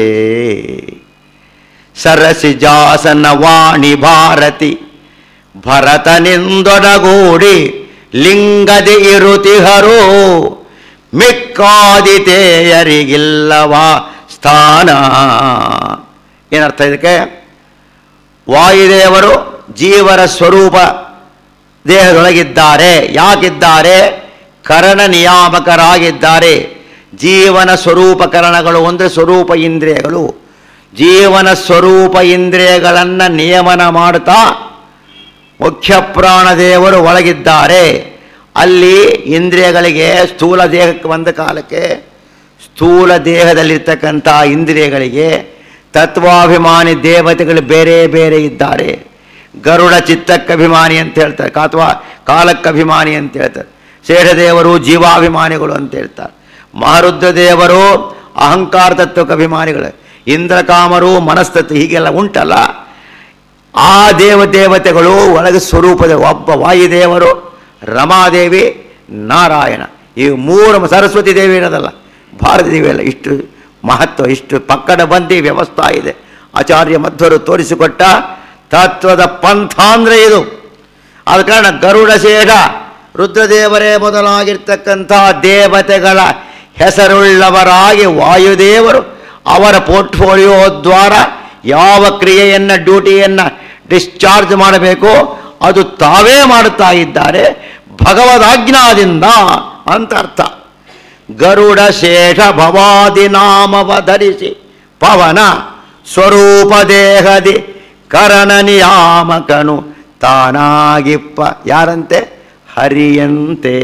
ಸರಸಿಜಾಸನ ವಾಣಿ ಭಾರತಿ ಭರತನಿಂದೊಡಗೂಡಿ ಲಿಂಗದಿ ಇರುತಿಹರು ಮಿಕ್ಕಾದಿತೇಯರಿಗಿಲ್ಲವ ಸ್ಥಾನ ಏನರ್ಥ ಇದಕ್ಕೆ ವಾಯುದೇವರು ಜೀವರ ಸ್ವರೂಪ ದೇಹದೊಳಗಿದ್ದಾರೆ ಯಾಕಿದ್ದಾರೆ ಕರಣ ನಿಯಾಮಕರಾಗಿದ್ದಾರೆ ಜೀವನ ಸ್ವರೂಪ ಕರಣಗಳು ಅಂದರೆ ಸ್ವರೂಪ ಇಂದ್ರಿಯಗಳು ಜೀವನ ಸ್ವರೂಪ ಇಂದ್ರಿಯಗಳನ್ನು ನಿಯಮನ ಮಾಡುತ್ತಾ ಮುಖ್ಯ ಪ್ರಾಣದೇವರು ಒಳಗಿದ್ದಾರೆ ಅಲ್ಲಿ ಇಂದ್ರಿಯಗಳಿಗೆ ಸ್ಥೂಲ ದೇಹಕ್ಕೆ ಬಂದ ಕಾಲಕ್ಕೆ ಸ್ಥೂಲ ದೇಹದಲ್ಲಿರ್ತಕ್ಕಂಥ ಇಂದ್ರಿಯಗಳಿಗೆ ತತ್ವಾಭಿಮಾನಿ ದೇವತೆಗಳು ಬೇರೆ ಬೇರೆ ಇದ್ದಾರೆ ಗರುಡ ಚಿತ್ತಕ್ಕಭಿಮಾನಿ ಅಂತ ಹೇಳ್ತಾರೆ ಅಥವಾ ಕಾಲಕ್ಕಭಿಮಾನಿ ಅಂತ ಹೇಳ್ತಾರೆ ಶೇಷದೇವರು ಜೀವಾಭಿಮಾನಿಗಳು ಅಂತ ಹೇಳ್ತಾರೆ ಮಹಾರುದ್ರ ದೇವರು ಅಹಂಕಾರ ತತ್ವಕ್ಕೆ ಅಭಿಮಾನಿಗಳು ಇಂದ್ರಕಾಮರು ಮನಸ್ತತ್ವ ಹೀಗೆಲ್ಲ ಉಂಟಲ್ಲ ಆ ದೇವ ದೇವತೆಗಳು ಒಳಗೆ ಸ್ವರೂಪದ ಒಬ್ಬ ವಾಯುದೇವರು ರಮಾದೇವಿ ನಾರಾಯಣ ಈ ಮೂರು ಸರಸ್ವತಿ ದೇವಿ ಇರೋದಲ್ಲ ಭಾರತ ದೇವಿ ಅಲ್ಲ ಇಷ್ಟು ಮಹತ್ವ ಇಷ್ಟು ಪಕ್ಕಡ ಬಂದಿ ವ್ಯವಸ್ಥಾ ಇದೆ ಆಚಾರ್ಯ ಮಧ್ವರು ತೋರಿಸಿಕೊಟ್ಟ ತತ್ವದ ಪಂಥ ಅಂದರೆ ಇದು ಆದ ಕಾರಣ ಗರುಡ ಶೇಷ ರುದ್ರದೇವರೇ ಮೊದಲಾಗಿರ್ತಕ್ಕಂಥ ದೇವತೆಗಳ ಹೆಸರುಳ್ಳವರಾಗಿ ವಾಯುದೇವರು ಅವರ ಪೋರ್ಟ್ಫೋಲಿಯೋ ದ್ವಾರ ಯಾವ ಕ್ರಿಯೆಯನ್ನು ಡ್ಯೂಟಿಯನ್ನು ಡಿಸ್ಚಾರ್ಜ್ ಮಾಡಬೇಕೋ ಅದು ತಾವೇ ಮಾಡುತ್ತಾ ಇದ್ದಾರೆ ಭಗವದಾಜ್ಞಾದಿಂದ ಅಂತ ಅರ್ಥ ಗರುಡ ಶೇಷ ಭವಾದಿ ನಾಮವ ಧರಿಸಿ ಪವನ ಸ್ವರೂಪ ದೇಹದಿ ಕರಣ ನಿಯಾಮಕನು ತಾನಾಗಿಪ್ಪ ಯಾರಂತೆ ಹರಿಯಂತೆ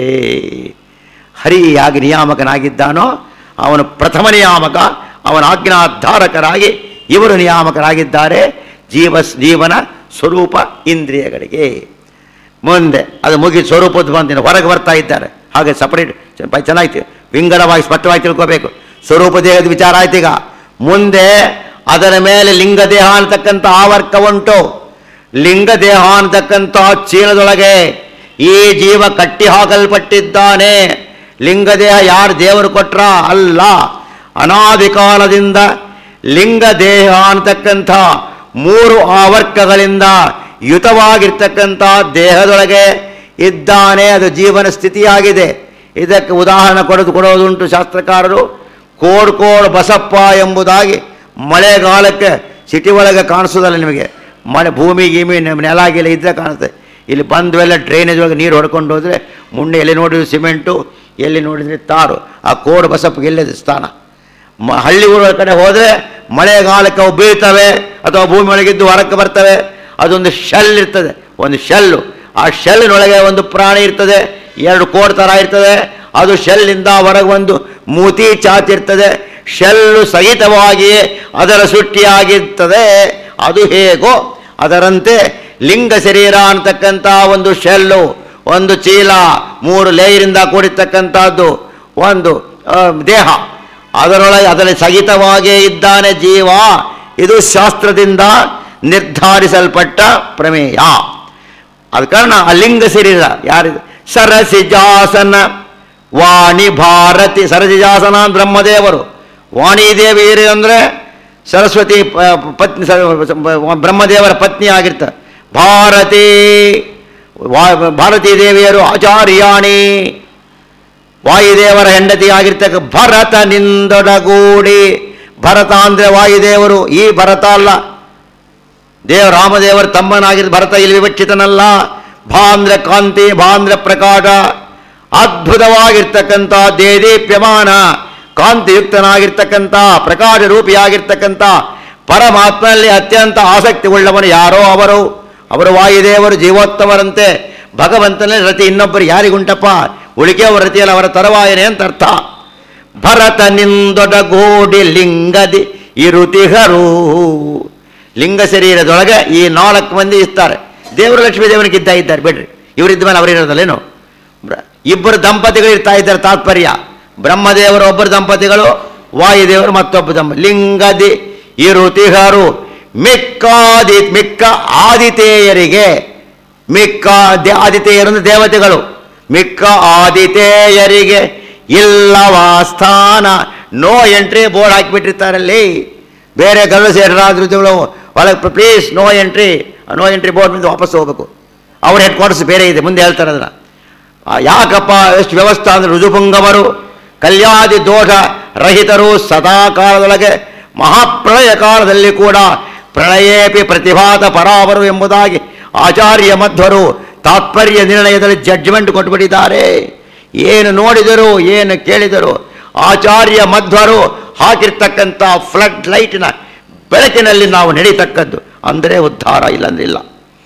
ಹರಿಯಾಗಿ ನಿಯಾಮಕನಾಗಿದ್ದಾನೋ ಅವನು ಪ್ರಥಮ ನಿಯಾಮಕ ಅವನ ಆಜ್ಞಾಧಾರಕರಾಗಿ ಇವರು ನಿಯಾಮಕರಾಗಿದ್ದಾರೆ ಜೀವ ಜೀವನ ಸ್ವರೂಪ ಇಂದ್ರಿಯಗಳಿಗೆ ಮುಂದೆ ಅದು ಮುಗಿ ಸ್ವರೂಪದ ಬಂದಿನ ಹೊರಗೆ ಬರ್ತಾ ಇದ್ದಾರೆ ಹಾಗೆ ಸಪರೇಟ್ ಚೆನ್ನಾಯ್ತು ವಿಂಗಡವಾಗಿ ಸ್ಪಷ್ಟವಾಗಿ ತಿಳ್ಕೋಬೇಕು ಸ್ವರೂಪ ದೇಹದ ವಿಚಾರ ಆಯ್ತು ಈಗ ಮುಂದೆ ಅದರ ಮೇಲೆ ಲಿಂಗ ದೇಹ ಅಂತಕ್ಕಂಥ ಆವರ್ಕ ಉಂಟು ಲಿಂಗ ದೇಹ ಅಂತಕ್ಕಂಥ ಚೀಲದೊಳಗೆ ಈ ಜೀವ ಕಟ್ಟಿ ಹಾಕಲ್ಪಟ್ಟಿದ್ದಾನೆ ಲಿಂಗ ದೇಹ ಯಾರು ದೇವರು ಕೊಟ್ರ ಅಲ್ಲ ಅನಾದಿ ಕಾಲದಿಂದ ಲಿಂಗ ದೇಹ ಅಂತಕ್ಕಂಥ ಮೂರು ಆವರ್ಕಗಳಿಂದ ಯುತವಾಗಿರ್ತಕ್ಕಂಥ ದೇಹದೊಳಗೆ ಇದ್ದಾನೆ ಅದು ಜೀವನ ಸ್ಥಿತಿಯಾಗಿದೆ ಇದಕ್ಕೆ ಉದಾಹರಣೆ ಕೊಡೋದು ಕೊಡೋದುಂಟು ಶಾಸ್ತ್ರಕಾರರು ಕೋಡ್ ಕೋಡ್ ಬಸಪ್ಪ ಎಂಬುದಾಗಿ ಮಳೆಗಾಲಕ್ಕೆ ಸಿಟಿ ಒಳಗೆ ಕಾಣಿಸೋದಲ್ಲ ನಿಮಗೆ ಮಳೆ ಭೂಮಿ ಗೀಮಿ ನೆ- ನೆಲ ಗಿಲ ಇದ್ದರೆ ಕಾಣುತ್ತೆ ಇಲ್ಲಿ ಬಂದುವೆಲ್ಲ ಡ್ರೈನೇಜ್ ಒಳಗೆ ನೀರು ಹೊಡ್ಕೊಂಡು ಹೋದರೆ ಮುಂದೆ ಎಲ್ಲಿ ನೋಡಿದ್ರು ಸಿಮೆಂಟು ಎಲ್ಲಿ ನೋಡಿದ್ರೆ ತಾರು ಆ ಕೋಡ್ ಬಸಪ್ಪ ಎಲ್ಲಿದೆ ಸ್ಥಾನ ಮ ಹಳ್ಳಿ ಊರ ಕಡೆ ಹೋದರೆ ಮಳೆಗಾಲಕ್ಕೆ ಅವು ಬೀಳ್ತವೆ ಅಥವಾ ಭೂಮಿ ಒಳಗಿದ್ದು ಹೊರಕ್ಕೆ ಬರ್ತವೆ ಅದೊಂದು ಶೆಲ್ ಇರ್ತದೆ ಒಂದು ಶೆಲ್ಲು ಆ ಶೆಲ್ಲಿನೊಳಗೆ ಒಂದು ಪ್ರಾಣಿ ಇರ್ತದೆ ಎರಡು ಕೋಡ್ ಥರ ಇರ್ತದೆ ಅದು ಶೆಲ್ಲಿಂದ ಹೊರಗೆ ಒಂದು ಮೂತಿ ಚಾಚಿರ್ತದೆ ಶೆಲ್ಲು ಸಹಿತವಾಗಿಯೇ ಅದರ ಸೃಷ್ಟಿಯಾಗಿರ್ತದೆ ಅದು ಹೇಗೋ ಅದರಂತೆ ಲಿಂಗ ಶರೀರ ಅಂತಕ್ಕಂಥ ಒಂದು ಶೆಲ್ಲು ಒಂದು ಚೀಲ ಮೂರು ಲೇಯರಿಂದ ಕೂಡಿರ್ತಕ್ಕಂಥದ್ದು ಒಂದು ಆ, ದೇಹ ಅದರೊಳಗೆ ಅದರಲ್ಲಿ ಸಹಿತವಾಗಿಯೇ ಇದ್ದಾನೆ ಜೀವ ಇದು ಶಾಸ್ತ್ರದಿಂದ ನಿರ್ಧಾರಿಸಲ್ಪಟ್ಟ ಪ್ರಮೇಯ ಅದ ಕಾರಣ ಆ ಲಿಂಗ ಶರೀರ ಯಾರಿದು ಸರಸಿಜಾಸನ ವಾಣಿ ಭಾರತಿ ಸರಸಿಜಾಸನ ಬ್ರಹ್ಮದೇವರು ವಾಣಿದೇವಿ ಅಂದರೆ ಸರಸ್ವತಿ ಪ- ಪತ್ನಿ ಸ- ಬ್ರಹ್ಮದೇವರ ಪತ್ನಿ ಆಗಿರ್ತಾರೆ ಭಾರತಿ ವಾ- ಭಾರತೀ ದೇವಿಯರು ಆಚಾರ್ಯಾಣಿ ವಾಯುದೇವರ ಹೆಂಡತಿ ಆಗಿರ್ತಕ್ಕ ಭರತ ನಿಂದೊಡಗೂಡಿ ಭರತ ಅಂದರೆ ವಾಯುದೇವರು ಈ ಭರತ ಅಲ್ಲ ದೇವ ರಾಮದೇವರ ತಮ್ಮನಾಗಿದ್ದ ಭರತ ಇಲ್ಲಿ ವಿವಕ್ಷಿತನಲ್ಲ ಭಾಂದ್ರ ಕಾಂತಿ ಭಾಂದ್ರ ಪ್ರಕಾಶ ಅದ್ಭುತವಾಗಿರ್ತಕ್ಕಂಥ ದೇದೀಪ್ಯಮಾನ ಕಾಂತಿಯುಕ್ತನಾಗಿರ್ತಕ್ಕಂಥ ಪ್ರಕಾಶ ರೂಪಿಯಾಗಿರ್ತಕ್ಕಂಥ ಪರಮಾತ್ಮನಲ್ಲಿ ಅತ್ಯಂತ ಆಸಕ್ತಿ ಉಳ್ಳವನು ಯಾರೋ ಅವರು ಅವರು ವಾಯುದೇವರು ಜೀವೋತ್ತಮರಂತೆ ಭಗವಂತನಲ್ಲಿ ರತಿ ಇನ್ನೊಬ್ಬರು ಯಾರಿಗುಂಟಪ್ಪ ಉಳಿಕೆಯವರ ರತಿಯಲ್ಲಿ ಅವರ ತರವಾಯನೆ ಅಂತ ಅರ್ಥ ಭರತ ನಿಂದೊಡಗೂಡಿ ಲಿಂಗದಿ ಇರುತಿಹರು ಲಿಂಗ ಶರೀರದೊಳಗೆ ಈ ನಾಲ್ಕು ಮಂದಿ ಇರ್ತಾರೆ ದೇವರು ಲಕ್ಷ್ಮೀ ದೇವನಿಗೆ ಇದ್ದ ಇದ್ದಾರೆ ಬಿಡ್ರಿ ಇವರಿದ್ದ ಮೇಲೆ ಅವರಿರೋದಲ್ಲೇನು ಬ್ರ- ಇಬ್ಬರು ದಂಪತಿಗಳು ಇರ್ತಾ ಇದ್ದಾರೆ ತಾತ್ಪರ್ಯ ಬ್ರಹ್ಮದೇವರು ಒಬ್ಬರು ದಂಪತಿಗಳು ವಾಯುದೇವರು ಮತ್ತೊಬ್ಬ ದಂಪ ಲಿಂಗದಿ ಇರುತಿಹರು ಮಿಕ್ಕಾದಿ ಮಿಕ್ಕ ಆದಿತೇಯರಿಗೆ ಮಿಕ್ಕ ದೇ- ಆದಿತೇಯರು ಅಂದ್ರೆ ದೇವತೆಗಳು ಮಿಕ್ಕ ಆದಿತೇಯರಿಗೆ ಇಲ್ಲವಾ ಸ್ಥಾನ ನೋ ಎಂಟ್ರಿ ಬೋರ್ಡ್ ಹಾಕಿಬಿಟ್ಟಿರ್ತಾರಲ್ಲಿ ಬೇರೆ ಗರುಡ ಸೇರಿರಾದ್ರೂ ಒಳಗೆ please no entry no entry board ಮುಂದೆ ವಾಪಸ್ ಹೋಗ್ಬೇಕು ಅವ್ರ ಹೆಡ್ ಕ್ವಾರ್ಟರ್ಸ್ ಬೇರೆ ಇದೆ ಮುಂದೆ ಹೇಳ್ತಾರೆ ಅದನ್ನ ಆ, ಯಾಕಪ್ಪ ಎಷ್ಟು ವ್ಯವಸ್ಥೆ ಅಂದರೆ ಋಜುಪುಂಗವರು ಕಲ್ಯಾದಿ ದೋಷ ರಹಿತರು ಸದಾ ಕಾಲದೊಳಗೆ ಮಹಾಪ್ರಳಯ ಕಾಲದಲ್ಲಿ ಕೂಡ ಪ್ರಳಯೇಪಿ ಪ್ರತಿಭಾತ ಪರಾವರು ಎಂಬುದಾಗಿ ಆಚಾರ್ಯ ಮಧ್ವರು ತಾತ್ಪರ್ಯ ನಿರ್ಣಯದಲ್ಲಿ ಜಡ್ಜ್ಮೆಂಟ್ ಕೊಟ್ಬಿಟ್ಟಿದ್ದಾರೆ ಏನು ನೋಡಿದರು ಏನು ಕೇಳಿದರು ಆಚಾರ್ಯ ಮಧ್ವರು ಹಾಕಿರ್ತಕ್ಕಂಥ ಫ್ಲಡ್ ಲೈಟ್ನ ಬೆಳಕಿನಲ್ಲಿ ನಾವು ನಡೀತಕ್ಕದ್ದು ಅಂದರೆ ಉದ್ಧಾರ ಇಲ್ಲಂದ್ರೆ ಇಲ್ಲ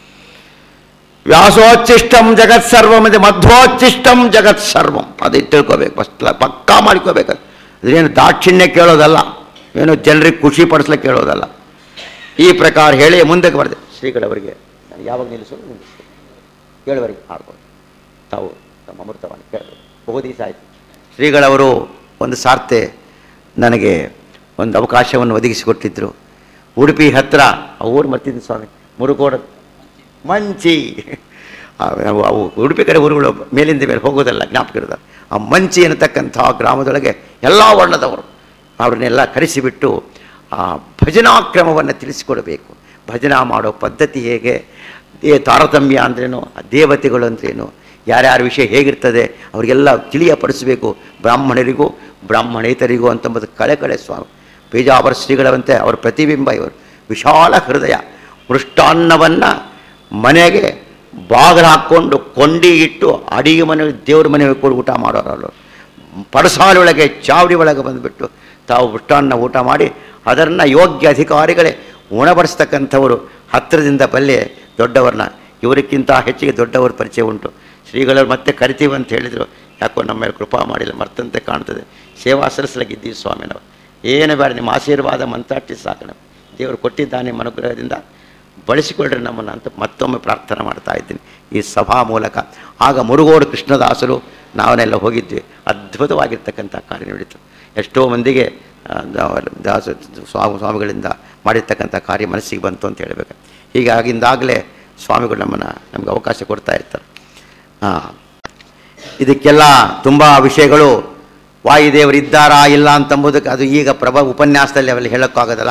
ವ್ಯಾಸೋಚ್ಚಿಷ್ಟಂ ಜಗತ್ ಸರ್ವಂ ಇದೆ ಮಧ್ವೋಚ್ಚಿಷ್ಟಂ ಜಗತ್ ಸರ್ವಂ ಅದು ತಿಳ್ಕೊಬೇಕು ಫಸ್ಟ್ ಪಕ್ಕಾ ಮಾಡ್ಕೋಬೇಕು ಅದೇನು ದಾಕ್ಷಿಣ್ಯ ಕೇಳೋದಲ್ಲ ಏನು ಜನರಿಗೆ ಖುಷಿ ಪಡಿಸ್ಲಿಕ್ಕೆ ಕೇಳೋದಲ್ಲ ಈ ಪ್ರಕಾರ ಹೇಳಿ ಮುಂದಕ್ಕೆ ಬರ್ತದೆ ಶ್ರೀಗಳವರಿಗೆ ನಾನು ಯಾವಾಗ ನಿಲ್ಲಿಸೋದು ನಿಲ್ಲಿಸ್ತೀನಿ ಏಳುವರೆಗೆ ಆಡ್ಬೋದು ತಾವು ತಮ್ಮ ಅಮೃತವಾಣಿ ಕೇಳಬೇಕು ಬಹು ದಿವಸ ಆಯಿತು ಶ್ರೀಗಳವರು ಒಂದು ಸಾರ್ತೆ ನನಗೆ ಒಂದು ಅವಕಾಶವನ್ನು ಒದಗಿಸಿಕೊಟ್ಟಿದ್ದರು ಉಡುಪಿ ಹತ್ತಿರ ಆ ಊರು ಮರ್ತಿದ್ದೀನಿ ಸ್ವಾಮಿ ಮುರುಗೋಡ ಮಂಚಿ ಆ, ಅವು ಅವು ಉಡುಪಿ ಕಡೆ ಊರುಗಳು ಮೇಲಿಂದ ಮೇಲೆ ಹೋಗೋದಲ್ಲ ಜ್ಞಾಪಕ ಇರೋದು ಆ ಮಂಚಿ ಅನ್ನತಕ್ಕಂಥ ಗ್ರಾಮದೊಳಗೆ ಎಲ್ಲ ವರ್ಣದವರು ಅವ್ರನ್ನೆಲ್ಲ ಕರೆಸಿಬಿಟ್ಟು ಆ ಭಜನಾ ಕ್ರಮವನ್ನು ತಿಳಿಸಿಕೊಡಬೇಕು ಭಜನಾ ಮಾಡೋ ಪದ್ಧತಿ ಹೇಗೆ ಏ ತಾರತಮ್ಯ ಅಂದ್ರೇನು ಆ ದೇವತೆಗಳು ಅಂದ್ರೇನು ಯಾರ್ಯಾರ ವಿಷಯ ಹೇಗಿರ್ತದೆ ಅವರಿಗೆಲ್ಲ ತಿಳಿಯಪಡಿಸಬೇಕು ಬ್ರಾಹ್ಮಣರಿಗೂ ಬ್ರಾಹ್ಮಣೇತರಿಗೂ ಅಂತಂಬುದು ಕಳೆ ಕಳೆ ಸ್ವಾಮಿ ಪೇಜಾವರ ಶ್ರೀಗಳವಂತೆ ಅವರ ಪ್ರತಿಬಿಂಬ ಇವರು ವಿಶಾಲ ಹೃದಯ ಮೃಷ್ಟಾನ್ನವನ್ನು ಮನೆಗೆ ಬಾಗಿಲು ಹಾಕ್ಕೊಂಡು ಕೊಂಡಿ ಇಟ್ಟು ಅಡಿಗೆ ಮನೆ ದೇವ್ರ ಮನೆ ಕೊಡು ಊಟ ಮಾಡೋರಲ್ಲ ಪಡಸಾಲೆ ಒಳಗೆ ಚಾವಡಿ ಒಳಗೆ ಬಂದುಬಿಟ್ಟು ತಾವು ಮೃಷ್ಟಾನ್ನ ಊಟ ಮಾಡಿ ಅದನ್ನು ಯೋಗ್ಯ ಅಧಿಕಾರಿಗಳೇ ಉಣಬಡಿಸ್ತಕ್ಕಂಥವರು ಹತ್ತಿರದಿಂದ ಬಲ್ಲೆ ದೊಡ್ಡವ್ರನ್ನ ಇವರಿಗಿಂತ ಹೆಚ್ಚಿಗೆ ದೊಡ್ಡವರ ಪರಿಚಯ ಉಂಟು ಶ್ರೀಗಳವ್ರು ಮತ್ತೆ ಕರಿತೀವಿ ಅಂತ ಹೇಳಿದರು ಯಾಕೋ ನಮ್ಮ ಮೇಲೆ ಕೃಪಾ ಮಾಡಿಲ್ಲ ಮರ್ತಂತೆ ಕಾಣ್ತದೆ ಸೇವಾ ಸಲ್ಲಿಸ್ಲಾಗಿದ್ದೀವಿ ಸ್ವಾಮಿ ನಾವು ಏನು ಬೇಡ ನಿಮ್ಮ ಆಶೀರ್ವಾದ ಮಂತಾಟಿ ಸಾಕು ನಾವು ದೇವರು ಕೊಟ್ಟಿದ್ದಾನೆ ನಿಮ್ಮ ಅನುಗ್ರಹದಿಂದ ಬಳಸಿಕೊಳ್ಳ್ರಿ ನಮ್ಮನ್ನು ಅಂತ ಮತ್ತೊಮ್ಮೆ ಪ್ರಾರ್ಥನೆ ಮಾಡ್ತಾ ಇದ್ದೀನಿ ಈ ಸಭಾ ಮೂಲಕ ಆಗ ಮುರುಗೋಡು ಕೃಷ್ಣದಾಸರು ನಾವನ್ನೆಲ್ಲ ಹೋಗಿದ್ವಿ ಅದ್ಭುತವಾಗಿರ್ತಕ್ಕಂಥ ಕಾರ್ಯ ನಡೀತು ಎಷ್ಟೋ ಮಂದಿಗೆ ಆ, ದ- ದಾಸ ಸ್ವಾಮಿ ಸ್ವಾಮಿಗಳಿಂದ ಮಾಡಿರ್ತಕ್ಕಂಥ ಕಾರ್ಯ ಮನಸ್ಸಿಗೆ ಬಂತು ಅಂತ ಹೇಳಬೇಕು ಹೀಗಾಗಿಂದಾಗಲೇ ಸ್ವಾಮಿಗಳು ನಮ್ಮನ್ನು ನಮಗೆ ಅವಕಾಶ ಕೊಡ್ತಾ ಇರ್ತಾರೆ ಹಾಂ ಇದಕ್ಕೆಲ್ಲ ತುಂಬ ವಿಷಯಗಳು ವಾಯುದೇವರು ಇದ್ದಾರಾ ಇಲ್ಲ ಅಂತಂಬುದಕ್ಕೆ ಅದು ಈಗ ಪ್ರಭ ಉಪನ್ಯಾಸದಲ್ಲಿ ಅವೆಲ್ಲ ಹೇಳೋಕ್ಕಾಗೋದಲ್ಲ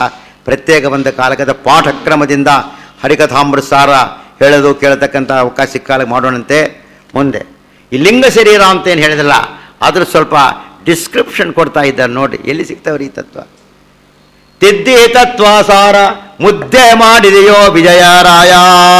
ಪ್ರತ್ಯೇಕ ಬಂದ ಕಾಲಕದ ಪಾಠಕ್ರಮದಿಂದ ಹರಿಕಥಾಮೃತಸಾರ ಹೇಳೋದು ಕೇಳತಕ್ಕಂಥ ಅವಕಾಶ ಸಿಕ್ಕಾಗ ಮಾಡೋಣಂತೆ ಮುಂದೆ ಈ ಲಿಂಗ ಶರೀರ ಅಂತ ಏನು ಹೇಳಿದಲ್ಲ ಅದ್ರ ಸ್ವಲ್ಪ ಡಿಸ್ಕ್ರಿಪ್ಷನ್ ಕೊಡ್ತಾ ಇದ್ದಾರೆ ನೋಡಿ ಎಲ್ಲಿ ಸಿಗ್ತಾವ್ರಿ ಈ ತತ್ವ ತಿದ್ದಿ ತತ್ವ ಸಾರ ಮುದ್ದೆ ಮಾಡಿದೆಯೋ ವಿಜಯರಾಯ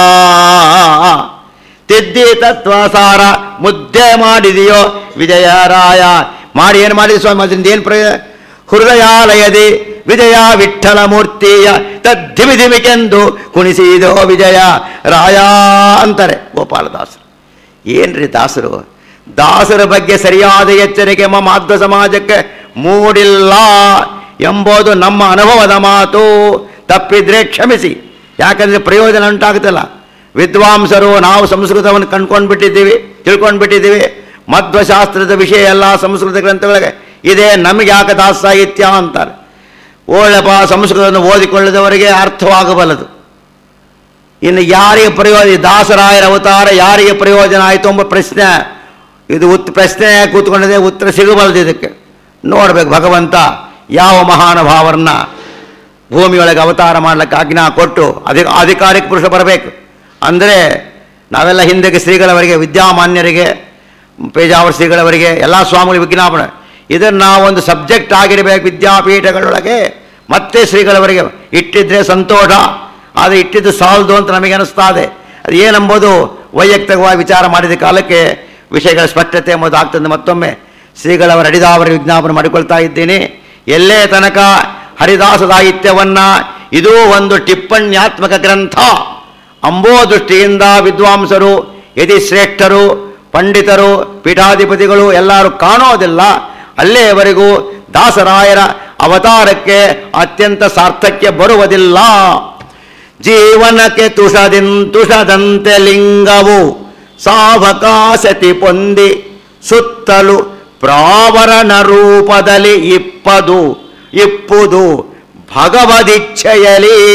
ತಿದ್ದಿ ತತ್ವ ಸಾರ ಮುದ್ದೆ ಮಾಡಿದೆಯೋ ವಿಜಯರಾಯ ಮಾಡಿ ಏನು ಮಾಡಿದ ಸ್ವಾಮಿ ಅದರಿಂದ ಏನು ಪ್ರಯೋಜನ ಹೃದಯಾಲಯದಿ ವಿಜಯ ವಿಠಲ ಮೂರ್ತಿಯ ತದ್ಧಿಮಿ ಧಿಮಿಕೆಂದು ಕುಣಿಸಿದೋ ವಿಜಯ ರಾಯ ಅಂತಾರೆ ಗೋಪಾಲದಾಸರು ಏನ್ರಿ ದಾಸರು ದಾಸರ ಬಗ್ಗೆ ಸರಿಯಾದ ಎಚ್ಚರಿಕೆ ನಮ್ಮ ಮಾಧ್ವ ಸಮಾಜಕ್ಕೆ ಮೂಡಿಲ್ಲ ಎಂಬುದು ನಮ್ಮ ಅನುಭವದ ಮಾತು ತಪ್ಪಿದ್ರೆ ಕ್ಷಮಿಸಿ ಯಾಕಂದ್ರೆ ಪ್ರಯೋಜನ ಉಂಟಾಗುತ್ತಲ್ಲ ವಿದ್ವಾಂಸರು ನಾವು ಸಂಸ್ಕೃತವನ್ನು ಕಂಡ್ಕೊಂಡು ಬಿಟ್ಟಿದ್ದೀವಿ ತಿಳ್ಕೊಂಡು ಬಿಟ್ಟಿದ್ದೀವಿ ಮಧ್ವಶಾಸ್ತ್ರದ ವಿಷಯ ಎಲ್ಲ ಸಂಸ್ಕೃತ ಗ್ರಂಥಗಳಿಗೆ ಇದೆ ನಮಗೆ ಯಾಕೆ ದಾಸ ಸಾಹಿತ್ಯ ಅಂತಾರೆ ಒಳ್ಳೆಪ ಸಂಸ್ಕೃತವನ್ನು ಓದಿಕೊಳ್ಳದವರಿಗೆ ಅರ್ಥವಾಗಬಲ್ಲದು ಇನ್ನು ಯಾರಿಗೆ ಪ್ರಯೋಜನ ದಾಸರಾಯರ ಅವತಾರ ಯಾರಿಗೆ ಪ್ರಯೋಜನ ಆಯಿತು ಎಂಬ ಪ್ರಶ್ನೆ ಇದು ಉತ್ ಪ್ರಶ್ನೆ ಕೂತ್ಕೊಂಡಿದೆ ಉತ್ತರ ಸಿಗಬಲ್ಲದು ಇದಕ್ಕೆ ನೋಡ್ಬೇಕು ಭಗವಂತ ಯಾವ ಮಹಾನುಭಾವರನ್ನ ಭೂಮಿಯೊಳಗೆ ಅವತಾರ ಮಾಡ್ಲಿಕ್ಕೆ ಆಜ್ಞಾ ಕೊಟ್ಟು ಅಧಿಕ ಅಧಿಕಾರಿಕ ಪುರುಷ ಬರಬೇಕು ಅಂದರೆ ನಾವೆಲ್ಲ ಹಿಂದಕ್ಕೆ ಶ್ರೀಗಳವರಿಗೆ ವಿದ್ಯಾಮಾನ್ಯರಿಗೆ ಪೇಜಾವರ ಶ್ರೀಗಳವರಿಗೆ ಎಲ್ಲ ಸ್ವಾಮಿಗಳ ವಿಜ್ಞಾಪನೆ ಇದನ್ನು ನಾವೊಂದು ಸಬ್ಜೆಕ್ಟ್ ಆಗಿರಬೇಕು ವಿದ್ಯಾಪೀಠಗಳೊಳಗೆ ಮತ್ತೆ ಶ್ರೀಗಳವರಿಗೆ ಇಟ್ಟಿದ್ರೆ ಸಂತೋಷ ಆದರೆ ಇಟ್ಟಿದ್ದು ಸಾಲದು ಅಂತ ನಮಗೆ ಅನಿಸ್ತಾ ಇದೆ ಅದು ಏನಂಬುದು ವೈಯಕ್ತಿಕವಾಗಿ ವಿಚಾರ ಮಾಡಿದ ಕಾಲಕ್ಕೆ ವಿಷಯಗಳ ಸ್ಪಷ್ಟತೆ ಎಂಬುದು ಆಗ್ತದೆ ಮತ್ತೊಮ್ಮೆ ಶ್ರೀಗಳವರ ಹರಿದಾವರ ವಿಜ್ಞಾಪನೆ ಮಾಡಿಕೊಳ್ತಾ ಇದ್ದೀನಿ ಎಲ್ಲೇ ತನಕ ಹರಿದಾಸ ಸಾಹಿತ್ಯವನ್ನ ಇದು ಒಂದು ಟಿಪ್ಪಣ್ಯಾತ್ಮಕ ಗ್ರಂಥ ಅಂಬೋ ದೃಷ್ಟಿಯಿಂದ ವಿದ್ವಾಂಸರು ಯತಿಶ್ರೇಷ್ಠರು ಪಂಡಿತರು ಪೀಠಾಧಿಪತಿಗಳು ಎಲ್ಲರೂ ಕಾಣೋದಿಲ್ಲ ಅಲ್ಲೇವರೆಗೂ ದಾಸರಾಯರ ಅವತಾರಕ್ಕೆ ಅತ್ಯಂತ ಸಾರ್ಥಕ್ಯ ಬರುವುದಿಲ್ಲ ಜೀವನಕ್ಕೆ ತುಷದಿನ್ ತುಷದಂತೆ ಲಿಂಗವು ಸಾವಕಾಶತಿ ಪೊಂದಿ ಸುತ್ತಲು ಪ್ರಾವರಣ ರೂಪದಲ್ಲಿ ಇಪ್ಪದು ಇಪ್ಪುದು ಭಗವದಿಚ್ಛೆಯಲಿ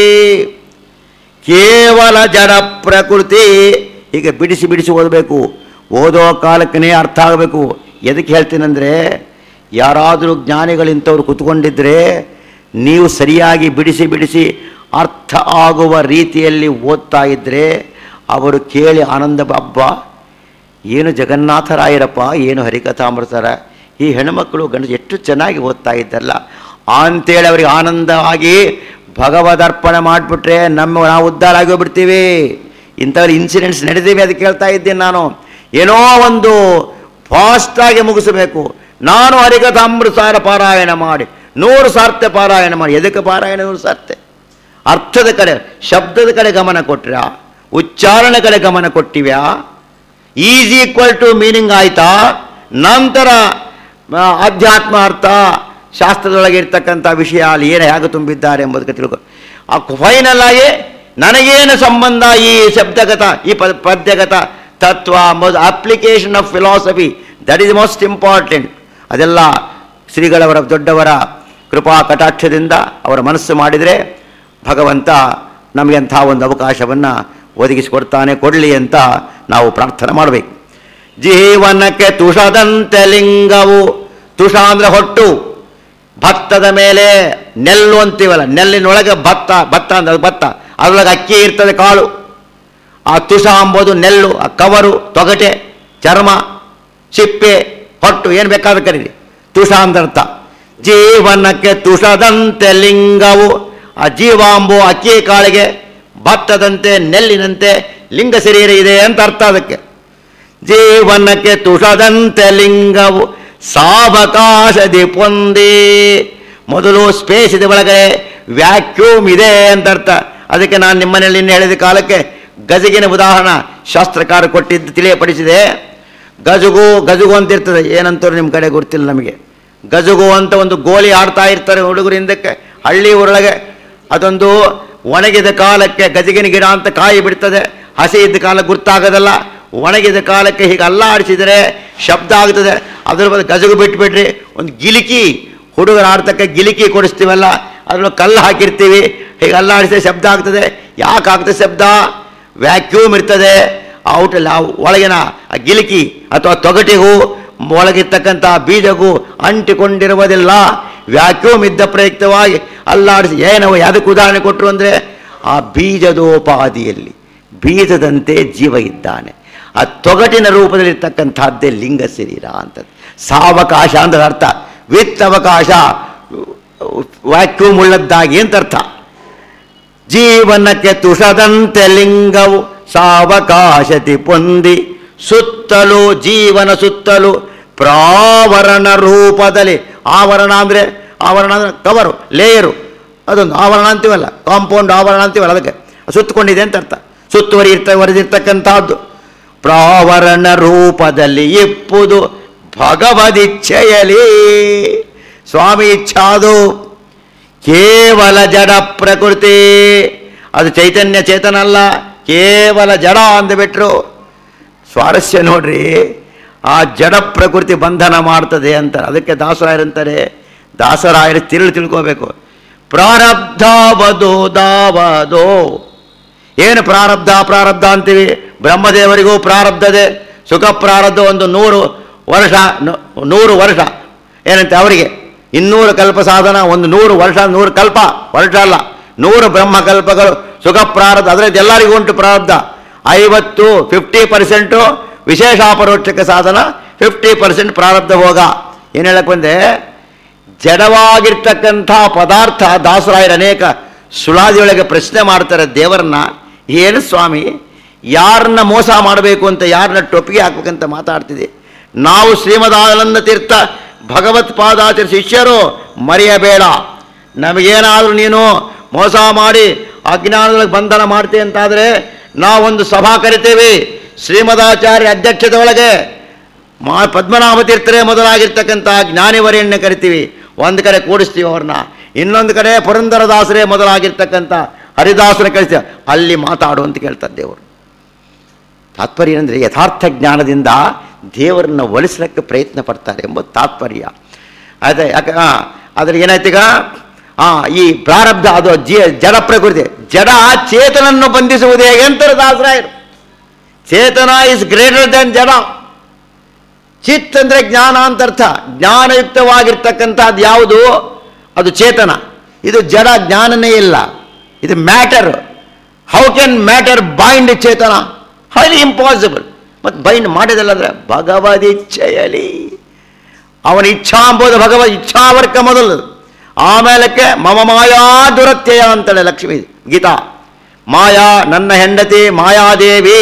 ಕೇವಲ ಜಡ ಪ್ರಕೃತಿ ಹೀಗೆ ಬಿಡಿಸಿ ಬಿಡಿಸಿ ಓದಬೇಕು ಓದೋ ಕಾಲಕ್ಕೇ ಅರ್ಥ ಆಗಬೇಕು ಎದಕ್ಕೆ ಹೇಳ್ತೀನಂದರೆ ಯಾರಾದರೂ ಜ್ಞಾನಿಗಳಿಂಥವ್ರು ಕುತ್ಕೊಂಡಿದ್ರೆ ನೀವು ಸರಿಯಾಗಿ ಬಿಡಿಸಿ ಬಿಡಿಸಿ ಅರ್ಥ ಆಗುವ ರೀತಿಯಲ್ಲಿ ಓದ್ತಾ ಇದ್ದರೆ ಅವರು ಕೇಳಿ ಆನಂದ ಹಬ್ಬ ಏನು ಜಗನ್ನಾಥರಾಯರಪ್ಪ ಏನು ಹರಿಕಥಾಮೃತರ ಈ ಹೆಣ್ಮಕ್ಕಳು ಗಂಡ ಎಷ್ಟು ಚೆನ್ನಾಗಿ ಓದ್ತಾ ಇದ್ದಲ್ಲ ಅಂತೇಳಿ ಅವರಿಗೆ ಆನಂದವಾಗಿ ಭಗವದರ್ಪಣೆ ಮಾಡಿಬಿಟ್ರೆ ನಮ್ಮ ನಾವು ಉದ್ಧಾರ ಆಗಿ ಹೋಗ್ಬಿಡ್ತೀವಿ ಇಂಥವ್ರ ಇನ್ಸಿಡೆಂಟ್ಸ್ ನಡೆದಿವೆ ಅದಕ್ಕೆ ಕೇಳ್ತಾ ಇದ್ದೀನಿ ನಾನು ಏನೋ ಒಂದು ಫಾಸ್ಟಾಗಿ ಮುಗಿಸಬೇಕು ನಾನು ಹರಿಕಥಾಮೃತಾರ ಪಾರಾಯಣ ಮಾಡಿ ನೂರು ಸಾರ್ತೆ ಪಾರಾಯಣ ಮಾಡಿ ಎದಕ್ಕೆ ಪಾರಾಯಣ ನೂರು ಸಾರ್ತೆ ಅರ್ಥದ ಕಡೆ ಶಬ್ದದ ಕಡೆ ಗಮನ ಕೊಟ್ರ್ಯಾ ಉಚ್ಚಾರಣೆ ಕಡೆ ಗಮನ ಕೊಟ್ಟಿವ್ಯಾ ಈಸ್ ಈಕ್ವಲ್ ಟು ಮೀನಿಂಗ್ ಆಯ್ತಾ ನಂತರ ಆ, ಅಧ್ಯಾತ್ಮ ಅರ್ಥ ಶಾಸ್ತ್ರದೊಳಗೆ ಇರ್ತಕ್ಕಂಥ ವಿಷಯ ಅಲ್ಲಿ ಏನು ಹೇಗೆ ತುಂಬಿದ್ದಾರೆ ಎಂಬುದಕ್ಕೆ ತಿಳ್ಕೊ ಆ ಫೈನಲ್ ಆಗಿ ನನಗೇನು ಸಂಬಂಧ ಈ ಶಬ್ದಗತ ಈ ಪ ಪದ್ಯಗತ ತತ್ವ ಎಂಬುದು application of philosophy that is most important ಅದೆಲ್ಲ ಶ್ರೀಗಳವರ ದೊಡ್ಡವರ ಕೃಪಾ ಕಟಾಕ್ಷದಿಂದ ಅವರ ಮನಸ್ಸು ಮಾಡಿದರೆ ಭಗವಂತ ನಮಗೆ ಅಂಥ ಒಂದು ಅವಕಾಶವನ್ನು ಒದಗಿಸಿಕೊಡ್ತಾನೆ ಕೊಡಲಿ ಅಂತ ನಾವು ಪ್ರಾರ್ಥನೆ ಮಾಡಬೇಕು ಜೀವನಕ್ಕೆ ತುಷದಂತೆ ಲಿಂಗವು ತುಷ ಅಂದರೆ ಹೊಟ್ಟು ಭತ್ತದ ಮೇಲೆ ನೆಲ್ಲು ಅಂತೀವಲ್ಲ ನೆಲ್ಲಿನೊಳಗೆ ಭತ್ತ ಭತ್ತ ಅಂದ್ರೆ ಅದು ಭತ್ತ ಅದರೊಳಗೆ ಅಕ್ಕಿ ಇರ್ತದೆ ಕಾಳು ಆ ತುಷ ಅಂಬೋದು ನೆಲ್ಲು ಆ ಕವರು ತೊಗಟೆ ಚರ್ಮ ಸಿಪ್ಪೆ ಹೊಟ್ಟು ಏನು ಬೇಕಾದ್ರೆ ಕರೀರಿ ತುಷ ಅಂದರ್ಥ ಜೀವನಕ್ಕೆ ತುಷದಂತೆ ಲಿಂಗವು ಆ ಜೀವಾಂಬು ಅಕ್ಕಿ ಕಾಳಿಗೆ ಭತ್ತದಂತೆ ನೆಲ್ಲಿನಂತೆ ಲಿಂಗ ಶರೀರ ಇದೆ ಅಂತ ಅರ್ಥ ಅದಕ್ಕೆ ಜೀವನಕ್ಕೆ ತುಷದಂತೆ ಲಿಂಗವು ಸಾವಕಾಶದಿ ಪೊಂದಿ ಮೊದಲು ಸ್ಪೇಸ್ ಇದೆ ಒಳಗಡೆ ವ್ಯಾಕ್ಯೂಮ್ ಇದೆ ಅಂತ ಅರ್ಥ ಅದಕ್ಕೆ ನಾನು ನಿಮ್ಮನೇಲಿ ನಿನ್ನೆ ಹೇಳಿದ ಕಾಲಕ್ಕೆ ಗಜಗಿನ ಉದಾಹರಣ ಶಾಸ್ತ್ರಕಾರ ಕೊಟ್ಟಿದ್ದು ತಿಳಿಯಪಡಿಸಿದೆ ಗಜಗು ಗಜಗು ಅಂತ ಇರ್ತದೆ ಏನಂತಾರೆ ನಿಮ್ಮ ಕಡೆ ಗೊತ್ತಿಲ್ಲ ನಮಗೆ ಗಜಗು ಅಂತ ಒಂದು ಗೋಲಿ ಆಡ್ತಾ ಇರ್ತಾರೆ ಹುಡುಗರು ಹಿಂದಕ್ಕೆ ಹಳ್ಳಿ ಊರೊಳಗೆ ಅದೊಂದು ಒಣಗಿದ ಕಾಲಕ್ಕೆ ಗಜಗಿನ ಗಿಡ ಅಂತ ಕಾಯಿ ಬಿಡ್ತದೆ ಹಸಿ ಇದ್ದ ಕಾಲ ಗುರ್ತಾಗೋದಲ್ಲ ಒಣಗಿದ ಕಾಲಕ್ಕೆ ಹೀಗೆ ಅಲ್ಲಾಡಿಸಿದರೆ ಶಬ್ದ ಆಗ್ತದೆ ಅದ್ರ ಬದಲು ಗಜಗು ಬಿಟ್ಬಿಟ್ರಿ ಒಂದು ಗಿಲಿಕಿ ಹುಡುಗರು ಆಡ್ತಕ್ಕ ಗಿಲಿಕಿ ಕೊಡಿಸ್ತೀವಲ್ಲ ಅದ್ರೊಳಗೆ ಕಲ್ಲು ಹಾಕಿರ್ತೀವಿ ಹೀಗೆ ಅಲ್ಲಾಡಿಸಿದ್ರೆ ಶಬ್ದ ಆಗ್ತದೆ ಯಾಕೆ ಆಗ್ತದೆ ಶಬ್ದ ವ್ಯಾಕ್ಯೂಮ್ ಇರ್ತದೆ ಔಟಲ್ಲಿ ಆ ಒಳಗಿನ ಆ ಗಿಲಿಕಿ ಅಥವಾ ತೊಗಟಿಗೂ ಒಳಗಿರ್ತಕ್ಕಂಥ ಬೀಜಗೂ ಅಂಟಿಕೊಂಡಿರುವುದಿಲ್ಲ ವ್ಯಾಕ್ಯೂಮ್ ಇದ್ದ ಪ್ರಯುಕ್ತವಾಗಿ ಅಲ್ಲಾಡಿಸಿ ಏನವ ಯಾವುದಕ್ಕೆ ಉದಾಹರಣೆ ಕೊಟ್ಟರು ಅಂದರೆ ಆ ಬೀಜದೋಪಾದಿಯಲ್ಲಿ ಬೀಜದಂತೆ ಜೀವ ಇದ್ದಾನೆ ಆ ತೊಗಟಿನ ರೂಪದಲ್ಲಿರ್ತಕ್ಕಂಥದ್ದೇ ಲಿಂಗ ಶರೀರ ಅಂತದ್ದು ಸಾವಕಾಶ ಅಂದ್ರೆ ಅರ್ಥ ವಿತ್ ಅವಕಾಶ ವ್ಯಾಕ್ಯೂಮ್ ಉಳ್ಳದ್ದಾಗಿ ಅಂತ ಅರ್ಥ ಜೀವನಕ್ಕೆ ತುಷದಂತೆ ಲಿಂಗವು ಸಾವಕಾಶತಿ ಪೊಂದಿ ಸುತ್ತಲೂ ಜೀವನ ಸುತ್ತಲೂ ಪ್ರಾವರಣ ರೂಪದಲ್ಲಿ ಆವರಣ ಅಂದರೆ ಆವರಣ ಅಂದರೆ ಕವರು ಲೇಯರು ಅದೊಂದು ಆವರಣ ಅಂತೀವಲ್ಲ ಕಾಂಪೌಂಡ್ ಆವರಣ ಅಂತೀವಲ್ಲ ಅದಕ್ಕೆ ಸುತ್ತಕೊಂಡಿದೆ ಅಂತ ಅರ್ಥ ಸುತ್ತುವರಿ ಇರ್ತ ವರೆದಿರ್ತಕ್ಕಂಥದ್ದು ಪ್ರಾವರಣ ರೂಪದಲ್ಲಿ ಇಪ್ಪುದು ಭಗವದಿಚ್ಛೆಯಲಿ ಸ್ವಾಮಿ ಇಚ್ಛಾದು ಕೇವಲ ಜಡ ಪ್ರಕೃತಿ ಅದು ಚೈತನ್ಯ ಚೇತನ ಅಲ್ಲ ಕೇವಲ ಜಡ ಅಂದುಬಿಟ್ರು ಸ್ವಾರಸ್ಯ ನೋಡ್ರಿ ಆ ಜಡ ಪ್ರಕೃತಿ ಬಂಧನ ಮಾಡ್ತದೆ ಅಂತಾರೆ ಅದಕ್ಕೆ ದಾಸರಾಯರಂತಾರೆ ದಾಸರಾಯರು ತಿರುಳು ತಿಳ್ಕೋಬೇಕು ಪ್ರಾರಬ್ಧಾವಧೋ ದಾವದೋ ಏನು ಪ್ರಾರಬ್ಧ ಪ್ರಾರಬ್ಧ ಅಂತೀವಿ ಬ್ರಹ್ಮದೇವರಿಗೂ ಪ್ರಾರಬ್ಧದೆ ಸುಖ ಪ್ರಾರಬ್ಧ ಒಂದು ನೂರು ವರ್ಷ ನು- ನೂರು ವರ್ಷ ಏನಂತೆ ಅವರಿಗೆ ಇನ್ನೂರು ಕಲ್ಪ ಸಾಧನ ಒಂದು ನೂರು ವರ್ಷ ನೂರು ಕಲ್ಪ ವರ್ಷ ಅಲ್ಲ ನೂರು ಬ್ರಹ್ಮಕಲ್ಪಗಳು ಸುಖ ಪ್ರಾರಬ್ಧ ಅದರಲ್ಲಿ ಎಲ್ಲರಿಗೂ ಉಂಟು ಪ್ರಾರಬ್ಧ ಐವತ್ತು ಫಿಫ್ಟಿ ಪರ್ಸೆಂಟು ವಿಶೇಷಾಪರೋಕ್ಷಕ ಸಾಧನ ಫಿಫ್ಟಿ ಪರ್ಸೆಂಟ್ ಪ್ರಾರಬ್ಧ ಹೋಗ ಏನು ಹೇಳಕ್ಕೆ ಬಂದೆ ಜಡವಾಗಿರ್ತಕ್ಕಂಥ ಪದಾರ್ಥ ದಾಸರಾಯರ ಅನೇಕ ಸುಳಾದಿಯೊಳಗೆ ಪ್ರಶ್ನೆ ಮಾಡ್ತಾರೆ ದೇವರನ್ನ ಏನು ಸ್ವಾಮಿ ಯಾರನ್ನ ಮೋಸ ಮಾಡಬೇಕು ಅಂತ ಯಾರನ್ನ ಟೊಪ್ಪಿಗೆ ಹಾಕ್ಬೇಕಂತ ಮಾತಾಡ್ತಿದೆ ನಾವು ಶ್ರೀಮದಾನಂದ ತೀರ್ಥ ಭಗವತ್ಪಾದಾಚಾರ್ಯ ಶಿಷ್ಯರು ಮರೆಯಬೇಡ ನಮಗೇನಾದರೂ ನೀನು ಮೋಸ ಮಾಡಿ ಅಜ್ಞಾನದೊಳಗೆ ಬಂಧನ ಮಾಡ್ತೀವಿ ಅಂತಾದರೆ ನಾವೊಂದು ಸಭಾ ಕರಿತೇವೆ ಶ್ರೀಮದಾಚಾರ್ಯ ಅಧ್ಯಕ್ಷತೆ ಒಳಗೆ ಮಾ ಪದ್ಮನಾಭ ತೀರ್ಥರೇ ಮೊದಲಾಗಿರ್ತಕ್ಕಂಥ ಜ್ಞಾನಿವರಿಯನ್ನ ಕರಿತೀವಿ ಒಂದು ಕಡೆ ಕೂಡಿಸ್ತೀವಿ ಅವ್ರನ್ನ ಇನ್ನೊಂದು ಕಡೆ ಪುರಂದರದಾಸರೇ ಮೊದಲಾಗಿರ್ತಕ್ಕಂಥ ಹರಿದಾಸರ ಕಳಿಸ್ತೀವಿ ಅಲ್ಲಿ ಮಾತಾಡು ಅಂತ ಕೇಳ್ತಾರೆ ದೇವರು ತಾತ್ಪರ್ಯ ಏನಂದರೆ ಯಥಾರ್ಥ ಜ್ಞಾನದಿಂದ ದೇವರನ್ನ ಒಲಿಸ್ಲಿಕ್ಕೆ ಪ್ರಯತ್ನ ಪಡ್ತಾರೆ ಎಂಬುದು ತಾತ್ಪರ್ಯ ಅದೇ ಯಾಕೆ ಹಾಂ ಅದ್ರ ಏನಾಯ್ತೀಗ ಹಾಂ ಈ ಪ್ರಾರಬ್ಧ ಅದು ಜೀ ಜಡ ಪ್ರಕೃತಿ ಜಡ ಚೇತನನ್ನು ಬಂಧಿಸುವುದು ಹೇಗೆ ಅಂತಾರೆ ದಾಸರಾಯರು chetana is greater than jada chit ಅಂದರೆ ಜ್ಞಾನ ಅಂತ ಅರ್ಥ ಜ್ಞಾನಯುಕ್ತವಾಗಿರ್ತಕ್ಕಂಥದ್ದು ಯಾವುದು ಅದು ಚೇತನ ಇದು ಜಡ ಜ್ಞಾನನೇ ಇಲ್ಲ ಇದು matter how can matter bind chetana highly impossible ಮತ್ತು ಬೈಂಡ್ ಮಾಡಿದಲ್ಲ ಅಂದರೆ ಭಗವದಿಚ್ಛೆಯಲಿ ಅವನ ಇಚ್ಛಾ ಎಂಬುದು ಭಗವದ್ ಇಚ್ಛಾವರ್ಕ ಮೊದಲು ಆಮೇಲಕ್ಕೆ ಮಮ ಮಾಯಾ ದುರತ್ಯಯ ಅಂತಾಳೆ ಲಕ್ಷ್ಮೀ ಗೀತಾ ಮಾಯಾ ನನ್ನ ಹೆಂಡತಿ ಮಾಯಾದೇವಿ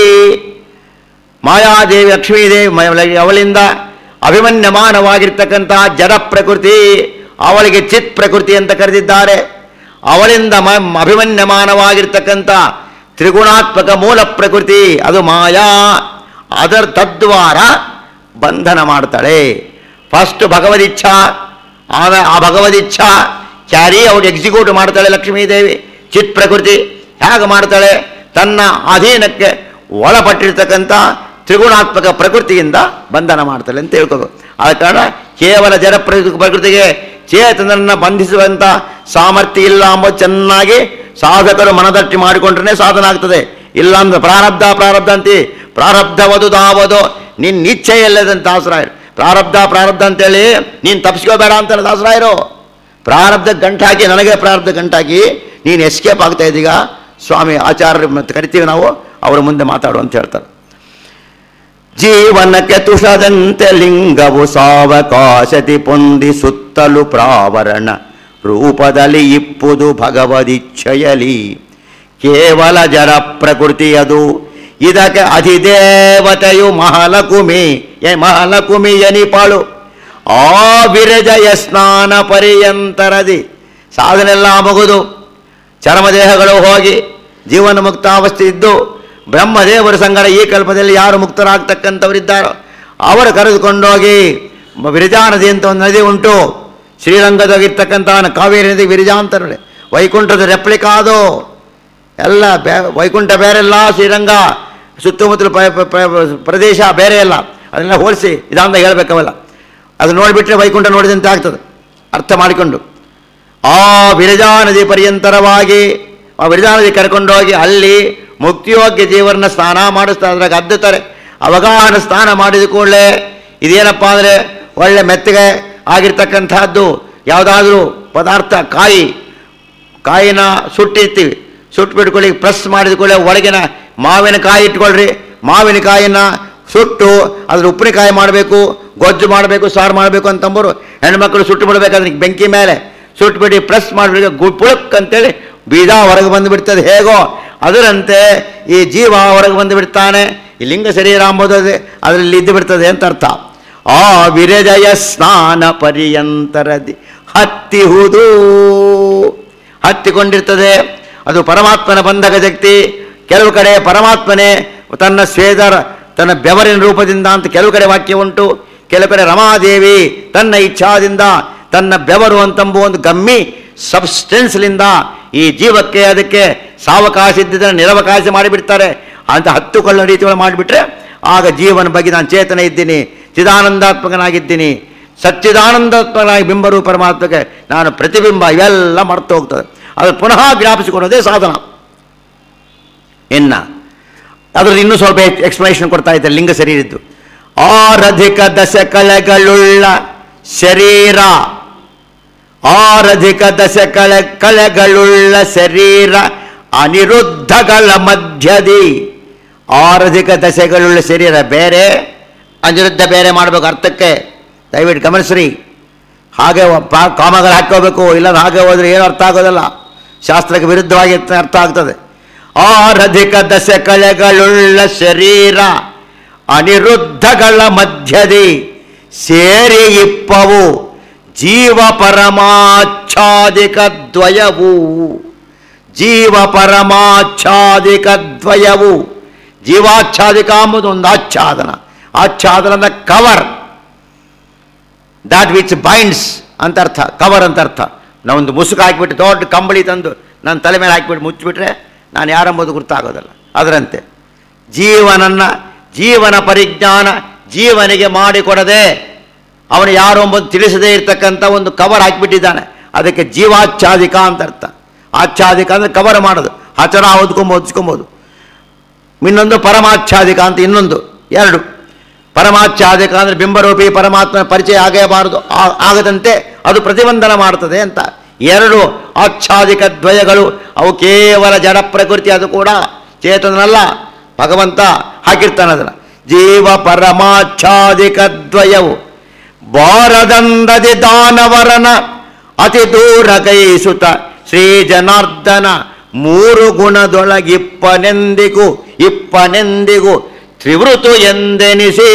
ಮಾಯಾದೇವಿ ಲಕ್ಷ್ಮೀದೇವಿ ಮ- ಅವಳಿಂದ ಅಭಿಮನ್ಯಮಾನವಾಗಿರ್ತಕ್ಕಂಥ ಜಡ ಪ್ರಕೃತಿ ಅವಳಿಗೆ ಚಿತ್ ಪ್ರಕೃತಿ ಅಂತ ಕರೆದಿದ್ದಾರೆ ಅವಳಿಂದ ಮ ಅಭಿಮನ್ಯಮಾನವಾಗಿರ್ತಕ್ಕಂಥ ತ್ರಿಗುಣಾತ್ಮಕ ಮೂಲ ಪ್ರಕೃತಿ ಅದು ಮಾಯಾ ಅದರ ತದ್ವಾರ ಬಂಧನ ಮಾಡ್ತಾಳೆ ಫಸ್ಟ್ ಭಗವದಿಚ್ಛಾ ಆಮೇಲೆ ಆ ಭಗವದಿಚ್ಛಾ ಕ್ಯಾರಿ ಅವ್ರು ಎಕ್ಸಿಕ್ಯೂಟ್ ಮಾಡ್ತಾಳೆ ಲಕ್ಷ್ಮೀದೇವಿ ಚಿತ್ ಪ್ರಕೃತಿ ಹೇಗೆ ಮಾಡ್ತಾಳೆ ತನ್ನ ಅಧೀನಕ್ಕೆ ಒಳಪಟ್ಟಿರ್ತಕ್ಕಂಥ ತ್ರಿಗುಣಾತ್ಮಕ ಪ್ರಕೃತಿಯಿಂದ ಬಂಧನ ಮಾಡ್ತಾಳೆ ಅಂತ ತಿಳ್ಕೋಬೇಕು ಆದ ಕಾರಣ ಕೇವಲ ಜಡ ಪ್ರಕೃತಿ ಪ್ರಕೃತಿಗೆ ಚೇತನನ್ನು ಬಂಧಿಸುವಂಥ ಸಾಮರ್ಥ್ಯ ಇಲ್ಲ ಎಂಬುದು ಚೆನ್ನಾಗಿ ಸಾಧಕರು ಮನದಟ್ಟಿ ಮಾಡಿಕೊಂಡ್ರೆ ಸಾಧನ ಆಗ್ತದೆ ಇಲ್ಲ ಅಂದ್ರೆ ಪ್ರಾರಬ್ಧ ಪ್ರಾರಬ್ಧ ಅಂತಿ ಪ್ರಾರಬ್ಧವದು ದಾವದು ನಿನ್ನ ಇಚ್ಛೆ ಎಲ್ಲದಂತ ದಾಸರಾಯರು ಪ್ರಾರಬ್ಧ ಪ್ರಾರಬ್ಧ ಅಂತೇಳಿ ನೀನು ತಪ್ಪಿಸ್ಕೋಬೇಡ ಅಂತಾರೆ ದಾಸರಾಯರು ಪ್ರಾರಬ್ಧ ಗಂಟಾಕಿ ನನಗೆ ಪ್ರಾರಬ್ಧ ಗಂಟಾಕಿ ನೀನು ಎಸ್ಕೇಪ್ ಆಗ್ತಾ ಇದ್ದೀಗ ಸ್ವಾಮಿ ಆಚಾರ್ಯರು ಮತ್ತೆ ಕರಿತೀವಿ ನಾವು ಅವರ ಮುಂದೆ ಮಾತಾಡು ಅಂತ ಹೇಳ್ತಾರೆ ಜೀವನಕ್ಕೆ ತುಷದಂತೆ ಲಿಂಗವು ಸಾವಕಾಶತಿ ಪೊಂದಿ ಸುತ್ತಲು ಪ್ರಾವರಣ ರೂಪದಲ್ಲಿ ಇಪ್ಪುದು ಭಗವದಿಚ್ಛೆಯಲಿ ಕೇವಲ ಜಡ ಪ್ರಕೃತಿಯದು ಇದಕ್ಕೆ ಅಧಿದೇವತೆಯು ಮಹಾಲಕುಮಿ ಎ ಮಹಾಲಕುಮಿ ಎನಿಪಾಳು ಆ ವಿರಜಯ ಸ್ನಾನ ಪರ್ಯಂತರದಿ ಸಾಧನೆಲ್ಲ ಮುಗಿದು ಚರ್ಮದೇಹಗಳು ಹೋಗಿ ಜೀವನ ಮುಕ್ತಾವಸ್ಥೆ ಇದ್ದು ಬ್ರಹ್ಮದೇವರ ಸಂಗಡ ಈ ಕಲ್ಪದಲ್ಲಿ ಯಾರು ಮುಕ್ತರಾಗ್ತಕ್ಕಂಥವರಿದ್ದಾರೋ ಅವರು ಕರೆದುಕೊಂಡೋಗಿ ಮ- ವಿರಜಾ ನದಿ ಅಂತ ಒಂದು ನದಿ ಉಂಟು ಶ್ರೀರಂಗದಾಗಿರ್ತಕ್ಕಂಥ ಕಾವೇರಿ ನದಿ ವಿರಜಾ ಅಂತ ನೋಡಿ ವೈಕುಂಠದ ರೆಪ್ಲಿಕಾ ಅದು ಎಲ್ಲ ಬೇ ವೈಕುಂಠ ಬೇರೆ ಇಲ್ಲ ಶ್ರೀರಂಗ ಸುತ್ತಮುತ್ತಲು ಪ- ಪ- ಪ- ಪ್ರದೇಶ ಬೇರೆ ಇಲ್ಲ ಅದನ್ನೆಲ್ಲ ಹೋಲಿಸಿ ಇದಾಂದ ಹೇಳ್ಬೇಕವಲ್ಲ ಅದು ನೋಡಿಬಿಟ್ರೆ ವೈಕುಂಠ ನೋಡಿದಂತೆ ಆಗ್ತದೆ ಅರ್ಥ ಮಾಡಿಕೊಂಡು ಆ ವಿರಜಾ ನದಿ ಪರ್ಯಂತರವಾಗಿ ಆ ವಿರಜಾ ನದಿ ಕರ್ಕೊಂಡೋಗಿ ಅಲ್ಲಿ ಮುಕ್ತಿಯೋಗ್ಯ ಜೀವರನ್ನ ಸ್ನಾನ ಮಾಡಿಸ್ತಾ ಅದ್ರಾಗ ಅದ್ದುತ್ತಾರೆ ಅವಗಾಹನ ಸ್ನಾನ ಮಾಡಿದ ಕೂಡಲೇ ಇದೇನಪ್ಪ ಅಂದರೆ ಒಳ್ಳೆ ಮೆತ್ತಗೆ ಆಗಿರ್ತಕ್ಕಂಥದ್ದು ಯಾವುದಾದ್ರೂ ಪದಾರ್ಥ ಕಾಯಿ ಕಾಯಿನ ಸುಟ್ಟಿರ್ತೀವಿ ಸುಟ್ಬಿಟ್ಕೊಳ್ಳಿ ಪ್ರೆಸ್ ಮಾಡಿದ ಕೂಡಲೇ ಒಳಗಿನ ಮಾವಿನಕಾಯಿ ಇಟ್ಕೊಳ್ರಿ ಮಾವಿನಕಾಯಿನ ಸುಟ್ಟು ಅದ್ರ ಉಪ್ಪಿನಕಾಯಿ ಮಾಡಬೇಕು ಗೊಜ್ಜು ಮಾಡಬೇಕು ಸಾರು ಮಾಡಬೇಕು ಅಂತಂಬರು ಹೆಣ್ಮಕ್ಳು ಸುಟ್ಟು ಬಿಡ್ಬೇಕು ಅದಕ್ಕೆ ಬೆಂಕಿ ಮೇಲೆ ಸುಟ್ಬಿಟ್ಟು ಪ್ರೆಸ್ ಮಾಡಿಬಿಡಿ ಗು ಪುಳಕ್ ಅಂತೇಳಿ ಬೀಜ ಹೊರಗೆ ಬಂದು ಬಿಡ್ತದೆ ಹೇಗೋ ಅದರಂತೆ ಈ ಜೀವ ಹೊರಗೆ ಬಂದು ಬಿಡ್ತಾನೆ ಈ ಲಿಂಗ ಶರೀರ ಅಂಬೋದು ಅದೇ- ಅದರಲ್ಲಿ ಇದ್ದು ಬಿಡ್ತದೆ ಅಂತ ಅರ್ಥ ಆ ವಿರಜಯ ಸ್ನಾನ ಪರ್ಯಂತರದಿ ಹತ್ತಿಹುದು ಹತ್ತಿಕೊಂಡಿರ್ತದೆ ಅದು ಪರಮಾತ್ಮನ ಬಂಧಕ ಶಕ್ತಿ ಕೆಲವು ಕಡೆ ಪರಮಾತ್ಮನೇ ತನ್ನ ಸ್ವೇದರ ತನ್ನ ಬೆವರಿನ ರೂಪದಿಂದ ಅಂತ ಕೆಲವು ಕಡೆ ವಾಕ್ಯ ಉಂಟು ಕೆಲವು ಕಡೆ ರಮಾದೇವಿ ತನ್ನ ಇಚ್ಛಾದಿಂದ ತನ್ನ ಬೆವರು ಅಂತಂಬುವ ಒಂದು ಗಮ್ಮಿ ಸಬ್ಸ್ಟೆನ್ಸ್ಲಿಂದ ಈ ಜೀವಕ್ಕೆ ಅದಕ್ಕೆ ಸಾವಕಾಶ ಇದ್ದಿದ್ದನ್ನು ನಿರವಕಾಶ ಮಾಡಿಬಿಡ್ತಾರೆ ಅಂತ ಹತ್ತುಕೊಳ್ಳೋ ರೀತಿಯಲ್ಲಿ ಮಾಡಿಬಿಟ್ರೆ ಆಗ ಜೀವನ ಬಗ್ಗೆ ನಾನು ಚೇತನ ಇದ್ದೀನಿ ಚಿದಾನಂದಾತ್ಮಕನಾಗಿದ್ದೀನಿ ಸಚ್ಚಿದಾನಂದಾತ್ಮಕನಾಗಿ ಬಿಂಬರು ಪರಮಾತ್ಮಕ್ಕೆ ನಾನು ಪ್ರತಿಬಿಂಬ ಇವೆಲ್ಲ ಮರ್ತು ಹೋಗ್ತದೆ ಅದು ಪುನಃ ಜ್ಞಾಪಿಸಿಕೊಳ್ಳೋದೇ ಸಾಧನ ಇನ್ನ ಅದ್ರಲ್ಲಿ ಇನ್ನೂ ಸ್ವಲ್ಪ ಎಕ್ಸ್ಪ್ಲನೇಷನ್ ಕೊಡ್ತಾ ಇದ್ದಾರೆ ಲಿಂಗ ಶರೀರದ್ದು ಆರಧಿಕ ದಶಕಳೆಗಳುಳ್ಳ ಶರೀರ ಆರಧಿಕ ದಶಕಳ ಕಳೆಗಳುಳ್ಳ ಶರೀರ ಅನಿರುದ್ಧಗಳ ಮಧ್ಯದಿ ಆರಧಿಕ ದಶೆಗಳುಳ್ಳ ಶರೀರ ಬೇರೆ ಅನಿರುದ್ಧ ಬೇರೆ ಮಾಡಬೇಕು ಅರ್ಥಕ್ಕೆ ದಯವಿಟ್ಟು ಗಮನಿಸ್ರಿ ಹಾಗೆ ಪಾ- ಕಾಮಗಳು ಹಾಕೋಬೇಕು ಇಲ್ಲ ಹಾಗೆ ಹೋದ್ರೆ ಏನು ಅರ್ಥ ಆಗೋದಿಲ್ಲ ಶಾಸ್ತ್ರಕ್ಕೆ ವಿರುದ್ಧವಾಗಿ ಅರ್ಥ ಆಗ್ತದೆ ಆರಧಿಕ ದಶಕಳೆಗಳುಳ್ಳ ಶರೀರ ಅನಿರುದ್ಧಗಳ ಮಧ್ಯದಿ ಸೇರಿ ಇಪ್ಪವು ಜೀವ ಪರಮಾಚ್ಛಾದಿಕ ದ್ವಯವು ಜೀವ ಪರಮಾಚ್ಛಾದಿಕ ದ್ವಯವು ಜೀವಾಚ್ಛಾದಿಕ ಎಂಬುದು ಒಂದು ಆಚ್ಛಾದನ ಆಚ್ಛಾದನದ ಕವರ್ ದಾಟ್ ವಿಚ್ ಬೈಂಡ್ಸ್ ಅಂತ ಅರ್ಥ ಕವರ್ ಅಂತ ಅರ್ಥ ನಾವೊಂದು ಮುಸುಕು ಹಾಕಿಬಿಟ್ಟು ದೊಡ್ಡ ಕಂಬಳಿ ತಂದು ನನ್ನ ತಲೆ ಮೇಲೆ ಹಾಕಿಬಿಟ್ಟು ಮುಚ್ಚಿಬಿಟ್ರೆ ನಾನು ಯಾರೆಂಬುದು ಗುರ್ತಾಗೋದಿಲ್ಲ ಅದರಂತೆ ಜೀವನನ್ನ ಜೀವನ ಪರಿಜ್ಞಾನ ಜೀವನಿಗೆ ಮಾಡಿಕೊಡದೆ ಅವನು ಯಾರು ಎಂಬುದು ತಿಳಿಸದೇ ಇರತಕ್ಕಂಥ ಒಂದು ಕವರ್ ಹಾಕಿಬಿಟ್ಟಿದ್ದಾನೆ ಅದಕ್ಕೆ ಜೀವಾಚ್ಛಾದಿಕ ಅಂತ ಅರ್ಥ ಆಚ್ಛಾದಿಕ ಅಂದರೆ ಕವರ್ ಮಾಡೋದು ಹಚರ ಓದ್ಕೊಂಬೋದು ಓದ್ಸ್ಕೊಬೋದು ಇನ್ನೊಂದು ಪರಮಾಚ್ಛಾದಿಕ ಅಂತ ಇನ್ನೊಂದು ಎರಡು ಪರಮಾಚ್ಛಾದಿಕ ಅಂದರೆ ಬಿಂಬರೂಪಿ ಪರಮಾತ್ಮನ ಪರಿಚಯ ಆಗೇಬಾರದು ಆ- ಆಗದಂತೆ ಅದು ಪ್ರತಿಬಂಧನ ಮಾಡ್ತದೆ ಅಂತ ಎರಡು ಆಚ್ಛಾದಿಕ ದ್ವಯಗಳು ಅವು ಕೇವಲ ಜಡ ಪ್ರಕೃತಿ ಅದು ಕೂಡ ಚೇತನಲ್ಲ ಭಗವಂತ ಹಾಕಿರ್ತಾನೆ ಅದನ್ನು ಜೀವ ಪರಮಾಚ್ಛಾದಿಕ ದ್ವಯವು ಬಾರದಂದದಿ ದಾನವರನ ಅತಿ ದೂರ ಗೈಸುತ ಶ್ರೀ ಜನಾರ್ದನ ಮೂರು ಗುಣದೊಳಗಿಪ್ಪನೆಂದಿಗೂ ಇಪ್ಪನೆಂದಿಗೂ ತ್ರಿವೃತು ಎಂದೆನಿಸಿ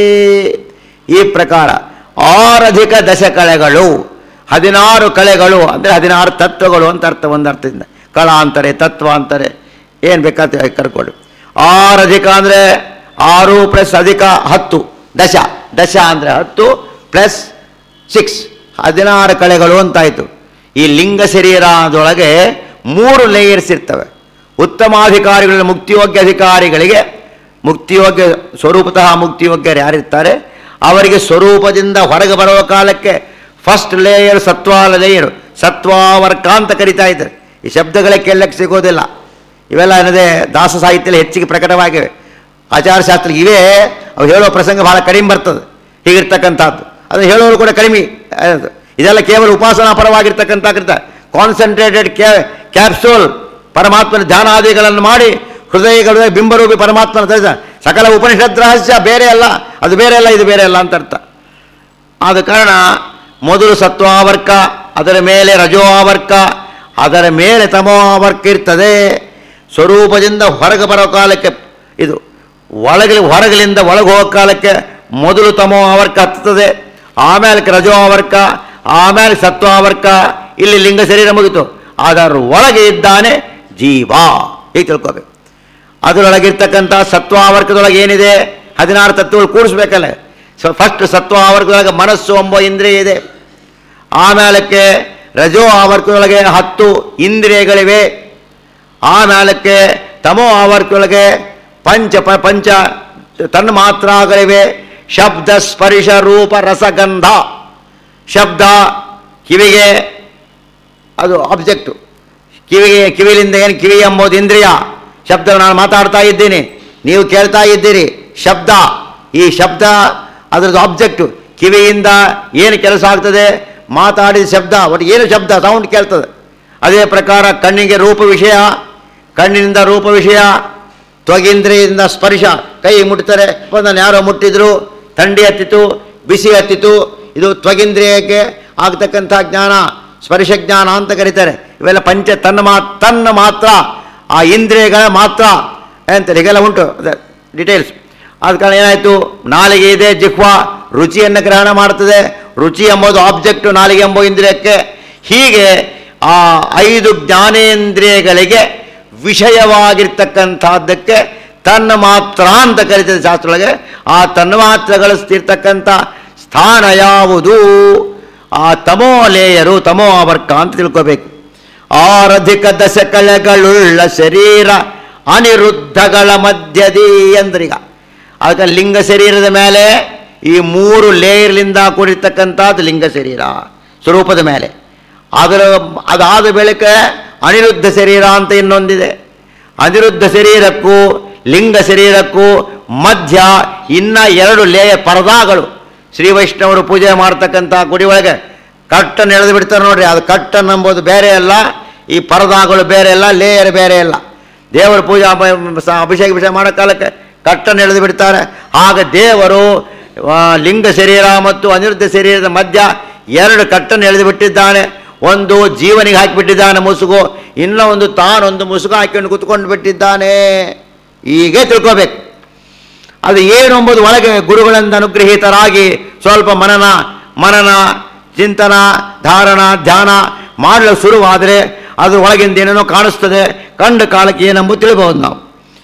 ಈ ಪ್ರಕಾರ ಆರಧಿಕ ದಶಕಳೆಗಳು ಹದಿನಾರು ಕಳೆಗಳು ಅಂದರೆ ಹದಿನಾರು ತತ್ವಗಳು ಅಂತ ಅರ್ಥ ಒಂದು ಅರ್ಥದಿಂದ ಕಳ ಅಂತಾರೆ ತತ್ವ ಅಂತಾರೆ ಏನು ಬೇಕಾದ ಕರ್ಕೊಂಡು ಆರಧಿಕ ಅಂದರೆ ಆರು ಪ್ಲಸ್ ಅಧಿಕ ಹತ್ತು ದಶ ದಶ ಅಂದರೆ ಹತ್ತು ಪ್ಲಸ್ ಸಿಕ್ಸ್ ಹದಿನಾರು ಕಳೆಗಳು ಅಂತಾಯಿತು ಈ ಲಿಂಗ ಶರೀರದೊಳಗೆ ಮೂರು ಲೇಯರ್ಸ್ ಇರ್ತವೆ ಉತ್ತಮಾಧಿಕಾರಿಗಳ ಮುಕ್ತಿಯೋಗ್ಯ ಅಧಿಕಾರಿಗಳಿಗೆ ಮುಕ್ತಿಯೋಗ್ಯ ಸ್ವರೂಪತಃ ಮುಕ್ತಿಯೋಗ್ಯರು ಯಾರಿರ್ತಾರೆ ಅವರಿಗೆ ಸ್ವರೂಪದಿಂದ ಹೊರಗೆ ಬರುವ ಕಾಲಕ್ಕೆ ಫಸ್ಟ್ ಲೇಯರ್ ಸತ್ವಾಲ ಲೇಯರ್ ಸತ್ವಾವರ್ಕ ಅಂತ ಕರಿತಾ ಇದ್ದಾರೆ ಈ ಶಬ್ದಗಳೇ ಕೇಳಕ್ಕೆ ಸಿಗೋದಿಲ್ಲ ಇವೆಲ್ಲ ಏನದೆ ದಾಸ ಸಾಹಿತ್ಯದಲ್ಲಿ ಹೆಚ್ಚಿಗೆ ಪ್ರಕಟವಾಗಿವೆ ಆಚಾರಶಾಸ್ತ್ರ ಇವೇ ಅವು ಹೇಳೋ ಪ್ರಸಂಗ ಬಹಳ ಕಡಿಮೆ ಬರ್ತದೆ ಹೀಗಿರ್ತಕ್ಕಂಥದ್ದು ಅದು ಹೇಳೋರು ಕೂಡ ಕಡಿಮೆ ಅದು. ಇದೆಲ್ಲ ಕೇವಲ ಉಪಾಸನಾ ಪರವಾಗಿರ್ತಕ್ಕಂಥ ಕೃತ ಕಾನ್ಸಂಟ್ರೇಟೆಡ್ ಕ್ಯಾ ಕ್ಯಾಪ್ಸೂಲ್ ಪರಮಾತ್ಮನ ಧ್ಯಾನಾದಿಗಳನ್ನು ಮಾಡಿ ಹೃದಯಗಳ ಬಿಂಬರೂಪಿ ಪರಮಾತ್ಮನ ತರಿಸ ಸಕಲ ಉಪನಿಷತ್ ರಹಸ್ಯ ಬೇರೆ ಅಲ್ಲ ಅದು ಬೇರೆ ಅಲ್ಲ ಇದು ಬೇರೆ ಅಲ್ಲ ಅಂತ ಅರ್ಥ ಆದ ಕಾರಣ ಮೊದಲು ಸತ್ವಾವರ್ಕ ಅದರ ಮೇಲೆ ರಜೋ ಆವರ್ಕ ಅದರ ಮೇಲೆ ತಮೋ ಆವರ್ಕ ಇರ್ತದೆ ಸ್ವರೂಪದಿಂದ ಹೊರಗೆ ಬರೋ ಕಾಲಕ್ಕೆ ಇದು ಒಳಗಲಿ ಹೊರಗಲಿಂದ ಒಳಗೆ ಹೋಗೋ ಕಾಲಕ್ಕೆ ಮೊದಲು ತಮೋ ಆವರ್ಕ ಹತ್ತುತ್ತದೆ ಆಮೇಲೆ ರಜೋ ಆವರ್ಕ ಆಮೇಲೆ ಸತ್ವ ಆವರ್ಕ ಇಲ್ಲಿ ಲಿಂಗ ಶರೀರ ಮುಗಿತು ಅದರ ಒಳಗೆ ಇದ್ದಾನೆ ಜೀವ ಹೀಗೆ ತಿಳ್ಕೋಬೇಕು ಅದರೊಳಗಿರ್ತಕ್ಕಂಥ ಸತ್ವಾವರ್ಕದೊಳಗೆ ಏನಿದೆ ಹದಿನಾರು ತತ್ವಗಳು ಕೂಡಿಸ್ಬೇಕಲ್ಲ ಸೊ ಫಸ್ಟ್ ಸತ್ವ ಆವರ್ಕದೊಳಗೆ ಮನಸ್ಸು ಎಂಬ ಇಂದ್ರಿಯ ಇದೆ ಆಮೇಲಕ್ಕೆ ರಜೋ ಆವರ್ಕದೊಳಗೆ ಹತ್ತು ಇಂದ್ರಿಯಗಳಿವೆ ಆಮೇಲಕ್ಕೆ ತಮೋ ಆವರ್ಕದೊಳಗೆ ಪಂಚ ಪ ಪಂಚ ತನ್ಮಾತ್ರಗಳಿವೆ ಶಬ್ದ ಸ್ಪರ್ಶ ರೂಪ ರಸಗಂಧ ಶಬ್ದ ಕಿವಿಗೆ ಅದು ಆಬ್ಜೆಕ್ಟು ಕಿವಿಗೆ ಕಿವಿಲಿಂದ ಏನು ಕಿವಿ ಎಂಬುದು ಇಂದ್ರಿಯ ಶಬ್ದ ನಾನು ಮಾತಾಡ್ತಾ ಇದ್ದೀನಿ ನೀವು ಕೇಳ್ತಾ ಇದ್ದೀರಿ ಶಬ್ದ ಈ ಶಬ್ದ ಅದರದ್ದು ಆಬ್ಜೆಕ್ಟು ಕಿವಿಯಿಂದ ಏನು ಕೆಲಸ ಆಗ್ತದೆ ಮಾತಾಡಿದ ಶಬ್ದ ಒಟ್ಟು ಏನು ಶಬ್ದ ಸೌಂಡ್ ಕೇಳ್ತದೆ ಅದೇ ಪ್ರಕಾರ ಕಣ್ಣಿಗೆ ರೂಪ ವಿಷಯ ಕಣ್ಣಿನಿಂದ ರೂಪ ವಿಷಯ ತ್ವಗೇಂದ್ರಿಯಿಂದ ಸ್ಪರ್ಶ ಕೈ ಮುಟ್ತಾರೆ ನಾನು ಯಾರೋ ಮುಟ್ಟಿದ್ರು ಥಂಡಿ ಹತ್ತಿತು ಬಿಸಿ ಹತ್ತಿತು ಇದು ತ್ವಗೇಂದ್ರಿಯಕ್ಕೆ ಆಗ್ತಕ್ಕಂಥ ಜ್ಞಾನ ಸ್ಪರ್ಶ ಜ್ಞಾನ ಅಂತ ಕರೀತಾರೆ ಇವೆಲ್ಲ ಪಂಚ ತನ್ನ ಮಾ ತನ್ನ ಮಾತ್ರ ಆ ಇಂದ್ರಿಯಗಳ ಮಾತ್ರ ಅಂತಾರೆ ಹೀಗೆಲ್ಲ ಉಂಟು ಡೀಟೇಲ್ಸ್ ಆದ ಕಾರಣ ಏನಾಯಿತು ನಾಲಿಗೆ ಇದೆ ಜಿಹ್ವ ರುಚಿಯನ್ನು ಗ್ರಹಣ ಮಾಡ್ತದೆ ರುಚಿ ಎಂಬುದು ಆಬ್ಜೆಕ್ಟು ನಾಲಿಗೆ ಎಂಬ ಇಂದ್ರಿಯಕ್ಕೆ ಹೀಗೆ ಆ ಐದು ಜ್ಞಾನೇಂದ್ರಿಯಗಳಿಗೆ ವಿಷಯವಾಗಿರ್ತಕ್ಕಂಥದ್ದಕ್ಕೆ ತನ್ನ ಮಾತ್ರ ಅಂತ ಕರೀತದೆ ಶಾಸ್ತ್ರೊಳಗೆ ಆ ತನ್ನ ಮಾತ್ರಗಳು ಇರ್ತಕ್ಕಂಥ ಸ್ಥಾನ ಯಾವುದು ಆ ತಮೋ ಲೇಯರು ತಮೋ ಆವರ್ಕ ಅಂತ ತಿಳ್ಕೋಬೇಕು ಆರಧಿಕ ದಶಕಳೆಗಳುಳ್ಳ ಶರೀರ ಅನಿರುದ್ಧಗಳ ಮಧ್ಯದಿ ಅಂದ್ರೀಗ ಅದಕ್ಕೆ ಲಿಂಗ ಶರೀರದ ಮೇಲೆ ಈ ಮೂರು ಲೇಯರ್ಲಿಂದ ಕೂಡಿರ್ತಕ್ಕಂಥದ್ದು ಲಿಂಗ ಶರೀರ ಸ್ವರೂಪದ ಮೇಲೆ ಅದರ ಅದಾದ ಬಳಿಕ ಅನಿರುದ್ಧ ಶರೀರ ಅಂತ ಇನ್ನೊಂದಿದೆ ಅನಿರುದ್ಧ ಶರೀರಕ್ಕೂ ಲಿಂಗ ಶರೀರಕ್ಕೂ ಮಧ್ಯ ಇನ್ನ ಎರಡು ಲೇಯ ಪರದಾಗಳು ಶ್ರೀ ವೈಷ್ಣವರು ಪೂಜೆ ಮಾಡ್ತಕ್ಕಂಥ ಗುಡಿ ಒಳಗೆ ಕಟ್ಟನ್ನು ಎಳೆದು ಬಿಡ್ತಾರೆ ನೋಡ್ರಿ ಅದು ಕಟ್ಟನ್ನು ಎಂಬುದು ಬೇರೆ ಅಲ್ಲ ಈ ಪರದಾಗಳು ಬೇರೆ ಅಲ್ಲ ಲೇಯರ್ ಬೇರೆ ಅಲ್ಲ ದೇವರ ಪೂಜೆ ಅಭ- ಸ- ಅಭಿಷೇಕ ವಿಷಯ ಮಾಡೋ ಕಾಲಕ್ಕೆ ಕಟ್ಟನ್ನು ಎಳೆದು ಬಿಡ್ತಾರೆ ಆಗ ದೇವರು ಆ, ಲಿಂಗ ಶರೀರ ಮತ್ತು ಅನಿರುದ್ಧ ಶರೀರದ ಮಧ್ಯ ಎರಡು ಕಟ್ಟನ್ನು ಎಳೆದು ಬಿಟ್ಟಿದ್ದಾನೆ ಒಂದು ಜೀವನಿಗೆ ಹಾಕಿಬಿಟ್ಟಿದ್ದಾನೆ ಮುಸುಗು ಇನ್ನೂ ಒಂದು ತಾನೊಂದು ಮುಸುಗು ಹಾಕಿಕೊಂಡು ಕುತ್ಕೊಂಡು ಬಿಟ್ಟಿದ್ದಾನೆ ಹೀಗೆ ತಿಳ್ಕೋಬೇಕು ಅದು ಏನು ಎಂಬುದು ಒಳಗೆ ಗುರುಗಳಿಂದ ಅನುಗ್ರಹೀತರಾಗಿ ಸ್ವಲ್ಪ ಮನನ ಮನನ ಚಿಂತನ ಧಾರಣ ಧ್ಯಾನ ಮಾಡಲು ಶುರುವಾದರೆ ಅದ್ರ ಒಳಗಿಂದ ಏನೇನೋ ಕಾಣಿಸ್ತದೆ ಕಂಡ ಕಾಲಕ್ಕೆ ಏನೆಂಬುದು ತಿಳಿಬಹುದು ನಾವು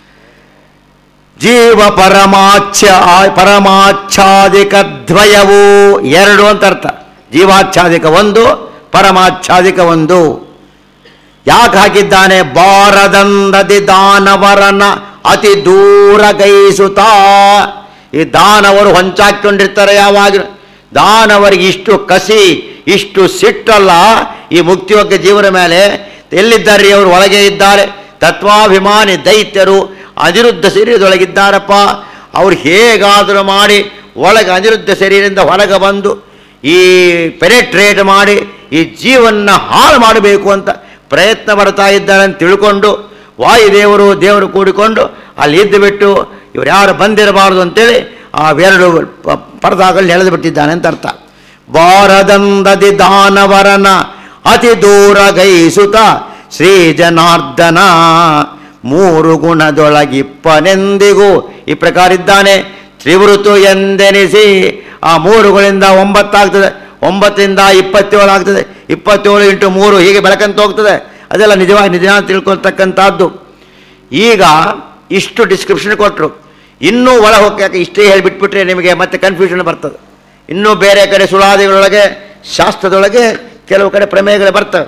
ಜೀವ ಪರಮಾಚ್ಯ ಪರಮಾಚ್ಛಾದಿಕ ದ್ವಯವು ಎರಡು ಅಂತ ಅರ್ಥ ಜೀವಾಚ್ಛಾದಿಕ ಒಂದು ಪರಮಾಚ್ಛಾದಿಕ ಒಂದು ಯಾಕೆ ಹಾಕಿದ್ದಾನೆ ಬಾರದಂದದಿ ದಾನವರನ ಅತಿ ದೂರ ಗೈಸುತ್ತಾ ಈ ದಾನವರು ಹೊಂಚಾಕೊಂಡಿರ್ತಾರೆ ಯಾವಾಗ ದಾನವರಿಗೆ ಇಷ್ಟು ಕಸಿ ಇಷ್ಟು ಸಿಟ್ಟಲ್ಲ ಈ ಮುಕ್ತಿಯೋಗ್ಯ ಜೀವನ ಮೇಲೆ ಎಲ್ಲಿದ್ದಾರೆ ಅವರು ಒಳಗೆ ಇದ್ದಾರೆ ತತ್ವಾಭಿಮಾನಿ ದೈತ್ಯರು ಅನಿರುದ್ಧ ಶರೀರದೊಳಗಿದ್ದಾರಪ್ಪ ಅವ್ರು ಹೇಗಾದರೂ ಮಾಡಿ ಒಳಗೆ ಅನಿರುದ್ಧ ಶರೀರದಿಂದ ಹೊರಗೆ ಬಂದು ಈ ಪೆನೆಟ್ರೇಟ್ ಮಾಡಿ ಈ ಜೀವನ್ನ ಹಾಳು ಮಾಡಬೇಕು ಅಂತ ಪ್ರಯತ್ನ ಪಡ್ತಾ ಇದ್ದಾರೆ ಅಂತ ತಿಳ್ಕೊಂಡು ವಾಯುದೇವರು ದೇವರು ಕೂಡಿಕೊಂಡು ಅಲ್ಲಿ ಇದ್ದು ಬಿಟ್ಟು ಇವ್ರು ಯಾರು ಬಂದಿರಬಾರ್ದು ಅಂತೇಳಿ ಆ ಎರಡು ಪ- ಪರದಾಗಲ್ಲಿ ಎಳೆದು ಬಿಟ್ಟಿದ್ದಾನೆ ಅಂತ ಅರ್ಥ ಬಾರದಂದದಿ ದಾನವರನ ಅತಿ ದೂರ ಗೈಸುತ ಶ್ರೀ ಜನಾರ್ದನ ಮೂರು ಗುಣದೊಳಗಿಪ್ಪನೆಂದಿಗೂ ಈ ಪ್ರಕಾರ ಇದ್ದಾನೆ ತ್ರಿವೃತು ಎಂದೆನಿಸಿ ಆ ಮೂರುಗಳಿಂದ ಒಂಬತ್ತಾಗ್ತದೆ ಒಂಬತ್ತರಿಂದ ಇಪ್ಪತ್ತೇಳು ಆಗ್ತದೆ ಇಪ್ಪತ್ತೇಳು ಇಂಟು ಮೂರು ಹೀಗೆ ಬೆಳಕಂತ ಹೋಗ್ತದೆ ಅದೆಲ್ಲ ನಿಜವಾಗಿ ನಿಜ ಅಂತ ತಿಳ್ಕೊಳ್ತಕ್ಕಂಥದ್ದು ಈಗ ಇಷ್ಟು ಡಿಸ್ಕ್ರಿಪ್ಷನ್ ಕೊಟ್ಟರು ಇನ್ನೂ ಒಳ ಹೋಗಕ್ಕೆ ಇಷ್ಟೇ ಹೇಳಿಬಿಟ್ಬಿಟ್ರೆ ನಿಮಗೆ ಮತ್ತೆ ಕನ್ಫ್ಯೂಷನ್ ಬರ್ತದೆ ಇನ್ನೂ ಬೇರೆ ಕಡೆ ಸುಳಾದಿಗಳೊಳಗೆ ಶಾಸ್ತ್ರದೊಳಗೆ ಕೆಲವು ಕಡೆ ಪ್ರಮೇಯಗಳು ಬರ್ತವೆ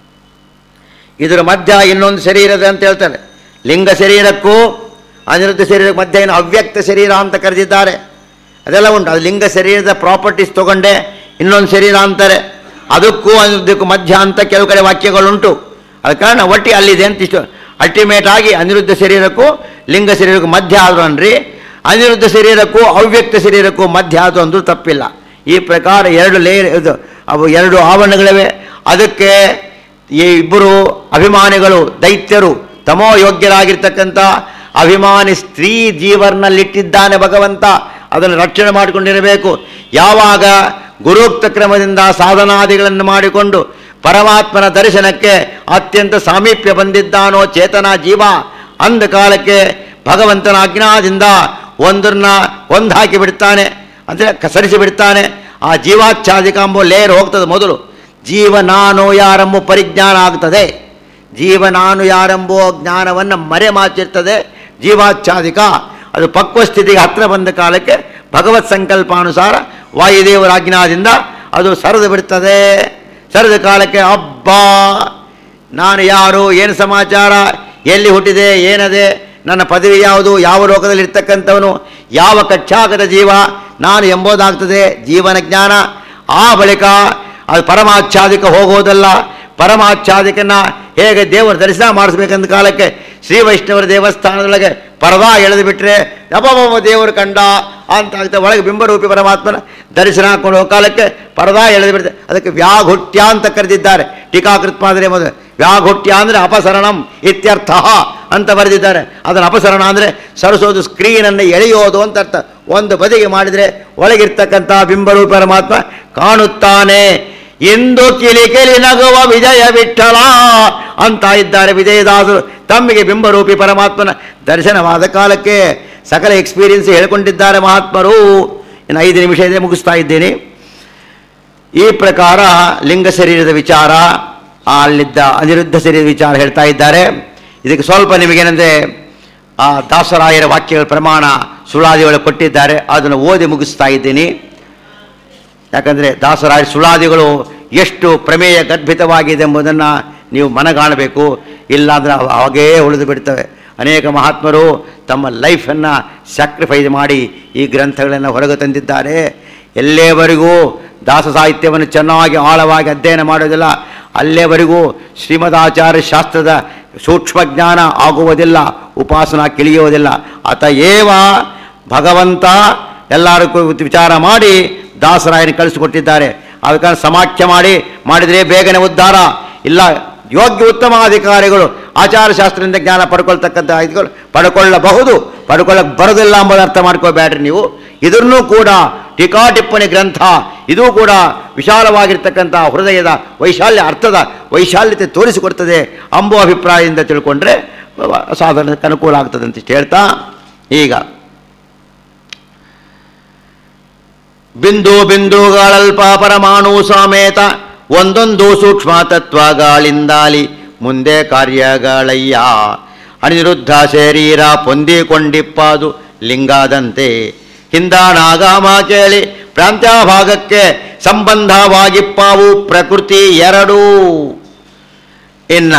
ಇದರ ಮಧ್ಯ ಇನ್ನೊಂದು ಶರೀರದ ಅಂತ ಹೇಳ್ತಾರೆ ಲಿಂಗ ಶರೀರಕ್ಕೂ ಅನಿರುದ್ಧ ಶರೀರಕ್ಕೆ ಮಧ್ಯ ಏನು ಅವ್ಯಕ್ತ ಶರೀರ ಅಂತ ಕರೆದಿದ್ದಾರೆ ಅದೆಲ್ಲ ಉಂಟು ಅದು ಲಿಂಗ ಶರೀರದ ಪ್ರಾಪರ್ಟೀಸ್ ತಗೊಂಡೆ ಇನ್ನೊಂದು ಶರೀರ ಅಂತಾರೆ ಅದಕ್ಕೂ ಅನಿರುದ್ಧಕ್ಕೂ ಮಧ್ಯ ಅಂತ ಕೆಲವು ಕಡೆ ವಾಕ್ಯಗಳುಂಟು ಅದ ಕಾರಣ ಒಟ್ಟಿಗೆ ಅಲ್ಲಿದೆ ಅಂತ ಇಷ್ಟು ಅಲ್ಟಿಮೇಟ್ ಆಗಿ ಅನಿರುದ್ಧ ಶರೀರಕ್ಕೂ ಲಿಂಗ ಶರೀರಕ್ಕೂ ಮಧ್ಯ ಆದ್ರು ಅನ್ರಿ ಅನಿರುದ್ಧ ಶರೀರಕ್ಕೂ ಅವ್ಯಕ್ತ ಶರೀರಕ್ಕೂ ಮಧ್ಯ ಆದ್ರು ಅಂದ್ರೂ ತಪ್ಪಿಲ್ಲ ಈ ಪ್ರಕಾರ ಎರಡು ಲೇಯರ್ ಇದು ಅವು ಎರಡು ಆವರಣಗಳಿವೆ ಅದಕ್ಕೆ ಈ ಇಬ್ಬರು ಅಭಿಮಾನಿಗಳು ದೈತ್ಯರು ತಮೋ ಯೋಗ್ಯರಾಗಿರ್ತಕ್ಕಂಥ ಅಭಿಮಾನಿ ಸ್ತ್ರೀ ಜೀವರ್ನಲ್ಲಿಟ್ಟಿದ್ದಾನೆ ಭಗವಂತ ಅದನ್ನು ರಕ್ಷಣೆ ಮಾಡಿಕೊಂಡಿರಬೇಕು ಯಾವಾಗ ಗುರುಕ್ತ ಕ್ರಮದಿಂದ ಸಾಧನಾದಿಗಳನ್ನು ಮಾಡಿಕೊಂಡು ಪರಮಾತ್ಮನ ದರ್ಶನಕ್ಕೆ ಅತ್ಯಂತ ಸಾಮೀಪ್ಯ ಬಂದಿದ್ದಾನೋ ಚೇತನ ಜೀವ ಅಂದ ಕಾಲಕ್ಕೆ ಭಗವಂತನ ಅಜ್ಞಾದಿಂದ ಒಂದನ್ನ ಒಂದು ಹಾಕಿ ಬಿಡ್ತಾನೆ ಅಂದರೆ ಕಸರಿಸಿ ಬಿಡ್ತಾನೆ ಆ ಜೀವಾಚ್ಛಾದಿಕ ಎಂಬ ಲೇಯರ್ ಹೋಗ್ತದೆ ಮೊದಲು ಜೀವ ನಾನು ಯಾರೆಂಬ ಪರಿಜ್ಞಾನ ಆಗ್ತದೆ ಜೀವ ನಾನು ಯಾರೆಂಬೋ ಜ್ಞಾನವನ್ನು ಮರೆ ಮಾಚಿರ್ತದೆ ಜೀವಾಚ್ಛಾದಿಕ ಅದು ಪಕ್ವ ಸ್ಥಿತಿಗೆ ಹತ್ರ ಬಂದ ಕಾಲಕ್ಕೆ ಭಗವತ್ ಸಂಕಲ್ಪಾನುಸಾರ ವಾಯುದೇವರ ಆಜ್ಞಾದಿಂದ ಅದು ಸರಿದು ಬಿಡ್ತದೆ ಸರಿದ ಕಾಲಕ್ಕೆ ಅಬ್ಬಾ ನಾನು ಯಾರು ಏನು ಸಮಾಚಾರ ಎಲ್ಲಿ ಹುಟ್ಟಿದೆ ಏನದೆ ನನ್ನ ಪದವಿ ಯಾವುದು ಯಾವ ಲೋಕದಲ್ಲಿ ಇರ್ತಕ್ಕಂಥವನು ಯಾವ ಕಚ್ಚಾಗದ ಜೀವ ನಾನು ಎಂಬುದಾಗ್ತದೆ ಜೀವನ ಜ್ಞಾನ ಆ ಬಳಿಕ ಅದು ಪರಮಾಚ್ಛಾದಿಕ ಹೋಗೋದಲ್ಲ ಪರಮಾಚ್ಛಾದಿಕನ ಹೇಗೆ ದೇವರ ದರ್ಶನ ಮಾಡಿಸ್ಬೇಕಂದ ಕಾಲಕ್ಕೆ ಶ್ರೀ ವೈಷ್ಣವರ ದೇವಸ್ಥಾನದೊಳಗೆ ಪರದಾ ಎಳೆದು ಬಿಟ್ಟರೆ ಅಬ್ಬಬ್ಬ ದೇವರು ಕಂಡ ಅಂತ ಆಗ್ತದೆ ಒಳಗೆ ಬಿಂಬರೂಪಿ ಪರಮಾತ್ಮನ ದರ್ಶನ ಹಾಕೊಂಡು ಹೋಗೋ ಕಾಲಕ್ಕೆ ಪರದಾ ಎಳೆದು ಬಿಡ್ತದೆ ಅದಕ್ಕೆ ವ್ಯಾಘುಟ್ಯ ಅಂತ ಕರೆದಿದ್ದಾರೆ ಟೀಕಾಕೃತ್ಪಾದರೆ ಮೊದಲು ವ್ಯಾಘುಟ್ಯ ಅಂದರೆ ಅಪಸರಣಂ ಇತ್ಯರ್ಥ ಅಂತ ಬರೆದಿದ್ದಾರೆ ಅದನ್ನು ಅಪಸರಣ ಅಂದರೆ ಸರಿಸೋದು ಸ್ಕ್ರೀನನ್ನು ಎಳೆಯೋದು ಅಂತ ಅರ್ಥ ಒಂದು ಬದಿಗೆ ಮಾಡಿದರೆ ಒಳಗಿರ್ತಕ್ಕಂಥ ಬಿಂಬರೂಪ ಪರಮಾತ್ಮ ಕಾಣುತ್ತಾನೆ ಎಂದು ಕಿಲಿ ಕಿಲಿ ನಗುವ ವಿಜಯ ವಿಠಲ ಅಂತ ಇದ್ದಾರೆ ವಿಜಯದಾಸರು ತಮ್ಮಿಗೆ ಬಿಂಬರೂಪಿ ಪರಮಾತ್ಮನ ದರ್ಶನವಾದ ಕಾಲಕ್ಕೆ ಸಕಲ ಎಕ್ಸ್ಪೀರಿಯನ್ಸ್ ಹೇಳ್ಕೊಂಡಿದ್ದಾರೆ ಮಹಾತ್ಮರು ಇನ್ನು ಐದು ನಿಮಿಷ ಇದೆ ಮುಗಿಸ್ತಾ ಇದ್ದೇನೆ ಈ ಪ್ರಕಾರ ಲಿಂಗ ಶರೀರದ ವಿಚಾರ ಆ ಅಲ್ಲಿದ್ದ ಅನಿರುದ್ಧ ಶರೀರದ ವಿಚಾರ ಹೇಳ್ತಾ ಇದ್ದಾರೆ ಇದಕ್ಕೆ ಸ್ವಲ್ಪ ನಿಮಗೇನೆಂದರೆ ಆ ದಾಸರಾಯರ ವಾಕ್ಯಗಳ ಪ್ರಮಾಣ ಸುಳಾದಿಗಳು ಕೊಟ್ಟಿದ್ದಾರೆ ಅದನ್ನು ಓದಿ ಮುಗಿಸ್ತಾ ಇದ್ದೀನಿ ಯಾಕಂದರೆ ದಾಸರಾಯ ಸುಳಾದಿಗಳು ಎಷ್ಟು ಪ್ರಮೇಯ ಗರ್ಭಿತವಾಗಿದೆ ಎಂಬುದನ್ನು ನೀವು ಮನಗಾಣಬೇಕು ಇಲ್ಲಾಂದರೆ ಅವು ಹಾಗೇ ಉಳಿದು ಬಿಡ್ತವೆ ಅನೇಕ ಮಹಾತ್ಮರು ತಮ್ಮ ಲೈಫನ್ನು ಸ್ಯಾಕ್ರಿಫೈಸ್ ಮಾಡಿ ಈ ಗ್ರಂಥಗಳನ್ನು ಹೊರಗೆ ತಂದಿದ್ದಾರೆ ಎಲ್ಲೇವರೆಗೂ ದಾಸ ಸಾಹಿತ್ಯವನ್ನು ಚೆನ್ನಾಗಿ ಆಳವಾಗಿ ಅಧ್ಯಯನ ಮಾಡೋದಿಲ್ಲ ಅಲ್ಲೇವರೆಗೂ ಶ್ರೀಮದಾಚಾರ್ಯ ಶಾಸ್ತ್ರದ ಸೂಕ್ಷ್ಮ ಜ್ಞಾನ ಆಗುವುದಿಲ್ಲ ಉಪಾಸನ ಕಿಳಿಯುವುದಿಲ್ಲ ಅತಏವ ಭಗವಂತ ಎಲ್ಲರಿಗೂ ವಿಚಾರ ಮಾಡಿ ದಾಸರಾಯನ ಕಳಿಸಿಕೊಟ್ಟಿದ್ದಾರೆ ಅದಕ್ಕೆ ಸಮಾಖ್ಯ ಮಾಡಿ ಮಾಡಿದರೆ ಬೇಗನೆ ಉದ್ಧಾರ ಇಲ್ಲ ಯೋಗ್ಯ ಉತ್ತಮ ಅಧಿಕಾರಿಗಳು ಆಚಾರಶಾಸ್ತ್ರದಿಂದ ಜ್ಞಾನ ಪಡ್ಕೊಳ್ತಕ್ಕಂಥ ಇದುಗಳು ಪಡ್ಕೊಳ್ಳಬಹುದು ಪಡ್ಕೊಳ್ಳಕ್ಕೆ ಬರೋದಿಲ್ಲ ಎಂಬುದು ಅರ್ಥ ಮಾಡ್ಕೋಬೇಡ್ರಿ ನೀವು ಇದನ್ನೂ ಕೂಡ ಟೀಕಾ ಟಿಪ್ಪಣಿ ಗ್ರಂಥ ಇದೂ ಕೂಡ ವಿಶಾಲವಾಗಿರ್ತಕ್ಕಂಥ ಹೃದಯದ ವೈಶಾಲ್ಯ ಅರ್ಥದ ವೈಶಾಲ್ಯತೆ ತೋರಿಸಿಕೊಡ್ತದೆ ಅಂಬೋ ಅಭಿಪ್ರಾಯದಿಂದ ತಿಳ್ಕೊಂಡ್ರೆ ಸಾಧನಕ್ಕೆ ಅನುಕೂಲ ಆಗ್ತದೆ ಅಂತ ಹೇಳ್ತಾ ಈಗ ಬಿಂದು ಬಿಂದುಗಳಲ್ಪ ಪರಮಾಣು ಸಮೇತ ಒಂದೊಂದು ಸೂಕ್ಷ್ಮ ತತ್ವಗಳಿಂದಾಲಿ ಮುಂದೆ ಕಾರ್ಯಗಳಯ್ಯ ಅನಿರುದ್ಧ ಶರೀರ ಪೊಂದಿಕೊಂಡಿಪ್ಪದು ಲಿಂಗಾದಂತೆ ಹಿಂದಾಣಾಗಾಮ ಕೇಳಿ ಪ್ರಾಂತ್ಯಭಾಗಕ್ಕೆ ಸಂಬಂಧವಾಗಿಪ್ಪಾವು ಪ್ರಕೃತಿ ಎರಡೂ ಇನ್ನ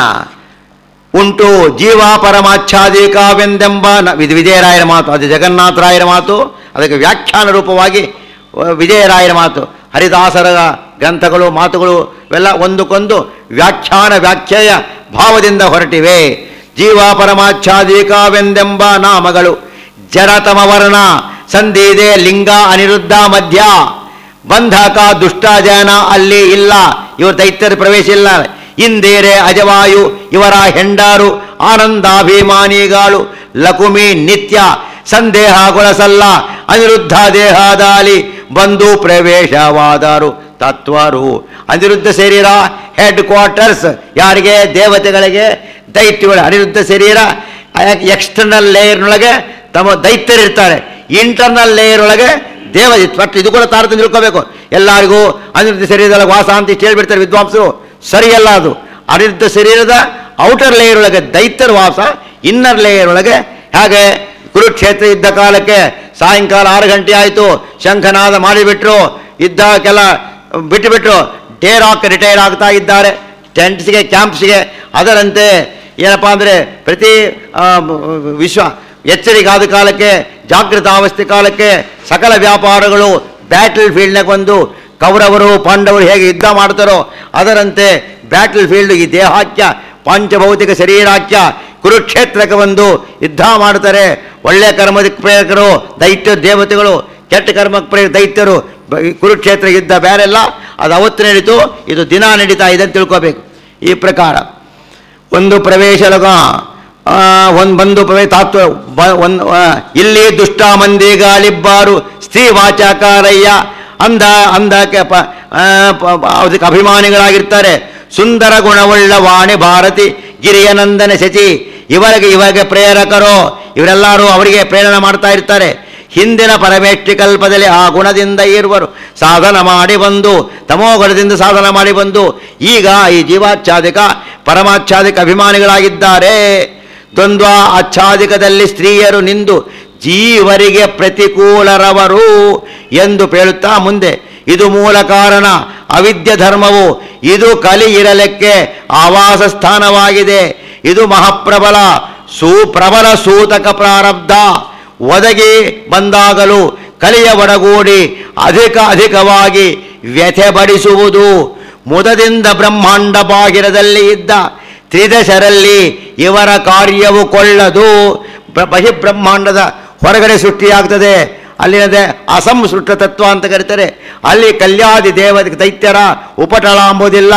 ಉಂಟು ಜೀವ ಪರಮಾಚ್ಛಾದಿಕಾವೆಂದೆಂಬ ನ- ಇದು ವಿಜಯರಾಯರ ಮಾತು ಅದು ಜಗನ್ನಾಥರಾಯರ ಮಾತು ಅದಕ್ಕೆ ವ್ಯಾಖ್ಯಾನ ರೂಪವಾಗಿ ಅಹ್, ವಿಜಯರಾಯರ ಮಾತು ಹರಿದಾಸರ ಗ್ರಂಥಗಳು ಮಾತುಗಳು ಇವೆಲ್ಲ ಒಂದಕ್ಕೊಂದು ವ್ಯಾಖ್ಯಾನ ವ್ಯಾಖ್ಯೆಯ ಭಾವದಿಂದ ಹೊರಟಿವೆ ಜೀವ ಪರಮಾಚ್ಛಾದಿಕಾವೆಂದೆಂಬ ನಾಮಗಳು ಜರತಮ ವರ್ಣ ಸಂಧಿದೆ ಲಿಂಗ ಅನಿರುದ್ಧ ಮಧ್ಯ ಬಂಧಕ ದುಷ್ಟಜನ ಅಲ್ಲಿ ಇಲ್ಲ ಇವ್ರ ದೈತ್ಯರ ಪ್ರವೇಶ ಇಲ್ಲ ಇಂದೇರೆ ಅಜವಾಯು ಇವರ ಹೆಂಡಾರು ಆನಂದಾಭಿಮಾನಿಗಳು ಲಕುಮಿ ನಿತ್ಯ ಸಂದೇಹಗೊಳಿಸಲ್ಲ ಅನಿರುದ್ಧ ದೇಹದಾಲಿ ಬಂದು ಪ್ರವೇಶವಾದರು ತತ್ವರು ಅನಿರುದ್ಧ ಶರೀರ ಹೆಡ್ ಕ್ವಾರ್ಟರ್ಸ್ ಯಾರಿಗೆ ದೇವತೆಗಳಿಗೆ ದೈತ್ಯಗಳು ಅನಿರುದ್ಧ ಶರೀರ ಎಕ್ಸ್ಟರ್ನಲ್ ಲೇಯರ್ನೊಳಗೆ ತಮ್ಮ ದೈತ್ಯರಿರ್ತಾರೆ ಇಂಟರ್ನಲ್ ಲೇಯರ್ ಒಳಗೆ ದೇವ ಬಟ್ ಇದು ಕೂಡ ತಾರತಮ್ಯ ತಿಳ್ಕೋಬೇಕು ಎಲ್ಲರಿಗೂ ಅನಿರುದ್ಧ ಶರೀರದೊಳಗೆ ವಾಸ ಅಂತ ಇಷ್ಟು ಹೇಳ್ಬಿಡ್ತಾರೆ ವಿದ್ವಾಂಸರು ಸರಿಯಲ್ಲ ಅದು ಅನಿರುದ್ಧ ಶರೀರದ ಔಟರ್ ಲೇಯರ್ ಒಳಗೆ ದೈತ್ಯರ ವಾಸ ಇನ್ನರ್ ಲೇಯರ್ ಒಳಗೆ ಹಾಗೆ ಕುರುಕ್ಷೇತ್ರ ಇದ್ದ ಕಾಲಕ್ಕೆ ಸಾಯಂಕಾಲ ಆರು ಗಂಟೆ ಆಯಿತು ಶಂಖನಾದ ಮಾಡಿಬಿಟ್ರು ಇದ್ದಕ್ಕೆಲ್ಲ ಬಿಟ್ಟುಬಿಟ್ರು ಡೇರ್ ಹಾಕಿ ರಿಟೈರ್ ಆಗ್ತಾ ಇದ್ದಾರೆ ಟೆಂಟ್ಸ್ಗೆ ಕ್ಯಾಂಪ್ಸ್ಗೆ ಅದರಂತೆ ಏನಪ್ಪ ಅಂದರೆ ಪ್ರತಿ ಆ, ವಿಶ್ವ ಎಚ್ಚರಿಗಾದ ಕಾಲಕ್ಕೆ ಜಾಗೃತಾವಸ್ಥೆ ಕಾಲಕ್ಕೆ ಸಕಲ ವ್ಯಾಪಾರಗಳು ಬ್ಯಾಟಲ್ ಫೀಲ್ಡ್ನಾಗ ಬಂದು ಕೌರವರು ಪಾಂಡವರು ಹೇಗೆ ಯುದ್ಧ ಮಾಡ್ತಾರೋ ಅದರಂತೆ ಬ್ಯಾಟಲ್ ಫೀಲ್ಡ್ ಈ ದೇಹಾಕ್ಯ ಪಾಂಚಭೌತಿಕ ಶರೀರಾಕ್ಯ ಕುರುಕ್ಷೇತ್ರಕ್ಕೆ ಬಂದು ಯುದ್ಧ ಮಾಡ್ತಾರೆ ಒಳ್ಳೆಯ ಕರ್ಮದ ಪ್ರೇರಕರು ದೈತ್ಯ ದೇವತೆಗಳು ಕೆಟ್ಟ ಕರ್ಮಕ್ಕೆ ಪ್ರೇರ ದೈತ್ಯರು ಬ- ಈ ಕುರುಕ್ಷೇತ್ರ ಯುದ್ಧ ಬೇರೆಲ್ಲ ಅದು ಅವತ್ತು ನಡೀತು ಇದು ದಿನ ನಡೀತಾ ಇದೆ ಅಂತ ತಿಳ್ಕೋಬೇಕು ಈ ಪ್ರಕಾರ ಒಂದು ಪ್ರವೇಶ ಲಗ ಒಂದು ಬಂದು ಪ್ರವೇಶ ತಾತ್ವ ಬ- ಒಂದು ಆ, ಇಲ್ಲಿ ದುಷ್ಟ ಮಂದಿಗಾಳಿಬ್ಬಾರು ಸ್ತ್ರೀ ವಾಚಾಕಾರಯ್ಯ ಅಂದ ಅಂದಕ್ಕೆ ಪ ಆ, ಪ- ಪ- ಅದಕ್ಕೆ ಅಭಿಮಾನಿಗಳಾಗಿರ್ತಾರೆ ಸುಂದರ ಗುಣವುಳ್ಳ ವಾಣಿ ಭಾರತಿ ಗಿರಿಯನಂದನ ಶಚಿ ಇವರಿಗೆ ಇವಾಗ ಪ್ರೇರಕರು ಇವರೆಲ್ಲರೂ ಅವರಿಗೆ ಪ್ರೇರಣೆ ಮಾಡ್ತಾ ಇರ್ತಾರೆ ಹಿಂದಿನ ಪರಮೇಷ್ಠಿ ಕಲ್ಪದಲ್ಲಿ ಆ ಗುಣದಿಂದ ಇರುವರು ಸಾಧನ ಮಾಡಿ ಬಂದು ತಮೋಗುಣದಿಂದ ಸಾಧನ ಮಾಡಿ ಬಂದು ಈಗ ಈ ಜೀವಾಚ್ಛಾದಿಕ ಪರಮಾಚ್ಛಾದಿಕ ಅಭಿಮಾನಿಗಳಾಗಿದ್ದಾರೆ ದ್ವಂದ್ವ ಆಚ್ಛಾದಿಕದಲ್ಲಿ ಸ್ತ್ರೀಯರು ನಿಂದು ಜೀವರಿಗೆ ಪ್ರತಿಕೂಲರವರು ಎಂದು ಹೇಳುತ್ತಾ ಮುಂದೆ ಇದು ಮೂಲ ಕಾರಣ ಅವಿದ್ಯ ಧರ್ಮವು ಇದು ಕಲಿ ಇರಲಿಕ್ಕೆ ಆವಾಸ ಸ್ಥಾನವಾಗಿದೆ ಇದು ಮಹಾಪ್ರಬಲ ಸುಪ್ರಬಲ ಸೂತಕ ಪ್ರಾರಬ್ಧ ಒದಗಿ ಬಂದಾಗಲೂ ಕಲಿಯ ಒಡಗೂಡಿ ಅಧಿಕ ಅಧಿಕವಾಗಿ ವ್ಯಥೆ ಬಡಿಸುವುದು ಮುದದಿಂದ ಬ್ರಹ್ಮಾಂಡ ಬಾಗಿರದಲ್ಲಿ ಇದ್ದ ತ್ರಿದಶರಲ್ಲಿ ಇವರ ಕಾರ್ಯವು ಕೊಳ್ಳದು ಬ್ರ- ಬಹಿರ್ಬ್ರಹ್ಮಾಂಡದ ಹೊರಗಡೆ ಸೃಷ್ಟಿಯಾಗ್ತದೆ ಅಲ್ಲಿನದೆ ಅಸಂಸೃಷ್ಟ ತತ್ವ ಅಂತ ಕರೀತಾರೆ ಅಲ್ಲಿ ಕಲ್ಯಾದಿ ದೇವ ದೈತ್ಯರ ಉಪಟಳ ಅಂಬುದಿಲ್ಲ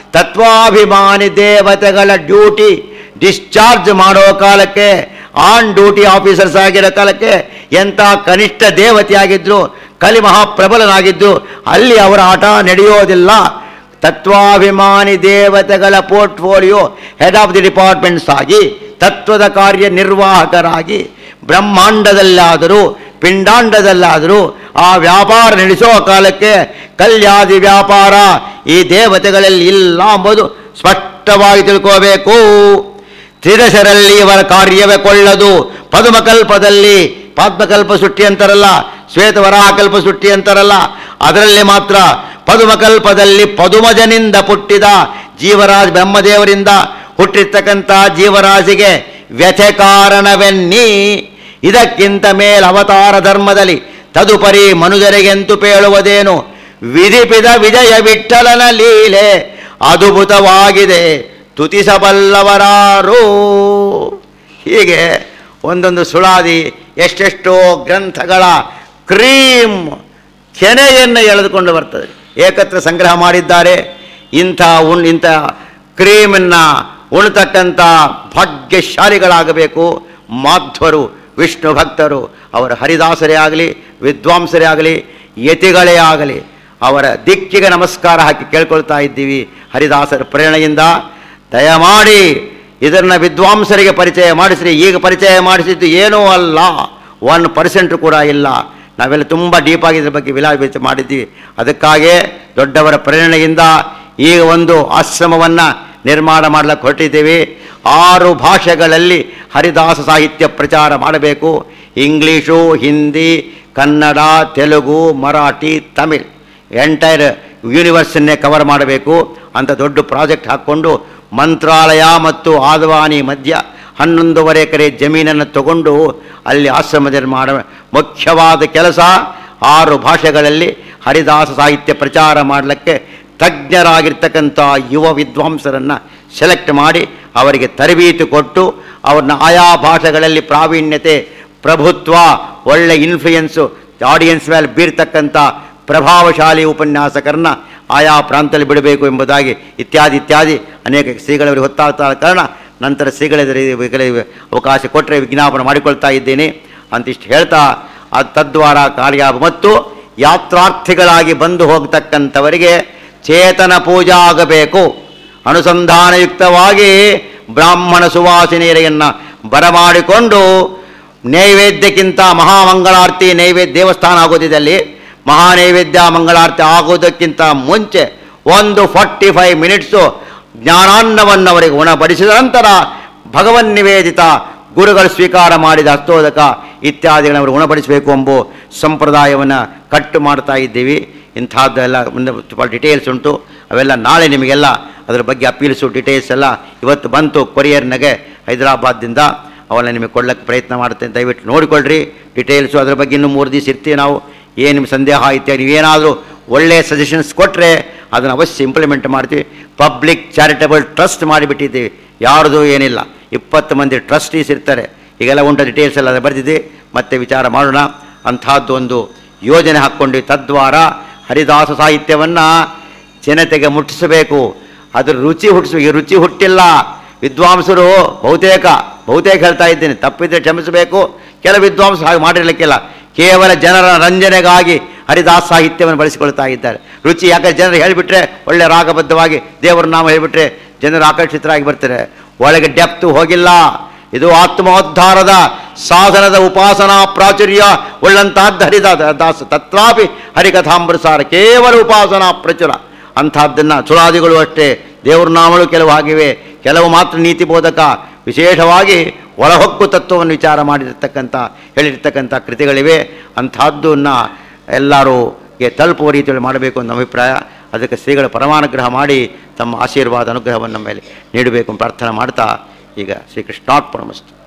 ತತ್ವಾಭಿಮಾನಿ ದೇವತೆಗಳ ಡ್ಯೂಟಿ ಡಿಸ್ಚಾರ್ಜ್ ಮಾಡೋ ಕಾಲಕ್ಕೆ ಆನ್ ಡ್ಯೂಟಿ ಆಫೀಸರ್ಸ್ ಆಗಿರೋ ಕಾಲಕ್ಕೆ ಎಂಥ ಕನಿಷ್ಠ ದೇವತೆಯಾಗಿದ್ರು ಕಲಿ ಮಹಾಪ್ರಬಲನಾಗಿದ್ದು ಅಲ್ಲಿ ಅವರ ಆಟ ನಡೆಯೋದಿಲ್ಲ ತತ್ವಾಭಿಮಾನಿ ದೇವತೆಗಳ portfolio head of the departments ಆಗಿ ತತ್ವದ ಕಾರ್ಯನಿರ್ವಾಹಕರಾಗಿ ಬ್ರಹ್ಮಾಂಡದಲ್ಲಾದರೂ ಪಿಂಡಾಂಡದಲ್ಲಾದರೂ ಆ ವ್ಯಾಪಾರ ನಡೆಸೋ ಕಾಲಕ್ಕೆ ಕಲ್ಯಾದಿ ವ್ಯಾಪಾರ ಈ ದೇವತೆಗಳಲ್ಲಿ ಇಲ್ಲ ಎಂಬುದು ಸ್ಪಷ್ಟವಾಗಿ ತಿಳ್ಕೋಬೇಕು ತ್ರಿದಶರಲ್ಲಿ ಇವರ ಕಾರ್ಯವೇ ಕೊಳ್ಳದು ಪದುಮಕಲ್ಪದಲ್ಲಿ ಪಾದ್ಮಕಲ್ಪ ಸೃಷ್ಟಿ ಅಂತಾರಲ್ಲ ಶ್ವೇತವರಾಹಕಲ್ಪ ಸೃಷ್ಟಿ ಅಂತಾರಲ್ಲ ಅದರಲ್ಲಿ ಮಾತ್ರ ಪದುಮಕಲ್ಪದಲ್ಲಿ ಪದುಮಜನಿಂದ ಪುಟ್ಟಿದ ಜೀವರಾಜ್ ಬ್ರಹ್ಮದೇವರಿಂದ ಹುಟ್ಟಿರ್ತಕ್ಕಂಥ ಜೀವರಾಶಿಗೆ ವ್ಯಥೆ ಕಾರಣವೆನ್ನಿ ಇದಕ್ಕಿಂತ ಮೇಲ್ ಅವತಾರ ಧರ್ಮದಲ್ಲಿ ತದುಪರಿ ಮನುಜರಿಗೆಂತು ಪೇಳುವುದೇನು ವಿಧಿಪಿದ ವಿಜಯ ವಿಠಲನ ಲೀಲೆ ಅದ್ಭುತವಾಗಿದೆ ತುತಿಸಬಲ್ಲವರಾರು ಹೀಗೆ ಒಂದೊಂದು ಸುಳಾದಿ ಎಷ್ಟೆಷ್ಟೋ ಗ್ರಂಥಗಳ ಕ್ರೀಮ್ ಕೆನೆಯನ್ನು ಎಳೆದುಕೊಂಡು ಬರ್ತದೆ ಏಕತ್ರ ಸಂಗ್ರಹ ಮಾಡಿದ್ದಾರೆ ಇಂಥ ಉಣ್ ಇಂಥ ಕ್ರೀಮನ್ನು ಉಣ್ತಕ್ಕಂಥ ಭಾಗ್ಯಶಾಲಿಗಳಾಗಬೇಕು ಮಾಧ್ವರು ವಿಷ್ಣು ಭಕ್ತರು ಅವರ ಹರಿದಾಸರೇ ಆಗಲಿ ವಿದ್ವಾಂಸರೇ ಆಗಲಿ ಯತಿಗಳೇ ಆಗಲಿ ಅವರ ದಿಕ್ಕಿಗೆ ನಮಸ್ಕಾರ ಹಾಕಿ ಕೇಳ್ಕೊಳ್ತಾ ಇದ್ದೀವಿ ಹರಿದಾಸರ ಪ್ರೇರಣೆಯಿಂದ ದಯಮಾಡಿ ಇದನ್ನು ವಿದ್ವಾಂಸರಿಗೆ ಪರಿಚಯ ಮಾಡಿಸ್ರಿ ಈಗ ಪರಿಚಯ ಮಾಡಿಸಿದ್ದು ಏನೂ ಅಲ್ಲ ಒನ್ ಪರ್ಸೆಂಟ್ ಕೂಡ ಇಲ್ಲ ನಾವೆಲ್ಲ ತುಂಬ ಡೀಪಾಗಿ ಇದ್ರ ಬಗ್ಗೆ ವಿಲಾಸ ಮಾಡಿದ್ದೀವಿ ಅದಕ್ಕಾಗೇ ದೊಡ್ಡವರ ಪ್ರೇರಣೆಯಿಂದ ಈಗ ಒಂದು ಆಶ್ರಮವನ್ನು ನಿರ್ಮಾಣ ಮಾಡಲಿಕ್ಕೆ ಹೊರಟಿದ್ದೀವಿ ಆರು ಭಾಷೆಗಳಲ್ಲಿ ಹರಿದಾಸ ಸಾಹಿತ್ಯ ಪ್ರಚಾರ ಮಾಡಬೇಕು ಇಂಗ್ಲೀಷು ಹಿಂದಿ ಕನ್ನಡ ತೆಲುಗು ಮರಾಠಿ ತಮಿಳ್ ಎಂಟೈರ್ ಯೂನಿವರ್ಸನ್ನೇ ಕವರ್ ಮಾಡಬೇಕು ಅಂತ ದೊಡ್ಡ ಪ್ರಾಜೆಕ್ಟ್ ಹಾಕ್ಕೊಂಡು ಮಂತ್ರಾಲಯ ಮತ್ತು ಆದವಾನಿ ಮಧ್ಯ ಹನ್ನೊಂದೂವರೆ ಎಕರೆ ಜಮೀನನ್ನು ತಗೊಂಡು ಅಲ್ಲಿ ಆಶ್ರಮ ನಿರ್ಮಾಣ ಮುಖ್ಯವಾದ ಕೆಲಸ ಆರು ಭಾಷೆಗಳಲ್ಲಿ ಹರಿದಾಸ ಸಾಹಿತ್ಯ ಪ್ರಚಾರ ಮಾಡಲಿಕ್ಕೆ ತಜ್ಞರಾಗಿರ್ತಕ್ಕಂಥ ಯುವ ವಿದ್ವಾಂಸರನ್ನು ಸೆಲೆಕ್ಟ್ ಮಾಡಿ ಅವರಿಗೆ ತರಬೇತಿ ಕೊಟ್ಟು ಅವ್ರನ್ನ ಆಯಾ ಭಾಷೆಗಳಲ್ಲಿ ಪ್ರಾವೀಣ್ಯತೆ ಪ್ರಭುತ್ವ ಒಳ್ಳೆ ಇನ್ಫ್ಲೂಯೆನ್ಸು ಆಡಿಯನ್ಸ್ ಮೇಲೆ ಬೀರ್ತಕ್ಕಂಥ ಪ್ರಭಾವಶಾಲಿ ಉಪನ್ಯಾಸಕರನ್ನ ಆಯಾ ಪ್ರಾಂತದಲ್ಲಿ ಬಿಡಬೇಕು ಎಂಬುದಾಗಿ ಇತ್ಯಾದಿ ಇತ್ಯಾದಿ ಅನೇಕ ಶ್ರೀಗಳವರಿಗೆ ಹೊತ್ತಾಗ್ತಾ ಕಾರಣ ನಂತರ ಶ್ರೀಗಳಿಗೆ ಅವಕಾಶ ಕೊಟ್ಟರೆ ವಿಜ್ಞಾಪನೆ ಮಾಡಿಕೊಳ್ತಾ ಇದ್ದೇನೆ ಅಂತಿಷ್ಟು ಹೇಳ್ತಾ ಅದು ತದ್ವಾರ ಕಾರ್ಯ ಮತ್ತು ಯಾತ್ರಾರ್ಥಿಗಳಾಗಿ ಬಂದು ಹೋಗ್ತಕ್ಕಂಥವರಿಗೆ ಚೇತನ ಪೂಜಾ ಆಗಬೇಕು ಅನುಸಂಧಾನಯುಕ್ತವಾಗಿ ಬ್ರಾಹ್ಮಣ ಸುವಾಸಿನಿಯರೆಯನ್ನು ಬರಮಾಡಿಕೊಂಡು ನೈವೇದ್ಯಕ್ಕಿಂತ ಮಹಾಮಂಗಳಾರತಿ ನೈವೇದ್ಯ ದೇವಸ್ಥಾನ ಆಗೋದಿದೆ ಅಲ್ಲಿ ಮಹಾ ನೈವೇದ್ಯ ಮಂಗಳಾರತಿ ಆಗೋದಕ್ಕಿಂತ ಮುಂಚೆ ಒಂದು ಫಾರ್ಟಿ ಫೈವ್ ಮಿನಿಟ್ಸು ಜ್ಞಾನಾನ್ನವನ್ನು ಅವರಿಗೆ ಉಣಬಡಿಸಿದ ನಂತರ ಭಗವನ್ ನಿವೇದಿತ ಗುರುಗಳು ಸ್ವೀಕಾರ ಮಾಡಿದ ಹಸ್ತೋದಕ ಇತ್ಯಾದಿಗಳನ್ನು ಅವರು ಉಣಬಡಿಸಬೇಕು ಎಂಬ ಸಂಪ್ರದಾಯವನ್ನು ಕಟ್ಟು ಮಾಡ್ತಾ ಇದ್ದೀವಿ ಇಂಥದ್ದೆಲ್ಲ ಮುಂದೆ ತುಂಬ ಡಿಟೇಲ್ಸ್ ಉಂಟು ಅವೆಲ್ಲ ನಾಳೆ ನಿಮಗೆಲ್ಲ ಅದರ ಬಗ್ಗೆ ಅಪೀಲ್ಸು ಡೀಟೇಲ್ಸ್ ಎಲ್ಲ ಇವತ್ತು ಬಂತು ಕೊರಿಯರ್ನಾಗೆ ಹೈದರಾಬಾದ್ದಿಂದ ಅವೆಲ್ಲ ನಿಮಗೆ ಕೊಡ್ಲಿಕ್ಕೆ ಪ್ರಯತ್ನ ಮಾಡುತ್ತೇನೆ ದಯವಿಟ್ಟು ನೋಡಿಕೊಳ್ಳ್ರಿ ಡೀಟೇಲ್ಸು ಅದ್ರ ಬಗ್ಗೆ ಇನ್ನೂ ಮೂರು ದಿವಸ ಇರ್ತೀವಿ ನಾವು ಏನು ನಿಮ್ಮ ಸಂದೇಹ ಇತ್ಯಾದಿ ನೀವೇನಾದರೂ ಒಳ್ಳೆಯ ಸಜೆಷನ್ಸ್ ಕೊಟ್ಟರೆ ಅದನ್ನು ಅವಶ್ಯ ಇಂಪ್ಲಿಮೆಂಟ್ ಮಾಡ್ತೀವಿ ಪಬ್ಲಿಕ್ ಚಾರಿಟಬಲ್ ಟ್ರಸ್ಟ್ ಮಾಡಿಬಿಟ್ಟಿದ್ದೀವಿ ಯಾರ್ದು ಏನಿಲ್ಲ ಇಪ್ಪತ್ತು ಮಂದಿ ಟ್ರಸ್ಟೀಸ್ ಇರ್ತಾರೆ ಈಗೆಲ್ಲ ಉಂಟ ಡೀಟೇಲ್ಸ್ ಎಲ್ಲ ಅದು ಬರೆದಿದೆ ಮತ್ತೆ ವಿಚಾರ ಮಾಡೋಣ ಅಂಥದ್ದು ಒಂದು ಯೋಜನೆ ಹಾಕ್ಕೊಂಡು ತದ್ವಾರ ಹರಿದಾಸ ಸಾಹಿತ್ಯವನ್ನು ಜನತೆಗೆ ಮುಟ್ಟಿಸಬೇಕು ಅದ್ರ ರುಚಿ ಹುಟ್ಟಿಸ್ಬೇಕು ಈ ರುಚಿ ಹುಟ್ಟಿಲ್ಲ ವಿದ್ವಾಂಸರು ಬಹುತೇಕ ಬಹುತೇಕ ಹೇಳ್ತಾ ಇದ್ದೇನೆ ತಪ್ಪಿದ್ರೆ ಕ್ಷಮಿಸಬೇಕು ಕೆಲವು ವಿದ್ವಾಂಸರು ಹಾಗೆ ಮಾಡಿರಲಿಕ್ಕಿಲ್ಲ ಕೇವಲ ಜನರ ರಂಜನೆಗಾಗಿ ಹರಿದಾಸ ಸಾಹಿತ್ಯವನ್ನು ಬಳಸಿಕೊಳ್ತಾ ಇದ್ದಾರೆ ರುಚಿ ಯಾಕಂದ್ರೆ ಜನರು ಹೇಳಿಬಿಟ್ರೆ ಒಳ್ಳೆ ರಾಗಬದ್ಧವಾಗಿ ದೇವರ ನಾಮ ಹೇಳಿಬಿಟ್ರೆ ಜನರು ಆಕರ್ಷಿತರಾಗಿ ಬರ್ತಾರೆ ಒಳಗೆ ಡೆಪ್ತು ಹೋಗಿಲ್ಲ ಇದು ಆತ್ಮೋದ್ಧಾರದ ಸಾಧನದ ಉಪಾಸನಾ ಪ್ರಾಚುರ್ಯ ಉಳ್ಳಂತಹದ್ದು ಹರಿದಾಸ ದಾಸ ತತ್ರಾಪಿ ಹರಿಕಥಾಮೃತಸಾರ ಕೇವಲ ಉಪಾಸನಾ ಪ್ರಚುರ ಅಂಥದ್ದನ್ನು ಸುಳಾದಿಗಳು ಅಷ್ಟೇ ದೇವ್ರ ನಾಮಗಳು ಕೆಲವು ಆಗಿವೆ ಕೆಲವು ಮಾತ್ರ ನೀತಿ ಬೋಧಕ ವಿಶೇಷವಾಗಿ ಒಳಹೊಕ್ಕು ತತ್ವವನ್ನು ವಿಚಾರ ಮಾಡಿರ್ತಕ್ಕಂಥ ಹೇಳಿರ್ತಕ್ಕಂಥ ಕೃತಿಗಳಿವೆ ಅಂಥದ್ದನ್ನು ಎಲ್ಲರೂ ಗೆ ತಲುಪುವ ರೀತಿಯಲ್ಲಿ ಮಾಡಬೇಕು ಅನ್ನೋ ಅಭಿಪ್ರಾಯ ಅದಕ್ಕೆ ಶ್ರೀಗಳ ಪರಮಾನುಗ್ರಹ ಮಾಡಿ ತಮ್ಮ ಆಶೀರ್ವಾದ ಅನುಗ್ರಹವನ್ನು ನಮ್ಮ ಮೇಲೆ ನೀಡಬೇಕು ಅಂತ ಪ್ರಾರ್ಥನೆ ಮಾಡ್ತಾ ಈಗ ಶ್ರೀಕೃಷ್ಣಾರ್ಪಣಮಸ್ತು